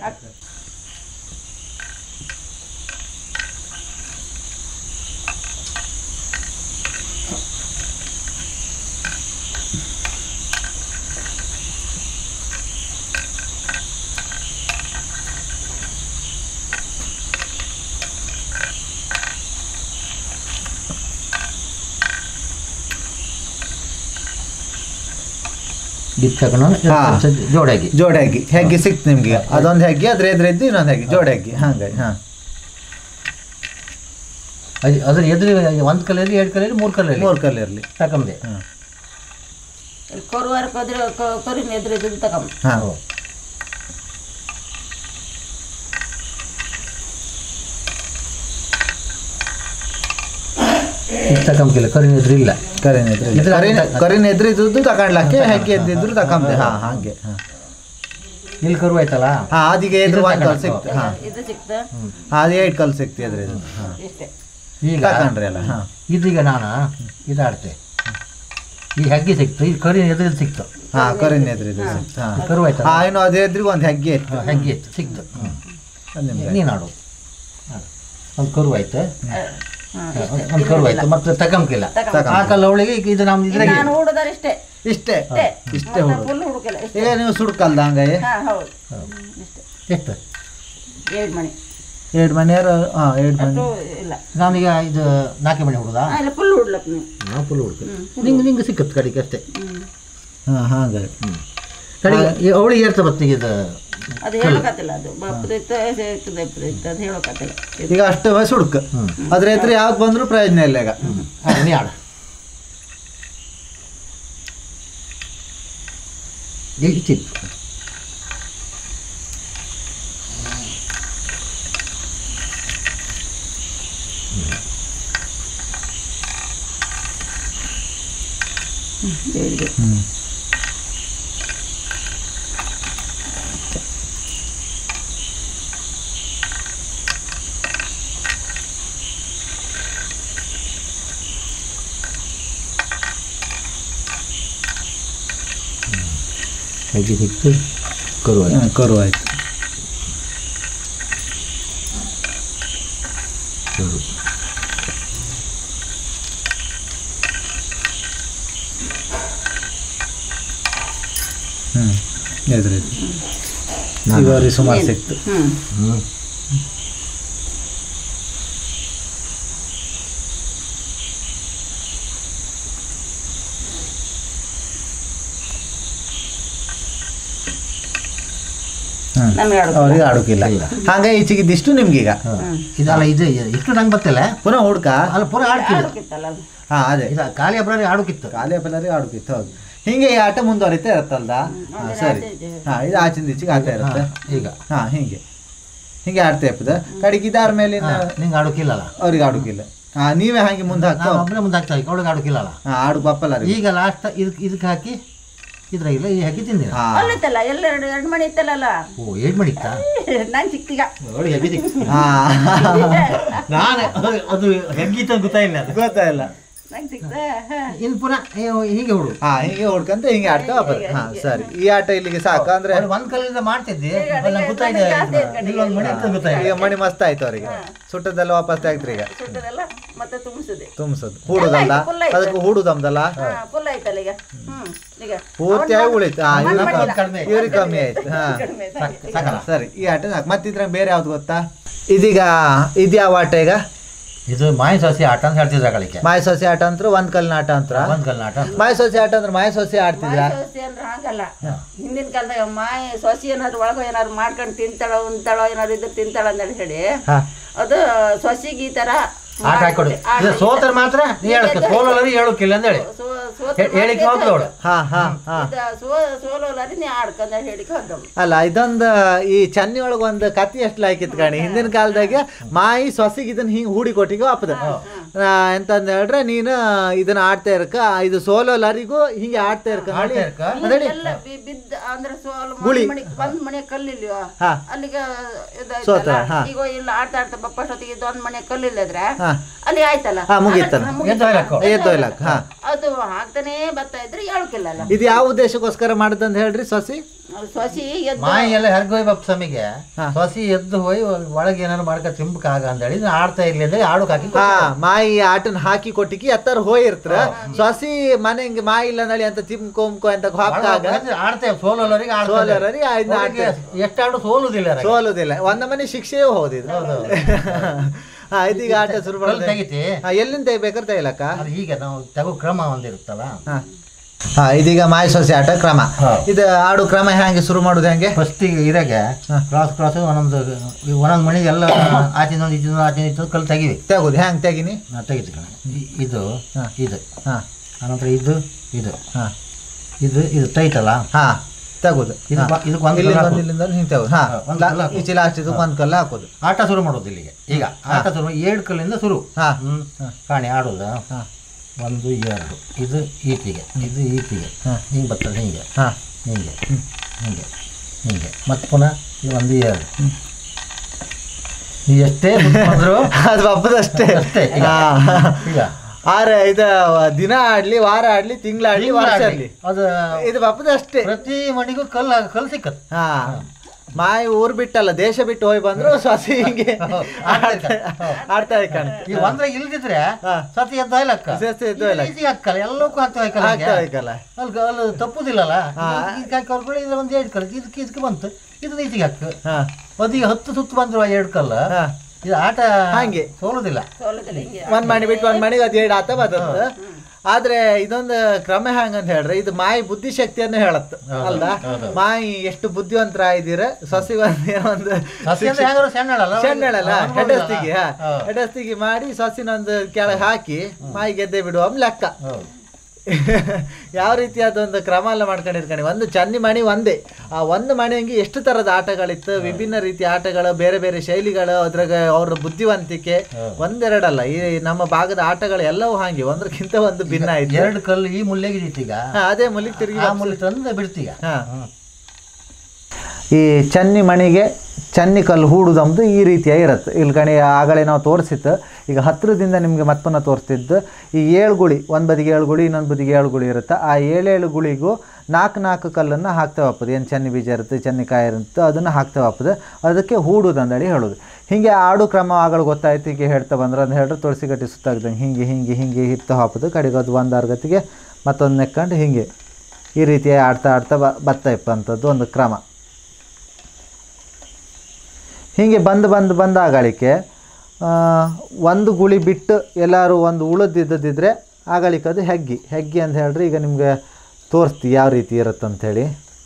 ಗಿತ್ ತಗೊಂಡು ಹಾ. ಜೋಡಾಗಿ ಜೋಡಿ ಹೆಗ್ಗಿ ಹೆಗ್ಗಿ ಸಿಕ್ತು ನಿಮ್ಗೆ ಅದೊಂದು ಹೆಗ್ಗಿ ಅದ್ರ ಎದುರು ಇದ್ದು ಇನ್ನೊಂದು ಹೆಗ್ಗಿ ಜೋಡಿ ಹೆಗ್ಗಿ ಹಂಗಾಗಿ ಹಾ ಅದ್- ಅದ್ರ ಎದುರು ಒಂದ್ ಕಲರ್ ಎರಡು ಕಲರ್ ಮೂರು ಕಲರ್ ಮೂರು ಕಲ್ ಇರ್ಲಿ ತಕೊಂಡೆ ಹಾ ಇಲ್ಲಿ ಕೊರುವಾರ ಕೊದ್ರೆ ಕೊರಿನ ಎದುರು ಇದ್ದು ತಗೊಂಡು ಹಾ ಇದು ತಕೊಂಬಿಲ್ಲ ಕರಿನ ಎದುರು ಇಲ್ಲ ಕರಿನ ಎದುರು ಇಲ್ಲ. ಇದ್ರ- ಕರಿನ ಕರಿನ ಎದುರು ಇದ್ದು ತಕೊಂಡ್ಲಕ್ಕೆ ಹೆಗ್ಗಿ ಎದ್ದಿದ್ರು ತಕೊಂಬೆ ಹಾ ಹಾಗೆ ಹಾ ಇಲ್ಲಿ ಕರು ಆಯ್ತಲ್ಲ ಹಾ ಅದೀಗ ಎದುರು ಇದ್ರ ಒಂದು ಕಲ್ ತಕೊಂಡ್ರು. ಸಿಕ್ತು ಹಾ ಇದು ಸಿಕ್ತು ಹಾ, ಅದು ಏಟ್ ಕಲ್ ಸಿಕ್ತು ಎದುರು ಇದು ಹಾ ಇಷ್ಟೇ ಈಗ ತಕೊಂಡ್ರಿ ಅಲ್ಲ ಹಾ ಇದೀಗ ನಾನು ಇದಾಡ್ತೆ ಈ ಹೆಗ್ಗಿ ಸಿಕ್ತು ಈ ಕರಿನ ಎದುರು ಸಿಕ್ತು ಹಾ ಕರಿನ ಎದುರು ಇದು ಸಿಕ್ತು ಹಾ ಕರು ಆಯ್ತಲ್ಲ ಹಾ ಇನ್ನು ಅದೇ ಎದುರಿಗೆ ಒಂದು ಹೆಗ್ಗಿ ಇತ್ತು ಹಾ, ಹೆಗ್ಗಿ ಇತ್ತು ಸಿಕ್ತು ಅದು ನಿಮ್ಗೆ ನೀನು ಆಡು ಒಂದು ಕರು ಆಯ್ತು ಹಾ, ಒಂದು ಕರು ಆಯ್ತು ಮತ್ತೆ ತಗೊಂಬಿಲ್ಲ ತಗೊಂಬ. ಆ ಕಲ್ಲ ಅವಳಿಗೆ ಇದು ನಮ್ಮ ಇದ್ರಾಗೆ ನಾನು ಹುಡುದಾರ ಇಷ್ಟೇ ಇಷ್ಟೇ ಇಷ್ಟೇ ಹುಡುಗ ಫುಲ್ ಹುಡುಕಿಲ್ಲ ಇಷ್ಟೇ ಈಗ ನೀವು ಸುಡ್ಕಲ್ದ ಹಂಗಾye ಹಾ ಹೌದು ಇಷ್ಟೇ ಎಷ್ಟು ಏಳು ಮಣಿ ಎರಡು ಮನೆಯವರು ಹಾ ಎರಡು ಮನೆ ಅಷ್ಟು ಇಲ್ಲ ನಾನೀಗ ಇದು ನಾಲ್ಕು ಮನೆ ಹುಡುಗ ಹಾ, ಇಲ್ಲ ಫುಲ್ ಹುಡ್ಲಕ್ ನೀವು ನಾ ಫುಲ್ ಹುಡುಗ ನಿಂಗೆ ನಿಂಗೆ ಸಿಕ್ಕತ್ತು ಕಡೆಗೆ ಅಷ್ಟೇ ಹಾ ಹಾಗಾಗಿ ಕಡೆಗೆ ಈ ಅವಳಿಗೆ ಏರ್ತ ಬತ್ತಿಗೆ ಇದು ಅದು ಹೇಳಕತ್ತಿಲ್ಲ ಅದು ಬಪ್ಪದ ಇತ್ತು ಇತ್ತು ದಪ್ಪದ ಇತ್ತು ಅದು ಹೇಳಕತ್ತಿಲ್ಲ ಈಗ ಅಷ್ಟು ವಯಸ್ಸು ಹುಡುಕ ಅದ್ರ ಎದುರು ಯಾವ್ದು ಬಂದ್ರು ಪ್ರಯೋಜನ ಇಲ್ಲ ಈಗ ಹಾಂ ನೀ ಆಡು ಇಷ್ಟಿತ್ತು ದೇವರಿಗೆ ಹೆಜ್ಜೆ ಸಿಕ್ತು ಕರು ಆಯ್ತು ಹ್ಮ್, ಕರು ಆಯ್ತು ಕರು ಹ್ಮ್ ಎದುರು ಈಗ ಅವ್ರಿಗೆ ಸುಮಾರು ಸಿಕ್ತು ಹ್ಞೂ ಹ್ಞೂ ಹ್ಮ್ ನಮಗೆ ಆಡು ಅವ್ರಿಗೆ ಆಡೋಕಿಲ್ಲ ಇಲ್ಲ. ಹಂಗ ಈಚೆಗಿದ್ದಿಷ್ಟು ನಿಮ್ಗೀಗ ಇದಲ್ಲ ಇದು ಎಷ್ಟು ನಂಗೆ ಗೊತ್ತಿಲ್ಲ ಪುನಃ ಹುಡ್ಕ ಅಲ್ಲ ಪೂರ ಆಡ್ತಿಲ್ಲ ಆಡೋಕಿತ್ತಲ್ಲ ಅದು ಹಾ ಅದೇ ಇದು ಖಾಲಿ ಅಬ್ರಾರಿ ಆಡೋಕಿತ್ತು ಖಾಲಿ ಅಪ್ಪಲರಿಗೆ ಆಡೋಕಿತ್ತು ಹೌದು ಹಿಂಗೆ ಈ ಆಟ ಮುಂದುವರಿತಾ ಇರುತ್ತಲ್ದ ಹಾ, ಸರಿ ಹಾ ಇದು ಆಚಿಂದ ಈಚೆಗೆ ಆಟ ಇರುತ್ತೆ ಈಗ ಹಾ ಹಿಂಗೆ ಹಿಂಗೆ ಆಡ್ತಾ ಇರ್ತದೆ ಕಡೆಗೆ ಇದಾರ ಮೇಲೆ ನಿಂಗೆ ಆಡೋಕ್ಕಿಲ್ಲಲ್ಲ ಅವ್ರಿಗೆ ಆಡುಕಿಲ್ಲ ಹಾ ನೀವೇ ಹಾಗೆ ಮುಂದೆ ಹಾಕ್ತಾ ನಾವು ಒಬ್ಬನೇ ಮುಂದೆ ಹಾಕ್ತಾ ಅವಳಿಗೆ ಆಡೋಕ್ಕಿಲ್ಲಲ್ಲ ಹಾ ಆಡು ಬಪ್ಪಲ್ಲ ರೀ ಈಗ ಲಾಸ್ಟ್ ಇದಕ್ಕೆ ಇದಕ್ಕೆ ಹಾಕಿ ಇದ್ರಾಗಿಲ್ಲ ಈ ಹಾಕಿ ತಿಂದಿನ ಹಾ ಅಲ್ಲಿತ್ತಲ್ಲ ಎಲ್ಲ ಎರಡು ಎರಡು ಮಣಿ ಇತ್ತಲ್ಲ ಓ ಏಟ್ ಮಾಡಿತ್ತಾ ನಾನು ಚಿಕ್ಕೀಗ ಹಾ ನಾನು ಅದು ಹೆಗ್ಗಿತ್ತು ಗೊತ್ತಾಯಿಲ್ಲ ಅದು ಗೊತ್ತಾಯಿಲ್ಲ ನಂಗೆ ಸಿಕ್ತ ಇನ್ನು ಪುನಃ ಏ, ಹೀಗೆ ಹುಡು ಹಾ ಹಿಂಗೆ ಹೊಡ್ಕಂತ ಹಿಂಗೆ ಆಡ್ತಾ ವಾಪಸ್ ಹಾ ಸರಿ ಈ ಆಟ ಇಲ್ಲಿಗೆ ಸಾಕು ಅಂದ್ರೆ ಅವ್ಳು ಒಂದ್ ಕಲ್ಲಿಂದ ಮಾಡ್ತಿದ್ದೆ ನಂಗೆ ಗೊತ್ತಾಯ್ತು ಇಲ್ಲೊಂದು ಮಣಿ ಅಂತ ಗೊತ್ತಾಯ್ತು ಈಗ ಮಣಿ ಮಸ್ತ್ ಆಯ್ತು ಅವ್ರಿಗೆ ಸುಟ್ಟದೆಲ್ಲ ವಾಪಸ್ ತೆಗ್ದ್ರಿ ಈಗ ಸುಟ್ಟದೆಲ್ಲ ಮತ್ತೆ ತುಂಬಿಸಿದೆ ತುಂಬಿಸೋದು ಹೂಡುದಲ್ಲ full ಆಯ್ತು. ಅದಕ್ಕೆ ಹೂಡುದಮ್ದಲ್ಲ ಫುಲ್ ಆಯ್ತಲ್ಲ ಈಗ ಹ್ಮ್ ಈಗ ಪೂರ್ತಿಯಾಗಿ ಉಳಿತು ಹಾ ಅವನ್ ಇವ್ರಿಗೆ ಮಾಡಿಲ್ಲ. ಕಡಿಮೆ ಇವ್ರಿಗೆ ಕಮ್ಮಿ ಆಯ್ತು ಹಾ ಕಡಿಮೆ ಆಯ್ತು. ಸಾಕಲ್ಲ ಸರಿ ಈ ಆಟ ಸಾಕು ಮತ್ತಿದ್ರೆ ಬೇರೆ ಯಾವ್ದು ಗೊತ್ತಾ ಇದೀಗ ಇದ್ಯಾವ ಆಟ ಈಗ ಇದು ಮಾಯ ಸಸಿ ಆಟ ಅಂತ ಹೇಳ್ತಿದ್ರ ಗಳಿಕೆ ಮಾಯ ಸೊಸೆ ಆಟ ಅಂತ್ರ ಒಂದ್ ಕಲ್ಲಿನ ಆಟ ಅಂತ್ರ ಒಂದ್ ಕಲ್ಲಿನ ಆಟ ಮಾಯ ಸೊಸೆ ಆಟ ಅಂದ್ರೆ ಮಾಯ ಸೊಸೆ ಆಡ್ತಿದ್ರ ಮಾಯ ಸೊಸೆ ಅಂದ್ರೆ ಹಾಗಲ್ಲ ಹಿಂದಿನ ಕಾಲದಾಗ ಮಾಯ ಸೊಸಿ ಏನಾದ್ರು ಒಳಗೆ ಏನಾದ್ರು ಮಾಡ್ಕೊಂಡು ತಿಂತಾಳೋ ಉಂತಾಳೋ ಏನಾದ್ರು ಇದ್ರೆ ತಿಂತಾಳ ಅಂತ ಹೇಳಿ ಹಾ ಅದು ಸೊಸಿಗೆ ಈ ತರ ಆಟ ಹಾಕೊಡು ಇದು ಸೋತರ ಮಾತ್ರ ನೀ ಹೇಳಕ್ಕೆ ಸೋಲಲ್ಲರಿ ಹೇಳಕ್ಕಿಲ್ಲ ಅಂತ ಹೇಳಿ ಹೇ- ಹೇಳಿಕ್ಕೆ ಹೋಗ್ದು ಅವಳು ಹಾ ಹಾ ಹಾ ಸೋಲೋಲಾರಿ ನೀ ಆಡ್ಕೊಂಡ ಹೇಳಿಕ್ಕೆ ಹೋದಳು ಅಲ್ಲ ಇದೊಂದು ಈ ಚನ್ನಿ ಒಳಗೆ ಒಂದು ಕತ್ತಿ ಎಷ್ಟು ಲಾಯ್ಕಿತ್ತು ಕಾಣಿ ಹಿಂದಿನ ಕಾಲದಾಗೆ ಮಾಯಿ ಸೊಸಿಗೆ ಇದನ್ನ ಹಿಂಗೆ ಹೂಡಿ ಕೊಟ್ಟಿಗೆ ವಾಪದ ಎಂತಂದ್ ಹೇಳ್ರೆ ನೀನು ಇದನ್ನ ಆಡ್ತಾ ಇರ್ಕ ಇದು ಸೋಲೋಲರಿಗೂ ಹಿಂಗೆ ಆಡ್ತಾ ಇರ್ಕ ನೋಡಿ ಆಡ್ತಾ ಇರ್ಕ? ನೋಡಿ ಎಲ್ಲ ಬಿ- ಬಿದ್ದ ಅಂದ್ರೆ ಸೋಲ್ ಗುಳಿ. ಮಣಿ ಒಂದ್ ಮನೆ ಕಲ್ಲಿಲ್ವ ಹಾ. ಅಲ್ಲಿಗೆ ಇದಾಯ್ತಲ್ಲ. ಸೋತ, ಹಾ. ಈಗ ಇಲ್ಲ ಆಡ್ತಾ ಆಡ್ತಾ ಬಪ್ಪಷ್ಟೊತ್ತಿಗೆ ಇದು ಒಂದ್ ಮನೆ ಕಲ್ಲಿಲ್ಲದ್ರೆ ಹಾ ಅಲ್ಲಿ ಆಯ್ತಲ್ಲ ಹಾ, ಮುಗೀತಲ್ಲ. ಹಾ, ಮುಗೀತಲ್ಲ. ಎದ್ದು ಹೋಗ್ಲಕ್ಕ. ಎದ್ದು ಹೋಗ್ಲಕ್ಕ, ಹಾ. ಅದು ಹಾಕ್ತಾನೆ ಬರ್ತಾ ಇದ್ರೆ ಹೇಳಕ್ಕಿಲ್ಲಲ್ಲ ಇದು ಯಾವ ಉದ್ದೇಶಕ್ಕೋಸ್ಕರ ಮಾಡಿದಂತ ಹೇಳ್ರಿ ಸೊಸಿ ಸೊಸಿ ಎದ್ದು ಮಾಯಿ ಎಲ್ಲ ಹೆರ್ಗೋಯ್ ಬಪ್ ಸಮಿಗೆ ಹಾ. ಸಸಿ ಎದ್ದು ಹೋಗಿ ಒಳಗೆ ಏನಾರು ಮಾಡ್ಕ ತಿಂಬಕ್ ಆಗ ಅಂತ ಹೇಳಿ ಇದನ್ನ ಆಡ್ತಾ ಇರ್ಲಿ ಅಂದ್ರೆ ಆಡೋಕ್ ಹಾಕಿ ಹಾ ಮಾಯಿ ಆಟನ ಹಾಕಿ ಕೊಟ್ಟಿಗೆ ಎತ್ತರ ಹೋಗಿರ್ತ್ರ ಸೊಸಿ ಮನೆ ಹಿಂಗೆ ಮಾಯಿ ಇಲ್ಲ ನಳಿ ಅಂತ ತಿಮ್ಕೊಂಬ್ಕೊ ಅಂತ ಹಾಕಾಗ ಆಡ್ತೇವೆ ಸೋಲಲ್ಲರಿಗೆ ಸೋಲೋಲರಿಗೆ ಇದನ್ನ ಆಡ್ತೇವೆ ಎಷ್ಟು ಆಡು ಸೋಲುದಿಲ್ಲ ಅವ್ರಿಗೆ. ಸೋಲುದಿಲ್ಲ ಒಂದ ಮನೆ ಶಿಕ್ಷೆಯೂ ಹೌದಿದು ಹಾ ಇದೀಗ ಆಟ ಶುರು ಕಲ್ಲು ಮಾಡಿದೆ ತೆಗಿತಿ ಹಾ ಎಲ್ಲಿಂದ ತೆಗಿಬೇಕಾದ್ರೆ ತೆಗಿಲಕ್ಕ ಅದು ಹೀಗೆ ನಾವು ತಗೋ ಕ್ರಮ ಒಂದಿರುತ್ತಲ್ಲ ಹಾ ಹಾ ಇದೀಗ ಮಾಯ ಸೊಸೆ ಆಟ ಕ್ರಮ ಹಾ. ಇದು ಆಡು ಕ್ರಮ ಹೆಂಗೆ ಶುರು ಮಾಡುದು ಹೆಂಗೆ ಫಸ್ಟಿಗೆ ಇರಾಗೆ ಕ್ರಾಸ್ ಕ್ರಾಸ್ ಒಂದೊಂದು ಈ ಒಂದೊಂದು ಮನೆಗೆ ಎಲ್ಲ ಆಚಿನೊಂದು ಈಚಿನೊಂದು ಆಚಿನ ಈಚಿನ ಕಲ್ಲು ತೆಗಿವಿ ತೆಗುದು ಹೆಂಗ್ ತೆಗಿನಿ ನಾ ತೆಗಿತು ಕಣ ಇ- ಇದು ಹಾ. ಇದು ಹಾ ಅನಂತರ ಇದು ಇದು ಹಾ ಇದು ಇದು ತೈತಲ್ಲ ಹಾ ತೆಗುದು ಇದು ಹಾ. ಬ- ಇದಕ್ಕೆ ಒಂದು ಇಲ್ಲಿಂದ ಕಲ್ಲು ಒಂದು ಹಾಕುದು. ಇಲ್ಲಿಂದ ಒಂದು ಹಿಂಗೆ ತೆಗುದು ಹಾ ಹಾ, ಒಂದು ಕಲ್ಲು ಹಾಕುದು. ಈಚೆ ಲಾಸ್ಟ್ ಇದಕ್ಕೆ ಒಂದು ಕಲ್ಲು ಹಾಕೋದು ಆಟ ಶುರು ಮಾಡೋದು ಇಲ್ಲಿಗೆ ಈಗ ಆಟ ಶುರು ಮಾಡಿ ಏಳು ಕಲ್ಲಿಂದ ಶುರು ಹಾ ಹ್ಮ್ ಕಾಣಿ ಆಡೋದು ಹಾ ಒಂದು ಎರಡು ಇದು ಈಚೆಗೆ ಇದು ಈಚೆಗೆ ಹಾ. ಹಿಂಗೆ ಬರ್ತದೆ ಹಿಂಗೆ ಹಾ ಹಿಂಗೆ ಹಿಂಗೆ ಹಿಂಗೆ ಮತ್ತೆ ಪುನಃ ಇದು ಒಂದು ಎರಡು ನೀವು ಎಷ್ಟೇ ಬಂದ್ರು ಅದು ಹಬ್ಬದಷ್ಟೇ ಅಷ್ಟೇ ಈಗ. ಹಾ. ಈಗ ಆರ ಇದು ದಿನ ಆಡ್ಲಿ ವಾರ ಆಡ್ಲಿ ತಿಂಗಳಾಡ್ಲಿ ವರ್ಷ ಆಡ್ಲಿ ಅದು ಇದು ಹಬ್ಬದಷ್ಟೇ ಪ್ರತಿ ಮಣಿಗೂ ಕಲ್ಲು ಕಲ್ಲು ಸಿಕ್ಕತ್ ಹಾ ಮಾಯಿ ಊರ್ ಬಿಟ್ಟಲ್ಲ ದೇಶ ಬಿಟ್ಟು ಹೋಗಿ ಬಂದ್ರು ಸಸಿ ಹಿಂಗೆ ಆಡ್ತಾ ಆಡ್ತಾ ಇರ್ತಾನೆ ಈ ಒಂದ್ರೆ ಇಲ್ದಿದ್ರೆ ಹಾ. ಸತಿ ಎದ್ದ ಇಲ್ಲಕ್ಕ ಸತಿ ಎದ್ದು ಇಲ್ಲ. ಈಸಿ ಹಾಕಲ್ಲ ಎಲ್ಲಕ್ಕೂ ಹಾಕ್ತಾ ಹಾಕಲ್ಲ ಆಗ್ತಾ ಬೇಕಲ್ಲ ಅಲ್ಲಿ ಅಲ್ಲಿ ತಪ್ಪುದಿಲ್ಲಲ್ಲ ಹಾ. ಇದಕ್ಕೆ ಹಾಕಿ ಅವ್ರುಗಳು ಇದ್ರ ಒಂದು ಎರಡು ಕಲ್ಲು ಇದಕ್ಕೆ ಇದಕ್ಕೆ ಬಂತು ಇದು ಈಚೆಗೆ ಹಾಕು ಹಾ ಅದಿಗೆ ಹತ್ತು ಸುತ್ತು ಬಂದ್ರು ಆ ಎರಡು ಕಲ್ಲು ಹಾ ಇದು ಆಟ ಹಾಗೆ. ಸೋಲುದಿಲ್ಲ ಸೋಲದಲ್ಲಿ ಹಿಂಗೆ ಒಂದ್ ಮಣಿ ಬಿಟ್ಟು ಒಂದ್ ಮಣಿಗೆ ಅದು ಎರಡು ಆತ ಬರ್ತದ ಆದ್ರೆ ಇದೊಂದು ಕ್ರಮ ಹೆಂಗಂತ ಹೇಳ್ರಿ ಇದು ಮಾಯಿ ಬುದ್ಧಿಶಕ್ತಿಯನ್ನು ಹೇಳತ್ತ ಅಲ್ದ ಮಾಯಿ ಎಷ್ಟು ಬುದ್ಧಿವಂತರ ಇದ್ದೀರ ಸೊಸಿಗೊಂದು ಏನೋ ಒಂದು ಸಸಿ ಅಂದ್ರೆ ಹೆಂಗಾರು ಸಣ್ಣಳಲ್ಲ ಸಣ್ಣಳಲ್ಲ ಅವ್ನು ಹೆಡಸ್ತಿಗೆ ಹಾ. ಹೆಡಸ್ತಿಗೆ ಮಾಡಿ ಸೊಸಿನೊಂದು ಕೆಳಗೆ ಹಾಕಿ ಮಾಯಿ ಗೆದ್ದೆ ಬಿಡುವ ಲೆಕ್ಕ ಹೌದು. ಯಾವ ರೀತಿಯಾದ ಒಂದು ಕ್ರಮ ಎಲ್ಲ ಮಾಡ್ಕೊಂಡಿರ್ಕೊಂಡು ಒಂದು ಚನ್ನಿ ಮಣಿ ಒಂದೇ ಆ ಒಂದು ಮಣಿಯಂಗೆ ಎಷ್ಟು ಥರದ ಆಟಗಳಿತ್ತು ವಿಭಿನ್ನ ರೀತಿಯ ಆಟಗಳು ಬೇರೆ ಬೇರೆ ಶೈಲಿಗಳು ಅದ್ರಾಗ ಅವ್ರ ಬುದ್ಧಿವಂತಿಕೆ ಒಂದೆರಡಲ್ಲ ಈ ನಮ್ಮ ಭಾಗದ ಆಟಗಳು ಎಲ್ಲವೂ ಹಾಗೆ ಒಂದ್ರಕ್ಕಿಂತ ಒಂದು ಭಿನ್ನ ಆಯ್ತು ಎರಡು ಕಲ್ಲು ಈ ಮುಲ್ಲೆಗೆ ಇದ್ದೀಗ ಹಾ, ಅದೇ ಮುಲಿ ತಿರುಗಿ ಆ ಮುಲ್ಲಿ ತಂದು ಬಿಡ್ತೀಗ ಹಾ ಈ ಚನ್ನಿ ಮಣಿಗೆ ಚನ್ನಿ ಕಲ್ಲು ಹೂಡುದಂದು ಈ ರೀತಿಯಾಗಿ ಇರುತ್ತೆ ಇಲ್ಲಿ ಕಣಿ ಆಗಲೇ ನಾವು ತೋರಿಸಿತ್ತು ಈಗ ಹತ್ತಿರದಿಂದ ನಿಮಗೆ ಮತ್ತೊನ್ನ ತೋರಿಸ್ತಿದ್ದು ಈ ಏಳು ಗುಳಿ ಒಂದು ಬದಿಗೆ ಏಳು ಗುಳಿ ಇನ್ನೊಂದು ಬದಿಗೆ ಏಳು ಗುಳಿ ಇರುತ್ತೆ ಆ ಏಳೇಳು ಗುಳಿಗೂ ನಾಲ್ಕು ನಾಲ್ಕು ಕಲ್ಲನ್ನು ಹಾಕ್ತೇವೆ ಹಾಪದು ಏನು ಚನ್ನಿ ಬೀಜ ಇರುತ್ತೆ ಚನ್ನಿ ಕಾಯಿ ಇರುತ್ತೆ ಅದನ್ನು ಹಾಕ್ತೇವೆ ಹಾಪದು ಅದಕ್ಕೆ ಹೂಡುದು ಅಂದೇಳಿ ಹೇಳೋದು ಹೀಗೆ ಆಡು ಕ್ರಮ ಆಗಲು ಗೊತ್ತಾಯ್ತು ಹೀಗೆ ಹೇಳ್ತಾ ಬಂದ್ರೆ ಅಂತ ಹೇಳಿದ್ರೆ ತುಳಸಿ ಗಟ್ಟಿ ಸುತ್ತಾಗ್ದಂಗೆ ಹಿಂಗೆ ಹಿಂಗೆ ಹಿಂಗೆ ಹಿತ್ತು ಹಾಪದು ಕಡೆಗೆ ಅದು ಒಂದು ಅರ್ಗತಿಗೆ ಮತ್ತೊಂದು ನೆಕ್ಕೊಂಡು ಹಿಂಗೆ ಈ ರೀತಿ ಆಡ್ತಾ ಆಡ್ತಾ ಬ ಬತ್ತಾ ಇಪ್ಪಂಥದ್ದು ಒಂದು ಕ್ರಮ ಹೀಗೆ ಬಂದು ಬಂದು ಬಂದು ಆಗಳಿಕೆ ಆ, ಒಂದು ಗುಳಿ ಬಿಟ್ಟು ಎಲ್ಲರೂ ಒಂದು ಉಳಿದಿದ್ದದಿದ್ರೆ ಆಗಳಿಕೆ ಅದು ಹೆಗ್ಗಿ ಹೆಗ್ಗಿ ಅಂತ ಹೇಳ್ರಿ ಈಗ ನಿಮಗೆ ತೋರಿಸ್ತೀವಿ ಯಾವ ರೀತಿ ಇರುತ್ತೆ ಅಂಥೇಳಿ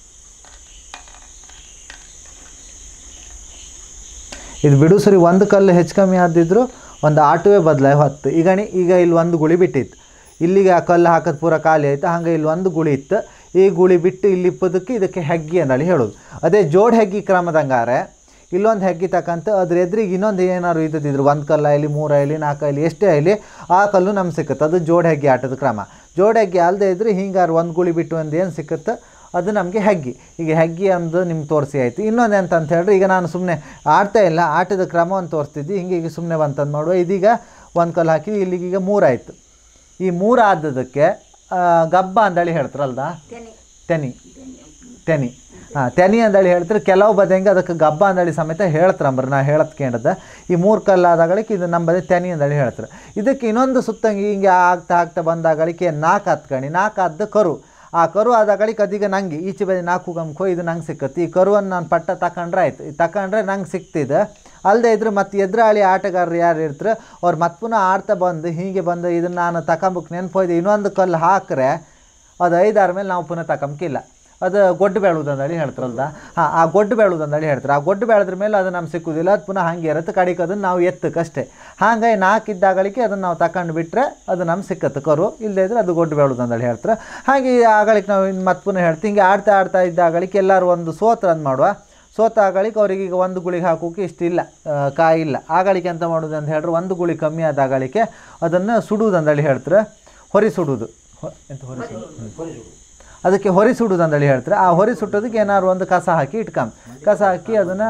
ಇದು ಬಿಡು ಸರಿ ಒಂದು ಕಲ್ಲು ಹೆಚ್ಚು ಕಮ್ಮಿ ಆದಿದ್ರು ಒಂದು ಆಟವೇ ಬದಲಾಗಿ ಹೊತ್ತು ಈಗ ನಿ- ಈಗ ಇಲ್ಲಿ ಒಂದು ಗುಳಿ ಬಿಟ್ಟಿತ್ತು ಇಲ್ಲಿಗೆ ಆ ಕಲ್ಲು ಹಾಕೋದು ಪೂರ ಖಾಲಿ ಆಯಿತು ಹಂಗೆ ಇಲ್ಲಿ ಒಂದು ಗುಳಿ ಇತ್ತು ಈ ಗುಳಿ ಬಿಟ್ಟು ಇಲ್ಲಿ ಇಪ್ಪದಕ್ಕೆ ಇದಕ್ಕೆ ಹೆಗ್ಗಿ ಅಂದೇಳಿ ಹೇಳೋದು ಅದೇ ಜೋಡ್ ಹೆಗ್ಗಿ ಕ್ರಮದಂಗಾರೆ ಇಲ್ಲೊಂದು ಹೆಗ್ಗಿ ತಕ್ಕಂತ ಅದ್ರ ಎದುರಿಗೆ ಇನ್ನೊಂದು ಏನಾದ್ರು ಇದ್ದಿದ್ರು ಒಂದು ಕಲ್ಲು ಆಗಲಿ ಮೂರು ಆಗಲಿ ನಾಲ್ಕು ಆಗಲಿ ಎಷ್ಟೇ ಆಗಲಿ ಆ ಕಲ್ಲು ನಮ್ಗೆ ಸಿಕ್ಕತ್ತೆ ಅದು ಜೋಡ್ ಹೆಗ್ಗಿ ಆಟದ ಕ್ರಮ ಜೋಡ್ ಹೆಗ್ಗಿ ಅಲ್ಲದೆ ಇದ್ರೆ ಹಿಂಗಾರು ಒಂದು ಗುಳಿ ಬಿಟ್ಟು ಒಂದು ಏನು ಸಿಕ್ಕತ್ತೆ ಅದು ನಮಗೆ ಹೆಗ್ಗಿ ಈಗ ಹೆಗ್ಗಿ ಅಂದು ನಿಮ್ಗೆ ತೋರಿಸಿ ಆಯಿತು ಇನ್ನೊಂದು ಎಂತ ಅಂತ ಹೇಳಿದ್ರೆ ಈಗ ನಾನು ಸುಮ್ಮನೆ ಆಡ್ತಾ ಇಲ್ಲ ಆಟದ ಕ್ರಮವನ್ನು ತೋರಿಸ್ತಿದ್ದೆ ಹಿಂಗೆ ಈಗ ಸುಮ್ಮನೆ ಬಂತಂದು ಮಾಡುವ ಇದೀಗ ಒಂದು ಕಲ್ಲು ಹಾಕಿ ಇಲ್ಲಿಗೀಗ ಮೂರಾಯಿತು ಈ ಮೂರು ಆದದಕ್ಕೆ ಆ, ಗಬ್ಬ ಅಂದಳಿ ಹೇಳ್ತಾರಲ್ದ ತೆನಿ ತೆನಿ ಹಾಂ ತೆನಿ ಅಂದಳಿ ಹೇಳ್ತಾರೆ ಕೆಲವು ಬದಂಗೆ ಅದಕ್ಕೆ ಗಬ್ಬ ಅಂದಳಿ ಸಮೇತ ಹೇಳ್ತಾರಂಬ್ರಿ ನಾ ಹೇಳತ್ಕೇಂಡದ ಈ ಮೂರು ಕಲ್ಲಾದಗಳಿಗೆ ಇದು ನಮ್ಮ ಬದಿ ತೆನಿ ಅಂದಳಿ ಹೇಳ್ತಾರೆ ಇದಕ್ಕೆ ಇನ್ನೊಂದು ಸುತ್ತಂಗಿ ಹಿಂಗೆ ಆಗ್ತಾ ಆಗ್ತಾ ಬಂದಾಗಳಿಗೆ ನಾಲ್ಕು ಹತ್ಕಣಿ ನಾಲ್ಕು ಹದ್ದು ಕರು ಆ ಕರು ಆದಾಗಳಿಗೆ ಅದೀಗ ನಂಗೆ ಈಚೆ ಬದಿ ನಾಲ್ಕು ಗಮ್ಕೋ ಇದು ನಂಗೆ ಸಿಕ್ಕತ್ತೆ ಈ ಕರುವನ್ನು ನಾನು ಪಟ್ಟ ತಕೊಂಡ್ರೆ ಆಯ್ತು ಇದು ತಕೊಂಡ್ರೆ ನಂಗೆ ಸಿಕ್ತಿದೆ ಅಲ್ಲದೆ ಇದ್ರೆ ಮತ್ತೆ ಎದುರಾಳಿ ಆಟಗಾರರು ಯಾರು ಇರ್ತಾರೆ ಅವ್ರು ಮತ್ತೆ ಪುನಃ ಆಡ್ತಾ ಬಂದು ಹೀಗೆ ಬಂದು ಇದನ್ನು ನಾನು ತಕೊಂಬಕ್ಕೆ ನೆನ್ಪೋಯ್ದೆ ಇನ್ನೊಂದು ಕಲ್ಲು ಹಾಕ್ರೆ ಅದು ಐದಾರ ಮೇಲೆ ನಾವು ಪುನಃ ತಕೊಂಬಿಲ್ಲ ಅದು ಗೊಡ್ಡು ಬೆಳುವುದಂದೇಳಿ ಹೇಳ್ತಾರಲ್ದ ಹಾಂ ಆ ಗೊಡ್ಡು ಬೆಳುವುದಂದೇಳಿ ಹೇಳ್ತಾರೆ ಆ ಗೊಡ್ಡು ಬೆಳೆದ್ರ ಮೇಲೆ ಅದು ನಮ್ಗೆ ಸಿಕ್ಕುದಿಲ್ಲ ಅದು ಪುನಃ ಹಂಗೆ ಇರುತ್ತೆ ಕಡಿಗೆ ಅದನ್ನು ನಾವು ಎತ್ತಕ್ಕಷ್ಟೇ ಹಾಗಾಗಿ ನಾಲ್ಕು ಇದ್ದಾಗಳಿಗೆ ಅದನ್ನು ನಾವು ತಗೊಂಡು ಬಿಟ್ಟರೆ ಅದು ನಮ್ಗೆ ಸಿಕ್ಕತ್ತೆ ಕರು ಇಲ್ಲದೇ ಇದ್ರೆ ಅದು ಗೊಡ್ಡು ಬೆಳುವುದಂದೇಳಿ ಹೇಳ್ತಾರೆ ಹಾಗೆ ಆಗಳಿಗೆ ನಾವು ಇನ್ನು ಮತ್ತೆ ಪುನಃ ಹೇಳ್ತೀವಿ ಹಿಂಗೆ ಆಡ್ತಾ ಆಡ್ತಾ ಇದ್ದಾಗಳಿಗೆ ಎಲ್ಲರೂ ಒಂದು ಸೋತ್ರ ಅಂದ್ ಮಾಡುವ ಸೋತ ಆಗಳಿಗೆ ಅವ್ರಿಗೆ ಈಗ ಒಂದು ಗುಳಿಗೆ ಹಾಕೋಕೆ ಇಷ್ಟಿಲ್ಲ ಆ, ಕಾಯಿ ಇಲ್ಲ ಆಗಳಿಗೆ ಅಂತ ಮಾಡೋದು ಅಂತ ಹೇಳಿದ್ರೆ ಒಂದು ಗುಳಿ ಕಮ್ಮಿ ಆದ ಆಗಳಿಗೆ ಅದನ್ನು ಸುಡುವುದು ಅಂದೇಳಿ ಹೇಳ್ತಾರೆ ಹೊರಿ ಸುಡುವುದು ಹೊ- ಎಂತ ಹೊರಿ ಸುಡುವುದು ಅದಕ್ಕೆ ಹೊರಿ ಸುಡುವುದು ಅಂತೇಳಿ ಹೇಳ್ತಾರೆ ಆ ಹೊರಿ ಸುಟ್ಟೋದಕ್ಕೆ ಏನಾದ್ರು ಒಂದು ಕಸ ಹಾಕಿ ಇಟ್ಕೊಂಬ ಕಸ ಹಾಕಿ ಅದನ್ನು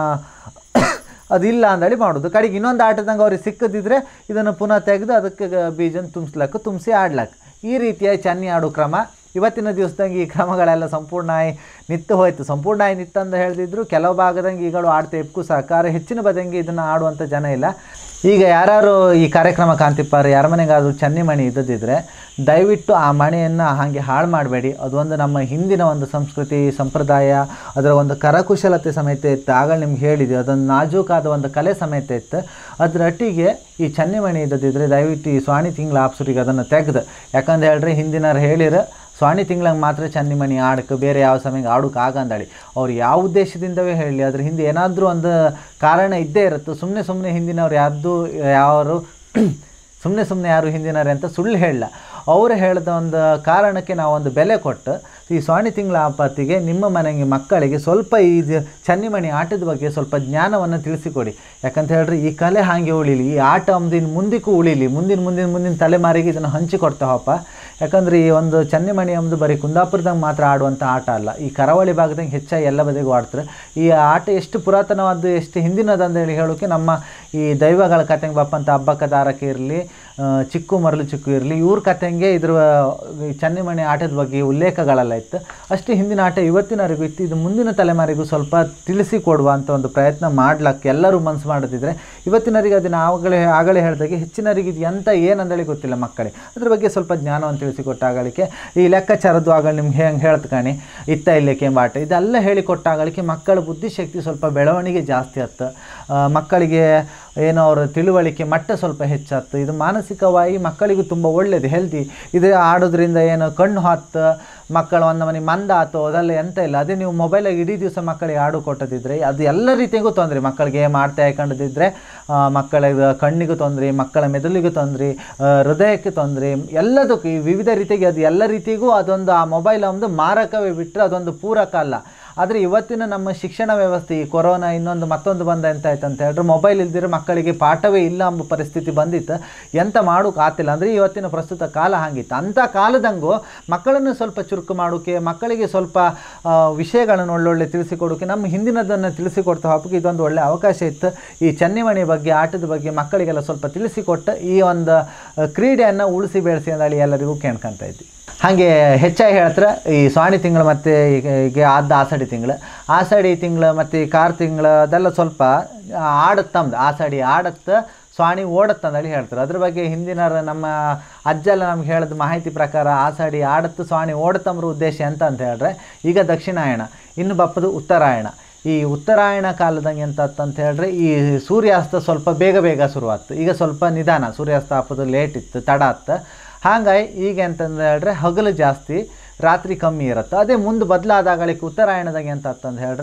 ಅದಿಲ್ಲ ಅಂದೇಳಿ ಮಾಡೋದು ಕಡೆಗೆ ಇನ್ನೊಂದು ಆಟದಂಗೆ ಅವ್ರಿಗೆ ಸಿಕ್ಕದಿದ್ರೆ ಇದನ್ನು ಪುನಃ ತೆಗೆದು ಅದಕ್ಕೆ ಬೀಜನ ತುಂಬಿಸ್ಲಕ್ಕ ತುಂಬಿಸಿ ಆಡ್ಲಕ್ಕ ಈ ರೀತಿಯ ಚನ್ನಿ ಆಡೋ ಕ್ರಮ ಇವತ್ತಿನ ದಿವಸದಂಗೆ ಈ ಕ್ರಮಗಳೆಲ್ಲ ಸಂಪೂರ್ಣ ಆಗಿ ನಿತ್ತು ಹೋಯ್ತು ಸಂಪೂರ್ಣ ಆಗಿ ನಿತ್ತು ಅಂತ ಹೇಳಿದ್ರು ಕೆಲವು ಭಾಗದಂಗೆ ಈಗಳು ಆಡ್ತಾ ಇಪ್ಕು ಸಹಕಾರ ಹೆಚ್ಚಿನ ಬದಂಗೆ ಇದನ್ನು ಆಡುವಂಥ ಜನ ಇಲ್ಲ ಈಗ ಯಾರು ಈ ಕಾರ್ಯಕ್ರಮ ಕಾಂತಿಪ್ಪಾರ ಯಾರ ಮನೆಗಾದರೂ ಚನ್ನಿ ಮಣಿ ಇದ್ದದಿದ್ರೆ ದಯವಿಟ್ಟು ಆ ಮಣೆಯನ್ನು ಹಾಗೆ ಹಾಳು ಮಾಡಬೇಡಿ ಅದೊಂದು ನಮ್ಮ ಹಿಂದಿನ ಒಂದು ಸಂಸ್ಕೃತಿ ಸಂಪ್ರದಾಯ ಅದರ ಒಂದು ಕರಕುಶಲತೆ ಸಮೇತ ಇತ್ತು ಆಗ ನಿಮ್ಗೆ ಹೇಳಿದ್ವಿ ಅದೊಂದು ನಾಜೂಕಾದ ಒಂದು ಕಲೆ ಸಮೇತ ಇತ್ತು ಅದರ ಒಟ್ಟಿಗೆ ಈ ಚನ್ನಿ ಮಣಿ ಇದ್ದದಿದ್ರೆ ದಯವಿಟ್ಟು ಈ ಸ್ವಾಣಿ ತಿಂಗಳ ಆಪ್ಸರಿಗೆ ಅದನ್ನು ತೆಗೆದು ಯಾಕಂತ ಹೇಳ್ರಿ ಹಿಂದಿನವ್ರು ಹೇಳಿರ ಸ್ವಾಣಿ ತಿಂಗ್ಳಂಗೆ ಮಾತ್ರ ಚನ್ನಿ ಮಣಿ ಆಡಕ್ಕೆ ಬೇರೆ ಯಾವ ಸಮಯಕ್ಕೆ ಆಡೋಕೆ ಆಗಂದಳಿ ಅವ್ರು ಯಾವ ಉದ್ದೇಶದಿಂದವೇ ಹೇಳಲಿ ಅದ್ರ ಹಿಂದೆ ಏನಾದರೂ ಒಂದು ಕಾರಣ ಇದ್ದೇ ಇರುತ್ತೆ ಸುಮ್ಮನೆ ಸುಮ್ಮನೆ ಹಿಂದಿನವ್ರು ಯಾರ್ದು ಯಾರು ಸುಮ್ಮನೆ ಸುಮ್ಮನೆ ಯಾರು ಹಿಂದಿನವ್ರೆ ಅಂತ ಸುಳ್ಳು ಹೇಳಲ್ಲ ಅವರು ಹೇಳಿದ ಒಂದು ಕಾರಣಕ್ಕೆ ನಾವು ಒಂದು ಬೆಲೆ ಕೊಟ್ಟು ಈ ಸ್ವಾಣಿ ತಿಂಗಳ ಆಪತ್ತಿಗೆ ನಿಮ್ಮ ಮನೆಗೆ ಮಕ್ಕಳಿಗೆ ಸ್ವಲ್ಪ ಈ ಜ- ಚನ್ನಿಮಣಿ ಆಟದ ಬಗ್ಗೆ ಸ್ವಲ್ಪ ಜ್ಞಾನವನ್ನು ತಿಳಿಸಿಕೊಡಿ ಯಾಕಂತ ಹೇಳ್ರಿ ಈ ಕಲೆ ಹಾಗೆ ಉಳಿಲಿ ಈ ಆಟ ಮುಂದಿನ ಮುಂದಕ್ಕೂ ಉಳಿಲಿ ಮುಂದಿನ ಮುಂದಿನ ಮುಂದಿನ ತಲೆಮಾರಿಗೆ ಇದನ್ನು ಹಂಚಿಕೊಡ್ತಾವಪ್ಪ ಯಾಕಂದ್ರೆ ಈ ಒಂದು ಚನ್ನಿಮಣಿ ಅಂಬುದು ಬರೀ ಕುಂದಾಪುರದಂಗೆ ಮಾತ್ರ ಆಡುವಂಥ ಆಟ ಅಲ್ಲ ಈ ಕರಾವಳಿ ಭಾಗದಂಗೆ ಹೆಚ್ಚಾಗಿ ಎಲ್ಲ ಬದಿಗೂ ಆಡ್ತಾರೆ ಈ ಆಟ ಎಷ್ಟು ಪುರಾತನವಾದ್ದು ಎಷ್ಟು ಹಿಂದಿನದಂದೇಳಿ ಹೇಳೋಕೆ ನಮ್ಮ ಈ ದೈವಗಳ ಕತೆಂಗೆ ಬಪ್ಪಂಥ ಹಬ್ಬಕ್ಕ ದಾರಕ್ಕೆ ಇರಲಿ ಚಿಕ್ಕು ಮರಳು ಚಿಕ್ಕು ಇರಲಿ ಇವ್ರ ಕತೆಂಗೆ ಇದ್ರ ಈ ಚನ್ನಿಮಣಿ ಆಟದ ಬಗ್ಗೆ ಉಲ್ಲೇಖಗಳೆಲ್ಲ ಇತ್ತು ಅಷ್ಟೇ ಹಿಂದಿನ ಆಟ ಇವತ್ತಿನವರೆಗೂ ಇತ್ತು ಇದು ಮುಂದಿನ ತಲೆಮಾರಿಗೂ ಸ್ವಲ್ಪ ತಿಳಿಸಿ ಕೊಡುವ ಅಂತ ಒಂದು ಪ್ರಯತ್ನ ಮಾಡ್ಲಕ್ಕೆ ಎಲ್ಲರೂ ಮನಸ್ಸು ಮಾಡೋದಿದ್ರೆ ಇವತ್ತಿನವರಿಗೆ ಅದನ್ನು ಆವಾಗಲೇ ಆಗಲೇ ಹೇಳಿದಾಗೆ ಹೆಚ್ಚಿನವರಿಗೆ ಇದು ಎಂತ ಏನಂದೇಳಿ ಗೊತ್ತಿಲ್ಲ ಮಕ್ಕಳಿಗೆ ಅದ್ರ ಬಗ್ಗೆ ಸ್ವಲ್ಪ ಜ್ಞಾನವನ್ನು ತಿಳಿಸಿಕೊಟ್ಟಾಗಲಿಕ್ಕೆ ಈ ಲೆಕ್ಕಾಚಾರದ್ದು ಆಗ ನಿಮ್ಗೆ ಹೆಂಗೆ ಹೇಳ್ತ ಕಾಣಿ ಇತ್ತ ಇಲ್ಲಕ್ಕೆ ಎಂಬ ಆಟ ಇದೆಲ್ಲ ಹೇಳಿಕೊಟ್ಟಾಗಲಿಕ್ಕೆ ಮಕ್ಕಳ ಬುದ್ಧಿಶಕ್ತಿ ಸ್ವಲ್ಪ ಬೆಳವಣಿಗೆ ಜಾಸ್ತಿ ಆಯ್ತು ಆ, ಮಕ್ಕಳಿಗೆ ಏನೋ ಅವರ ತಿಳುವಳಿಕೆ ಮಟ್ಟ ಸ್ವಲ್ಪ ಹೆಚ್ಚಾಯ್ತು ಇದು ಮಾನಸಿಕವಾಗಿ ಮಕ್ಕಳಿಗೂ ತುಂಬ ಒಳ್ಳೆಯದು ಹೆಲ್ದಿ ಇದು ಆಡೋದ್ರಿಂದ ಏನು ಕಣ್ಣು ಹತ್ತು ಮಕ್ಕಳು ಒಂದು ಮನೆ ಮಂದ ಆತು ಅದೆಲ್ಲ ಎಂತ ಇಲ್ಲ ಅದೇ ನೀವು ಮೊಬೈಲಾಗಿ ಇಡೀ ದಿವಸ ಮಕ್ಕಳಿಗೆ ಆಡು ಕೊಟ್ಟದಿದ್ರೆ ಅದು ಎಲ್ಲ ರೀತಿಗೂ ತೊಂದರೆ ಮಕ್ಕಳಿಗೆ ಮಾಡ್ತಾ ಹಾಕೊಂಡಿದ್ದರೆ ಮಕ್ಕಳಿಗೆ ಕಣ್ಣಿಗೂ ತೊಂದರೆ ಮಕ್ಕಳ ಮೆದುಳಿಗೂ ತೊಂದರೆ ಹೃದಯಕ್ಕೆ ತೊಂದರೆ ಎಲ್ಲದಕ್ಕೂ ಈ ವಿವಿಧ ರೀತಿಗೆ ಅದು ಎಲ್ಲ ರೀತಿಗೂ ಅದೊಂದು ಆ ಮೊಬೈಲ್ ಒಂದು ಮಾರಕವೇ ಬಿಟ್ಟರೆ ಅದೊಂದು ಪೂರಕ ಅಲ್ಲ ಆದರೆ ಇವತ್ತಿನ ನಮ್ಮ ಶಿಕ್ಷಣ ವ್ಯವಸ್ಥೆ ಈ ಕೊರೋನಾ ಇನ್ನೊಂದು ಮತ್ತೊಂದು ಬಂದ ಎಂತ ಆಯ್ತು ಅಂತ ಹೇಳಿದ್ರೆ ಮೊಬೈಲ್ ಇಲ್ದಿರೋ ಮಕ್ಕಳಿಗೆ ಪಾಠವೇ ಇಲ್ಲ ಎಂಬ ಪರಿಸ್ಥಿತಿ ಬಂದಿತ್ತು ಎಂತ ಮಾಡೋಕೆ ಆತಿಲ್ಲ ಅಂದರೆ ಇವತ್ತಿನ ಪ್ರಸ್ತುತ ಕಾಲ ಹಾಗಿತ್ತು ಅಂಥ ಕಾಲದಂಗೂ ಮಕ್ಕಳನ್ನು ಸ್ವಲ್ಪ ಚುರುಕು ಮಾಡೋಕೆ ಮಕ್ಕಳಿಗೆ ಸ್ವಲ್ಪ ಆ, ವಿಷಯಗಳನ್ನು ಒಳ್ಳೊಳ್ಳೆ ತಿಳಿಸಿಕೊಡೋಕೆ ನಮ್ಮ ಹಿಂದಿನದನ್ನು ತಿಳಿಸಿಕೊಡ್ತಾ ಹೋಗೋಕೆ ಇದೊಂದು ಒಳ್ಳೆ ಅವಕಾಶ ಇತ್ತು ಈ ಚನ್ನಿಮಣಿ ಬಗ್ಗೆ ಆಟದ ಬಗ್ಗೆ ಮಕ್ಕಳಿಗೆಲ್ಲ ಸ್ವಲ್ಪ ತಿಳಿಸಿಕೊಟ್ಟು ಈ ಒಂದು ಆ, ಕ್ರೀಡೆಯನ್ನು ಉಳಿಸಿ ಬೆಳೆಸಿ ಅಂತೇಳಿ ಎಲ್ಲರಿಗೂ ಕೇಳ್ಕೊಂತ ಇದ್ವಿ ಹಾಗೆ ಹೆಚ್ಚಾಗಿ ಹೇಳ್ತಾರೆ ಈ ಸ್ವಾಣಿ ತಿಂಗಳು ಮತ್ತು ಈಗ ಈಗ ಆದ ಆಷಾಢಿ ತಿಂಗಳು ಆಷಾಢಿ ತಿಂಗಳು ಮತ್ತು ಈ ಕಾರ್ ತಿಂಗಳು ಅದೆಲ್ಲ ಸ್ವಲ್ಪ ಆಡುತ್ತಂದು ಆಷಾಢಿ ಆಡತ್ತೆ ಸ್ವಾಣಿ ಓಡತ್ತಂದೇಳಿ ಹೇಳ್ತಾರೆ ಅದ್ರ ಬಗ್ಗೆ ಹಿಂದಿನ ನಮ್ಮ ಅಜ್ಜ ಎಲ್ಲ ನಮ್ಗೆ ಹೇಳಿದ ಮಾಹಿತಿ ಪ್ರಕಾರ ಆಷಾಢಿ ಆಡತ್ತು ಸ್ವಾಣಿ ಓಡತ್ತಂಬ್ರ ಉದ್ದೇಶ ಎಂತ ಅಂತ ಹೇಳಿದ್ರೆ ಈಗ ದಕ್ಷಿಣಾಯಣ ಇನ್ನು ಬಪ್ಪದು ಉತ್ತರಾಯಣ ಈ ಉತ್ತರಾಯಣ ಕಾಲದಂಗೆ ಎಂತ ಅಂತ ಹೇಳಿದ್ರೆ ಈ ಸೂರ್ಯಾಸ್ತ ಸ್ವಲ್ಪ ಬೇಗ ಬೇಗ ಶುರುವಾಯ್ತು ಈಗ ಸ್ವಲ್ಪ ನಿಧಾನ ಸೂರ್ಯಾಸ್ತ ಹಾಕೋದು ಲೇಟ್ ಇತ್ತು ತಡ ಆತ್ತು ಹಾಗಾಗಿ ಈಗ ಎಂತಂದು ಹೇಳಿದ್ರೆ ಹಗಲು ಜಾಸ್ತಿ ರಾತ್ರಿ ಕಮ್ಮಿ ಇರುತ್ತೆ ಅದೇ ಮುಂದೆ ಬದಲಾದಾಗಳಿಗೆ ಉತ್ತರಾಯಣದಾಗ ಎಂತ ಅಂತ ಹೇಳಿದ್ರೆ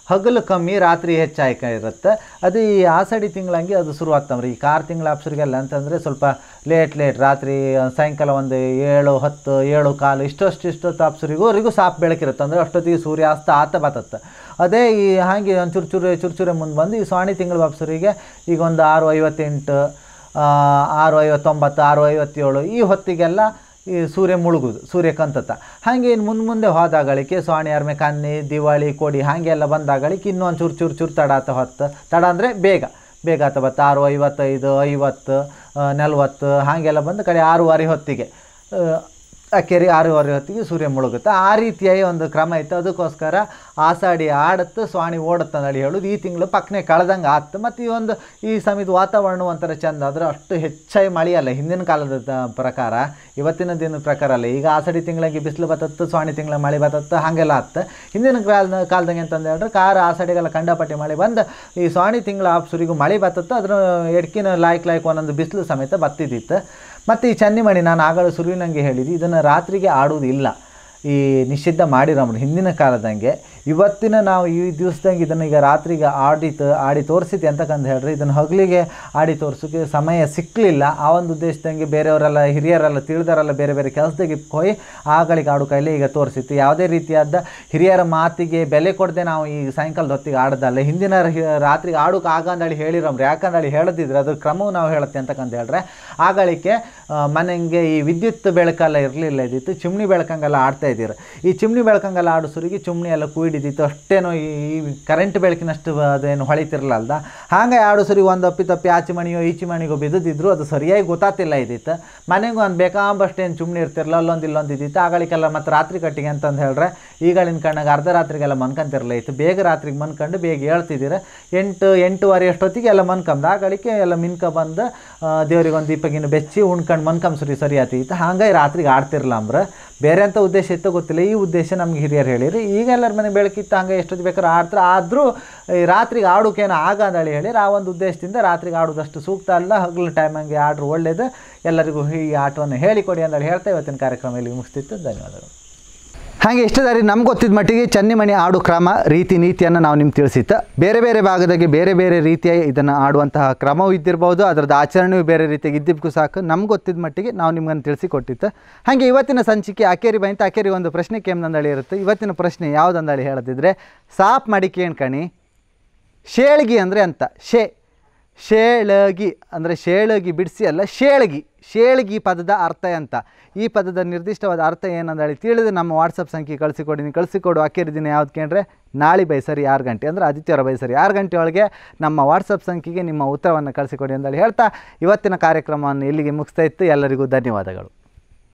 ಹಗಲು ಕಮ್ಮಿ ರಾತ್ರಿ ಹೆಚ್ಚಾಯ್ಕ ಇರುತ್ತೆ ಅದು ಈ ಆಷಾಢಿ ತಿಂಗಳಂಗೆ ಅದು ಶುರು ಆಗ್ತಮ್ರಿ ಈ ಕಾರ್ ತಿಂಗಳ ಅಪ್ಸರಿಗೆಲ್ಲ ಅಂತಂದರೆ ಸ್ವಲ್ಪ ಲೇಟ್ ಲೇಟ್ ರಾತ್ರಿ ಆ, ಸಾಯಂಕಾಲ ಒಂದು ಏಳು ಹತ್ತು ಏಳು ಕಾಲು ಇಷ್ಟೊಷ್ಟು ಇಷ್ಟೊತ್ತು ಅಪ್ಸರಿಗೋವರೆಗೂ ಸಾಪ್ ಬೆಳಕಿರುತ್ತೆ ಅಂದರೆ ಅಷ್ಟೊತ್ತಿಗೆ ಸೂರ್ಯಾಸ್ತ ಆತ ಬತ್ತತ್ತೆ ಅದೇ ಈ ಹಾಗೆ ಒಂದು ಚೂರು ಚೂರು ಚೂರು ಚೂರೆ ಮುಂದೆ ಬಂದು ಈ ಸ್ವಾಣಿ ತಿಂಗಳ ಅಪ್ಸರಿಗೆ ಈಗ ಒಂದು ಆರು ಐವತ್ತೆಂಟು ಆ, ಆರು ಐವತ್ತೊಂಬತ್ತು ಆರು ಐವತ್ತೇಳು ಈ ಹೊತ್ತಿಗೆಲ್ಲ ಈ ಸೂರ್ಯ ಮುಳುಗುದು ಸೂರ್ಯ ಕಂತತ ಹಾಗೆ ಇನ್ನು ಮುಂದೆ ಮುಂದೆ ಹೋದಾಗಳಿಕೆ ಸ್ವಾಣಿ ಅರ್ಮೆ ಕನ್ನಿ ದಿವಾಳಿ ಕೋಡಿ ಹಾಗೆಲ್ಲ ಬಂದಾಗಳಿಕೆ ಇನ್ನೊಂದು ಚೂರು ಚೂರು ಚೂರು ತಡ ಆತ ಹೊತ್ತು ತಡ ಅಂದರೆ ಬೇಗ ಬೇಗ ಆತ ಬತ್ತ ಆರು ಐವತ್ತೈದು ಐವತ್ತು ಆ, ನಲ್ವತ್ತು ಹಾಗೆಲ್ಲ ಬಂದು ಕಡೆ ಆರೂವರೆ ಹೊತ್ತಿಗೆ ಆ, ಅಕ್ಕೇರಿ ಆರೂವರೆ ಹೊತ್ತಿಗೆ ಸೂರ್ಯ ಮುಳುಗುತ್ತೆ ಆ ರೀತಿಯಾಗಿ ಒಂದು ಕ್ರಮ ಇತ್ತು ಅದಕ್ಕೋಸ್ಕರ ಆಷಾಢಿ ಆಡತ್ತು ಸ್ವಾಣಿ ಓಡುತ್ತೆ ಅಂತೇಳಿ ಹೇಳೋದು ಈ ತಿಂಗಳು ಪಕ್ಕನೆ ಕಳೆದಂಗೆ ಆತು ಮತ್ತು ಈ ಒಂದು ಈ ಸಮಯದ ವಾತಾವರಣ ಒಂಥರ ಚೆಂದ ಆದರೆ ಅಷ್ಟು ಹೆಚ್ಚಾಗಿ ಮಳೆ ಅಲ್ಲ ಹಿಂದಿನ ಕಾಲದ ತ- ಪ್ರಕಾರ ಇವತ್ತಿನ ದಿನದ ಪ್ರಕಾರ ಅಲ್ಲ ಈಗ ಆಷಾಢಿ ತಿಂಗಳಿಗೆ ಬಿಸಿಲು ಬತ್ತತ್ತು ಸ್ವಾಣಿ ತಿಂಗಳ ಮಳೆ ಬತ್ತತ್ತು ಹಾಗೆಲ್ಲ ಆತ್ತು ಹಿಂದಿನ ಕಾಲದ ಕಾಲದಂಗೆ ಅಂತಂದು ಹೇಳಿದ್ರೆ ಕಾರ ಆಷಾಢಿಗೆಲ್ಲ ಕಂಡಪಟ್ಟಿ ಮಳೆ ಬಂದು ಈ ಸ್ವಾಣಿ ತಿಂಗಳ ಆಪ್ಸುರಿಗೂ ಮಳೆ ಬತ್ತತ್ತು ಅದ್ರ ಎಡ್ಕಿನ ಲಾಯ್ಕ್ ಲಾಯ್ಕ್ ಒಂದೊಂದು ಬಿಸಿಲು ಸಮೇತ ಬತ್ತಿದ್ದಿತ್ತು ಮತ್ತು ಈ ಚನ್ನಿಮಣಿ ನಾನು ಆಗಲೂ ಸುರುವಿನಂಗೆ ಹೇಳಿದ್ದು ಇದನ್ನು ರಾತ್ರಿಗೆ ಆಡುವುದಿಲ್ಲ ಈ ನಿಷಿದ್ಧ ಮಾಡಿರಮ್ರು ಹಿಂದಿನ ಕಾಲದಂಗೆ ಇವತ್ತಿನ ನಾವು ಈ ದಿವಸದಂಗೆ ಇದನ್ನು ಈಗ ರಾತ್ರಿಗೆ ಆಡಿ ತ- ಆಡಿ ತೋರಿಸಿದ್ದೆ ಅಂತಕ್ಕಂತ ಹೇಳ್ರಿ ಇದನ್ನು ಹಗಲಿಗೆ ಆಡಿ ತೋರ್ಸೋಕ್ಕೆ ಸಮಯ ಸಿಕ್ಕಲಿಲ್ಲ ಆ ಒಂದು ಉದ್ದೇಶದಂಗೆ ಬೇರೆಯವರೆಲ್ಲ ಹಿರಿಯರೆಲ್ಲ ತಿಳಿದವರೆಲ್ಲ ಬೇರೆ ಬೇರೆ ಕೆಲಸದಾಗೆ ಹೋಗಿ ಆಗಳಿಗೆ ಆಡು ಕೈಲಿ ಈಗ ತೋರಿಸಿತ್ತು ಯಾವುದೇ ರೀತಿಯಾದ ಹಿರಿಯರ ಮಾತಿಗೆ ಬೆಲೆ ಕೊಡದೆ ನಾವು ಈ ಸಾಯಂಕಾಲದ ಹೊತ್ತಿಗೆ ಆಡೋದಲ್ಲ ಹಿಂದಿನ ಹಿ- ರಾತ್ರಿಗೆ ಆಡೋಕೆ ಆಗಂದೇಳಿ ಹೇಳಿರಮ್ರಿ ಯಾಕಂದೇಳಿ ಹೇಳದಿದ್ರೆ ಅದ್ರ ಕ್ರಮವು ನಾವು ಹೇಳುತ್ತೆ ಅಂತಕ್ಕಂತ ಹೇಳ್ರೆ ಆಗಳಿಗೆ ಆ, ಮನೆಗೆ ಈ ವಿದ್ಯುತ್ ಬೆಳಕೆಲ್ಲ ಇರಲಿಲ್ಲ ಇದ್ದಿತ್ತು ಚಿಮ್ನಿ ಬೆಳಕಂಗೆಲ್ಲ ಆಡ್ತಾ ಇದ್ದೀರ ಈ ಚಿಮ್ನಿ ಬೆಳಕಂಗೆಲ್ಲ ಆಡೋ ಸುರಿಗೆ ಚಿಮ್ನಿ ಎಲ್ಲ ಕುಯ್ಡಿದ್ದಿತ್ತು ಅಷ್ಟೇನೋ ಈ ಈ ಕರೆಂಟ್ ಬೆಳಕಿನಷ್ಟು ಅದೇನು ಹೊಳಿತಿರ್ಲಲ್ದ ಹಾಗೆ ಆಡೋ ಸರಿ ಒಂದು ಅಪ್ಪಿ ತಪ್ಪಿ ಆಚೆ ಮಣಿಯೋ ಈಚೆ ಮಣಿಗೋ ಬಿದ್ದಿದ್ರು ಅದು ಸರಿಯಾಗಿ ಗೊತ್ತಾತಿಲ್ಲ ಇದ್ದಿತ್ತು ಮನೆಗೂ ಒಂದು ಬೇಕಾಂಬಷ್ಟೇನು ಚಿಮ್ನಿ ಇರ್ತಿರಲ್ಲ ಅಲ್ಲೊಂದು ಇಲ್ಲೊಂದು ಇದ್ದಿತ್ತು ಆಗಳಿಗೆಲ್ಲ ಮತ್ತು ರಾತ್ರಿ ಕಟ್ಟಿಗೆ ಅಂತಂದು ಹೇಳ್ರೆ ಈಗಳಿನ ಕಣ್ಣಾಗ ಅರ್ಧ ರಾತ್ರಿಗೆಲ್ಲ ಮನ್ಕಂತಿರಲ್ಲ ಇತ್ತು ಬೇಗ ರಾತ್ರಿಗೆ ಮನ್ಕಂಡು ಬೇಗ ಹೇಳ್ತಿದ್ದೀರ ಎಂಟು ಎಂಟೂವರೆ ಅಷ್ಟೊತ್ತಿಗೆ ಎಲ್ಲ ಮನ್ಕಂದು ಆಗಳಿಕೆ ಎಲ್ಲ ಮಿನ್ಕ ಬಂದು ದೇವ್ರಿಗೆ ಒಂದು ದೀಪಗಿನ ಬೆಚ್ಚಿ ಉಣ್ಕಂಡು ಮನ್ಕಂಬ ಸರಿ ಸರಿ ಆತಿತ್ತು ಹಾಗಾಗಿ ರಾತ್ರಿಗೆ ಆಡ್ತಿರಲ್ಲ ಅಂಬ್ರೆ ಬೇರೆ ಅಂತ ಉದ್ದೇಶ ಇತ್ತು ಗೊತ್ತಿಲ್ಲ ಈ ಉದ್ದೇಶ ನಮ್ಗೆ ಹಿರಿಯರು ಹೇಳಿರಿ ಈಗ ಎಲ್ಲರ ಮನೆ ಬೆಳಕಿತ್ತು ಹಂಗೆ ಎಷ್ಟೊತ್ತು ಬೇಕಾದ್ರೆ ಆಡ್ತಾರೆ ಆದರೂ ಈ ರಾತ್ರಿಗೆ ಆಡೋಕೇನು ಆಗ ಅಂತೇಳಿ ಹೇಳಿರಿ ಆ ಒಂದು ಉದ್ದೇಶದಿಂದ ರಾತ್ರಿಗೆ ಆಡೋದಷ್ಟು ಸೂಕ್ತ ಅಲ್ಲ ಹಗಲು ಟೈಮಂಗೆ ಆಡ್ರು ಒಳ್ಳೇದು ಎಲ್ಲರಿಗೂ ಈ ಆಟವನ್ನು ಹೇಳಿಕೊಡಿ ಅಂತೇಳಿ ಹೇಳ್ತಾ ಇವತ್ತಿನ ಕಾರ್ಯಕ್ರಮ ಇಲ್ಲಿ ಮುಗಿಸ್ತಿತ್ತು ಧನ್ಯವಾದಗಳು ಹಾಗೆ ಇಷ್ಟದಾರಿ ನಮ್ಗೆ ಗೊತ್ತಿದ್ದ ಮಟ್ಟಿಗೆ ಚನ್ನಿಮಣಿ ಆಡು ಕ್ರಮ ರೀತಿ ನೀತಿಯನ್ನು ನಾವು ನಿಮ್ಗೆ ತಿಳಿಸಿತ್ತು ಬೇರೆ ಬೇರೆ ಭಾಗದಾಗೆ ಬೇರೆ ಬೇರೆ ರೀತಿಯ ಇದನ್ನು ಆಡುವಂತಹ ಕ್ರಮವೂ ಇದ್ದಿರ್ಬೋದು ಅದರದ್ದು ಆಚರಣೆಯೂ ಬೇರೆ ರೀತಿಯಾಗಿ ಇದ್ದಿದ್ದಕ್ಕೂ ಸಾಕು ನಮ್ಗೆ ಗೊತ್ತಿದ್ದ ಮಟ್ಟಿಗೆ ನಾವು ನಿಮ್ಗನ್ನು ತಿಳಿಸಿ ಕೊಟ್ಟಿತ್ತು ಹಾಗೆ ಇವತ್ತಿನ ಸಂಚಿಕೆ ಅಕೇರಿ ಬೈಂತ ಅಕೇರಿ ಒಂದು ಪ್ರಶ್ನೆ ಕೇಮ್ದಂದಳಿ ಇರುತ್ತೆ ಇವತ್ತಿನ ಪ್ರಶ್ನೆ ಯಾವುದಂದಳಿ ಹೇಳದಿದ್ರೆ ಸಾಪ್ ಮಾಡಿ ಕೇಳ್ಕಣಿ ಶೇಳ್ಗಿ ಅಂದರೆ ಅಂತ ಶೇ ಶೇಳಗಿ ಅಂದರೆ ಶೇಳಗಿ ಬಿಡಿಸಿ ಅಲ್ಲ ಶೇಳ್ಗಿ ಶೇಳ್ಗಿ ಪದದ ಅರ್ಥ ಅಂತ ಈ ಪದದ ನಿರ್ದಿಷ್ಟವಾದ ಅರ್ಥ ಏನಂದೇಳಿ ತಿಳಿದು ನಮ್ಮ ವಾಟ್ಸಪ್ ಸಂಖ್ಯೆ ಕಳಿಸಿಕೊಡಿ ನೀವು ಕಳಿಸಿಕೊಡು ಅಕ್ಕೇರಿ ದಿನ ಯಾವ್ದು ಕೇಂದ್ರೆ ನಾಳೆ ಬೈ ಸರಿ ಆರು ಗಂಟೆ ಅಂದರೆ ಆದಿತ್ಯವಾರ ಬೈ ಸರಿ ಆರು ಗಂಟೆ ಒಳಗೆ ನಮ್ಮ ವಾಟ್ಸಪ್ ಸಂಖ್ಯೆಗೆ ನಿಮ್ಮ ಉತ್ತರವನ್ನು ಕಳಿಸಿಕೊಡಿ ಅಂತೇಳಿ ಹೇಳ್ತಾ ಇವತ್ತಿನ ಕಾರ್ಯಕ್ರಮವನ್ನು ಇಲ್ಲಿಗೆ ಮುಗಿಸ್ತಾ ಇತ್ತು ಎಲ್ಲರಿಗೂ ಧನ್ಯವಾದಗಳು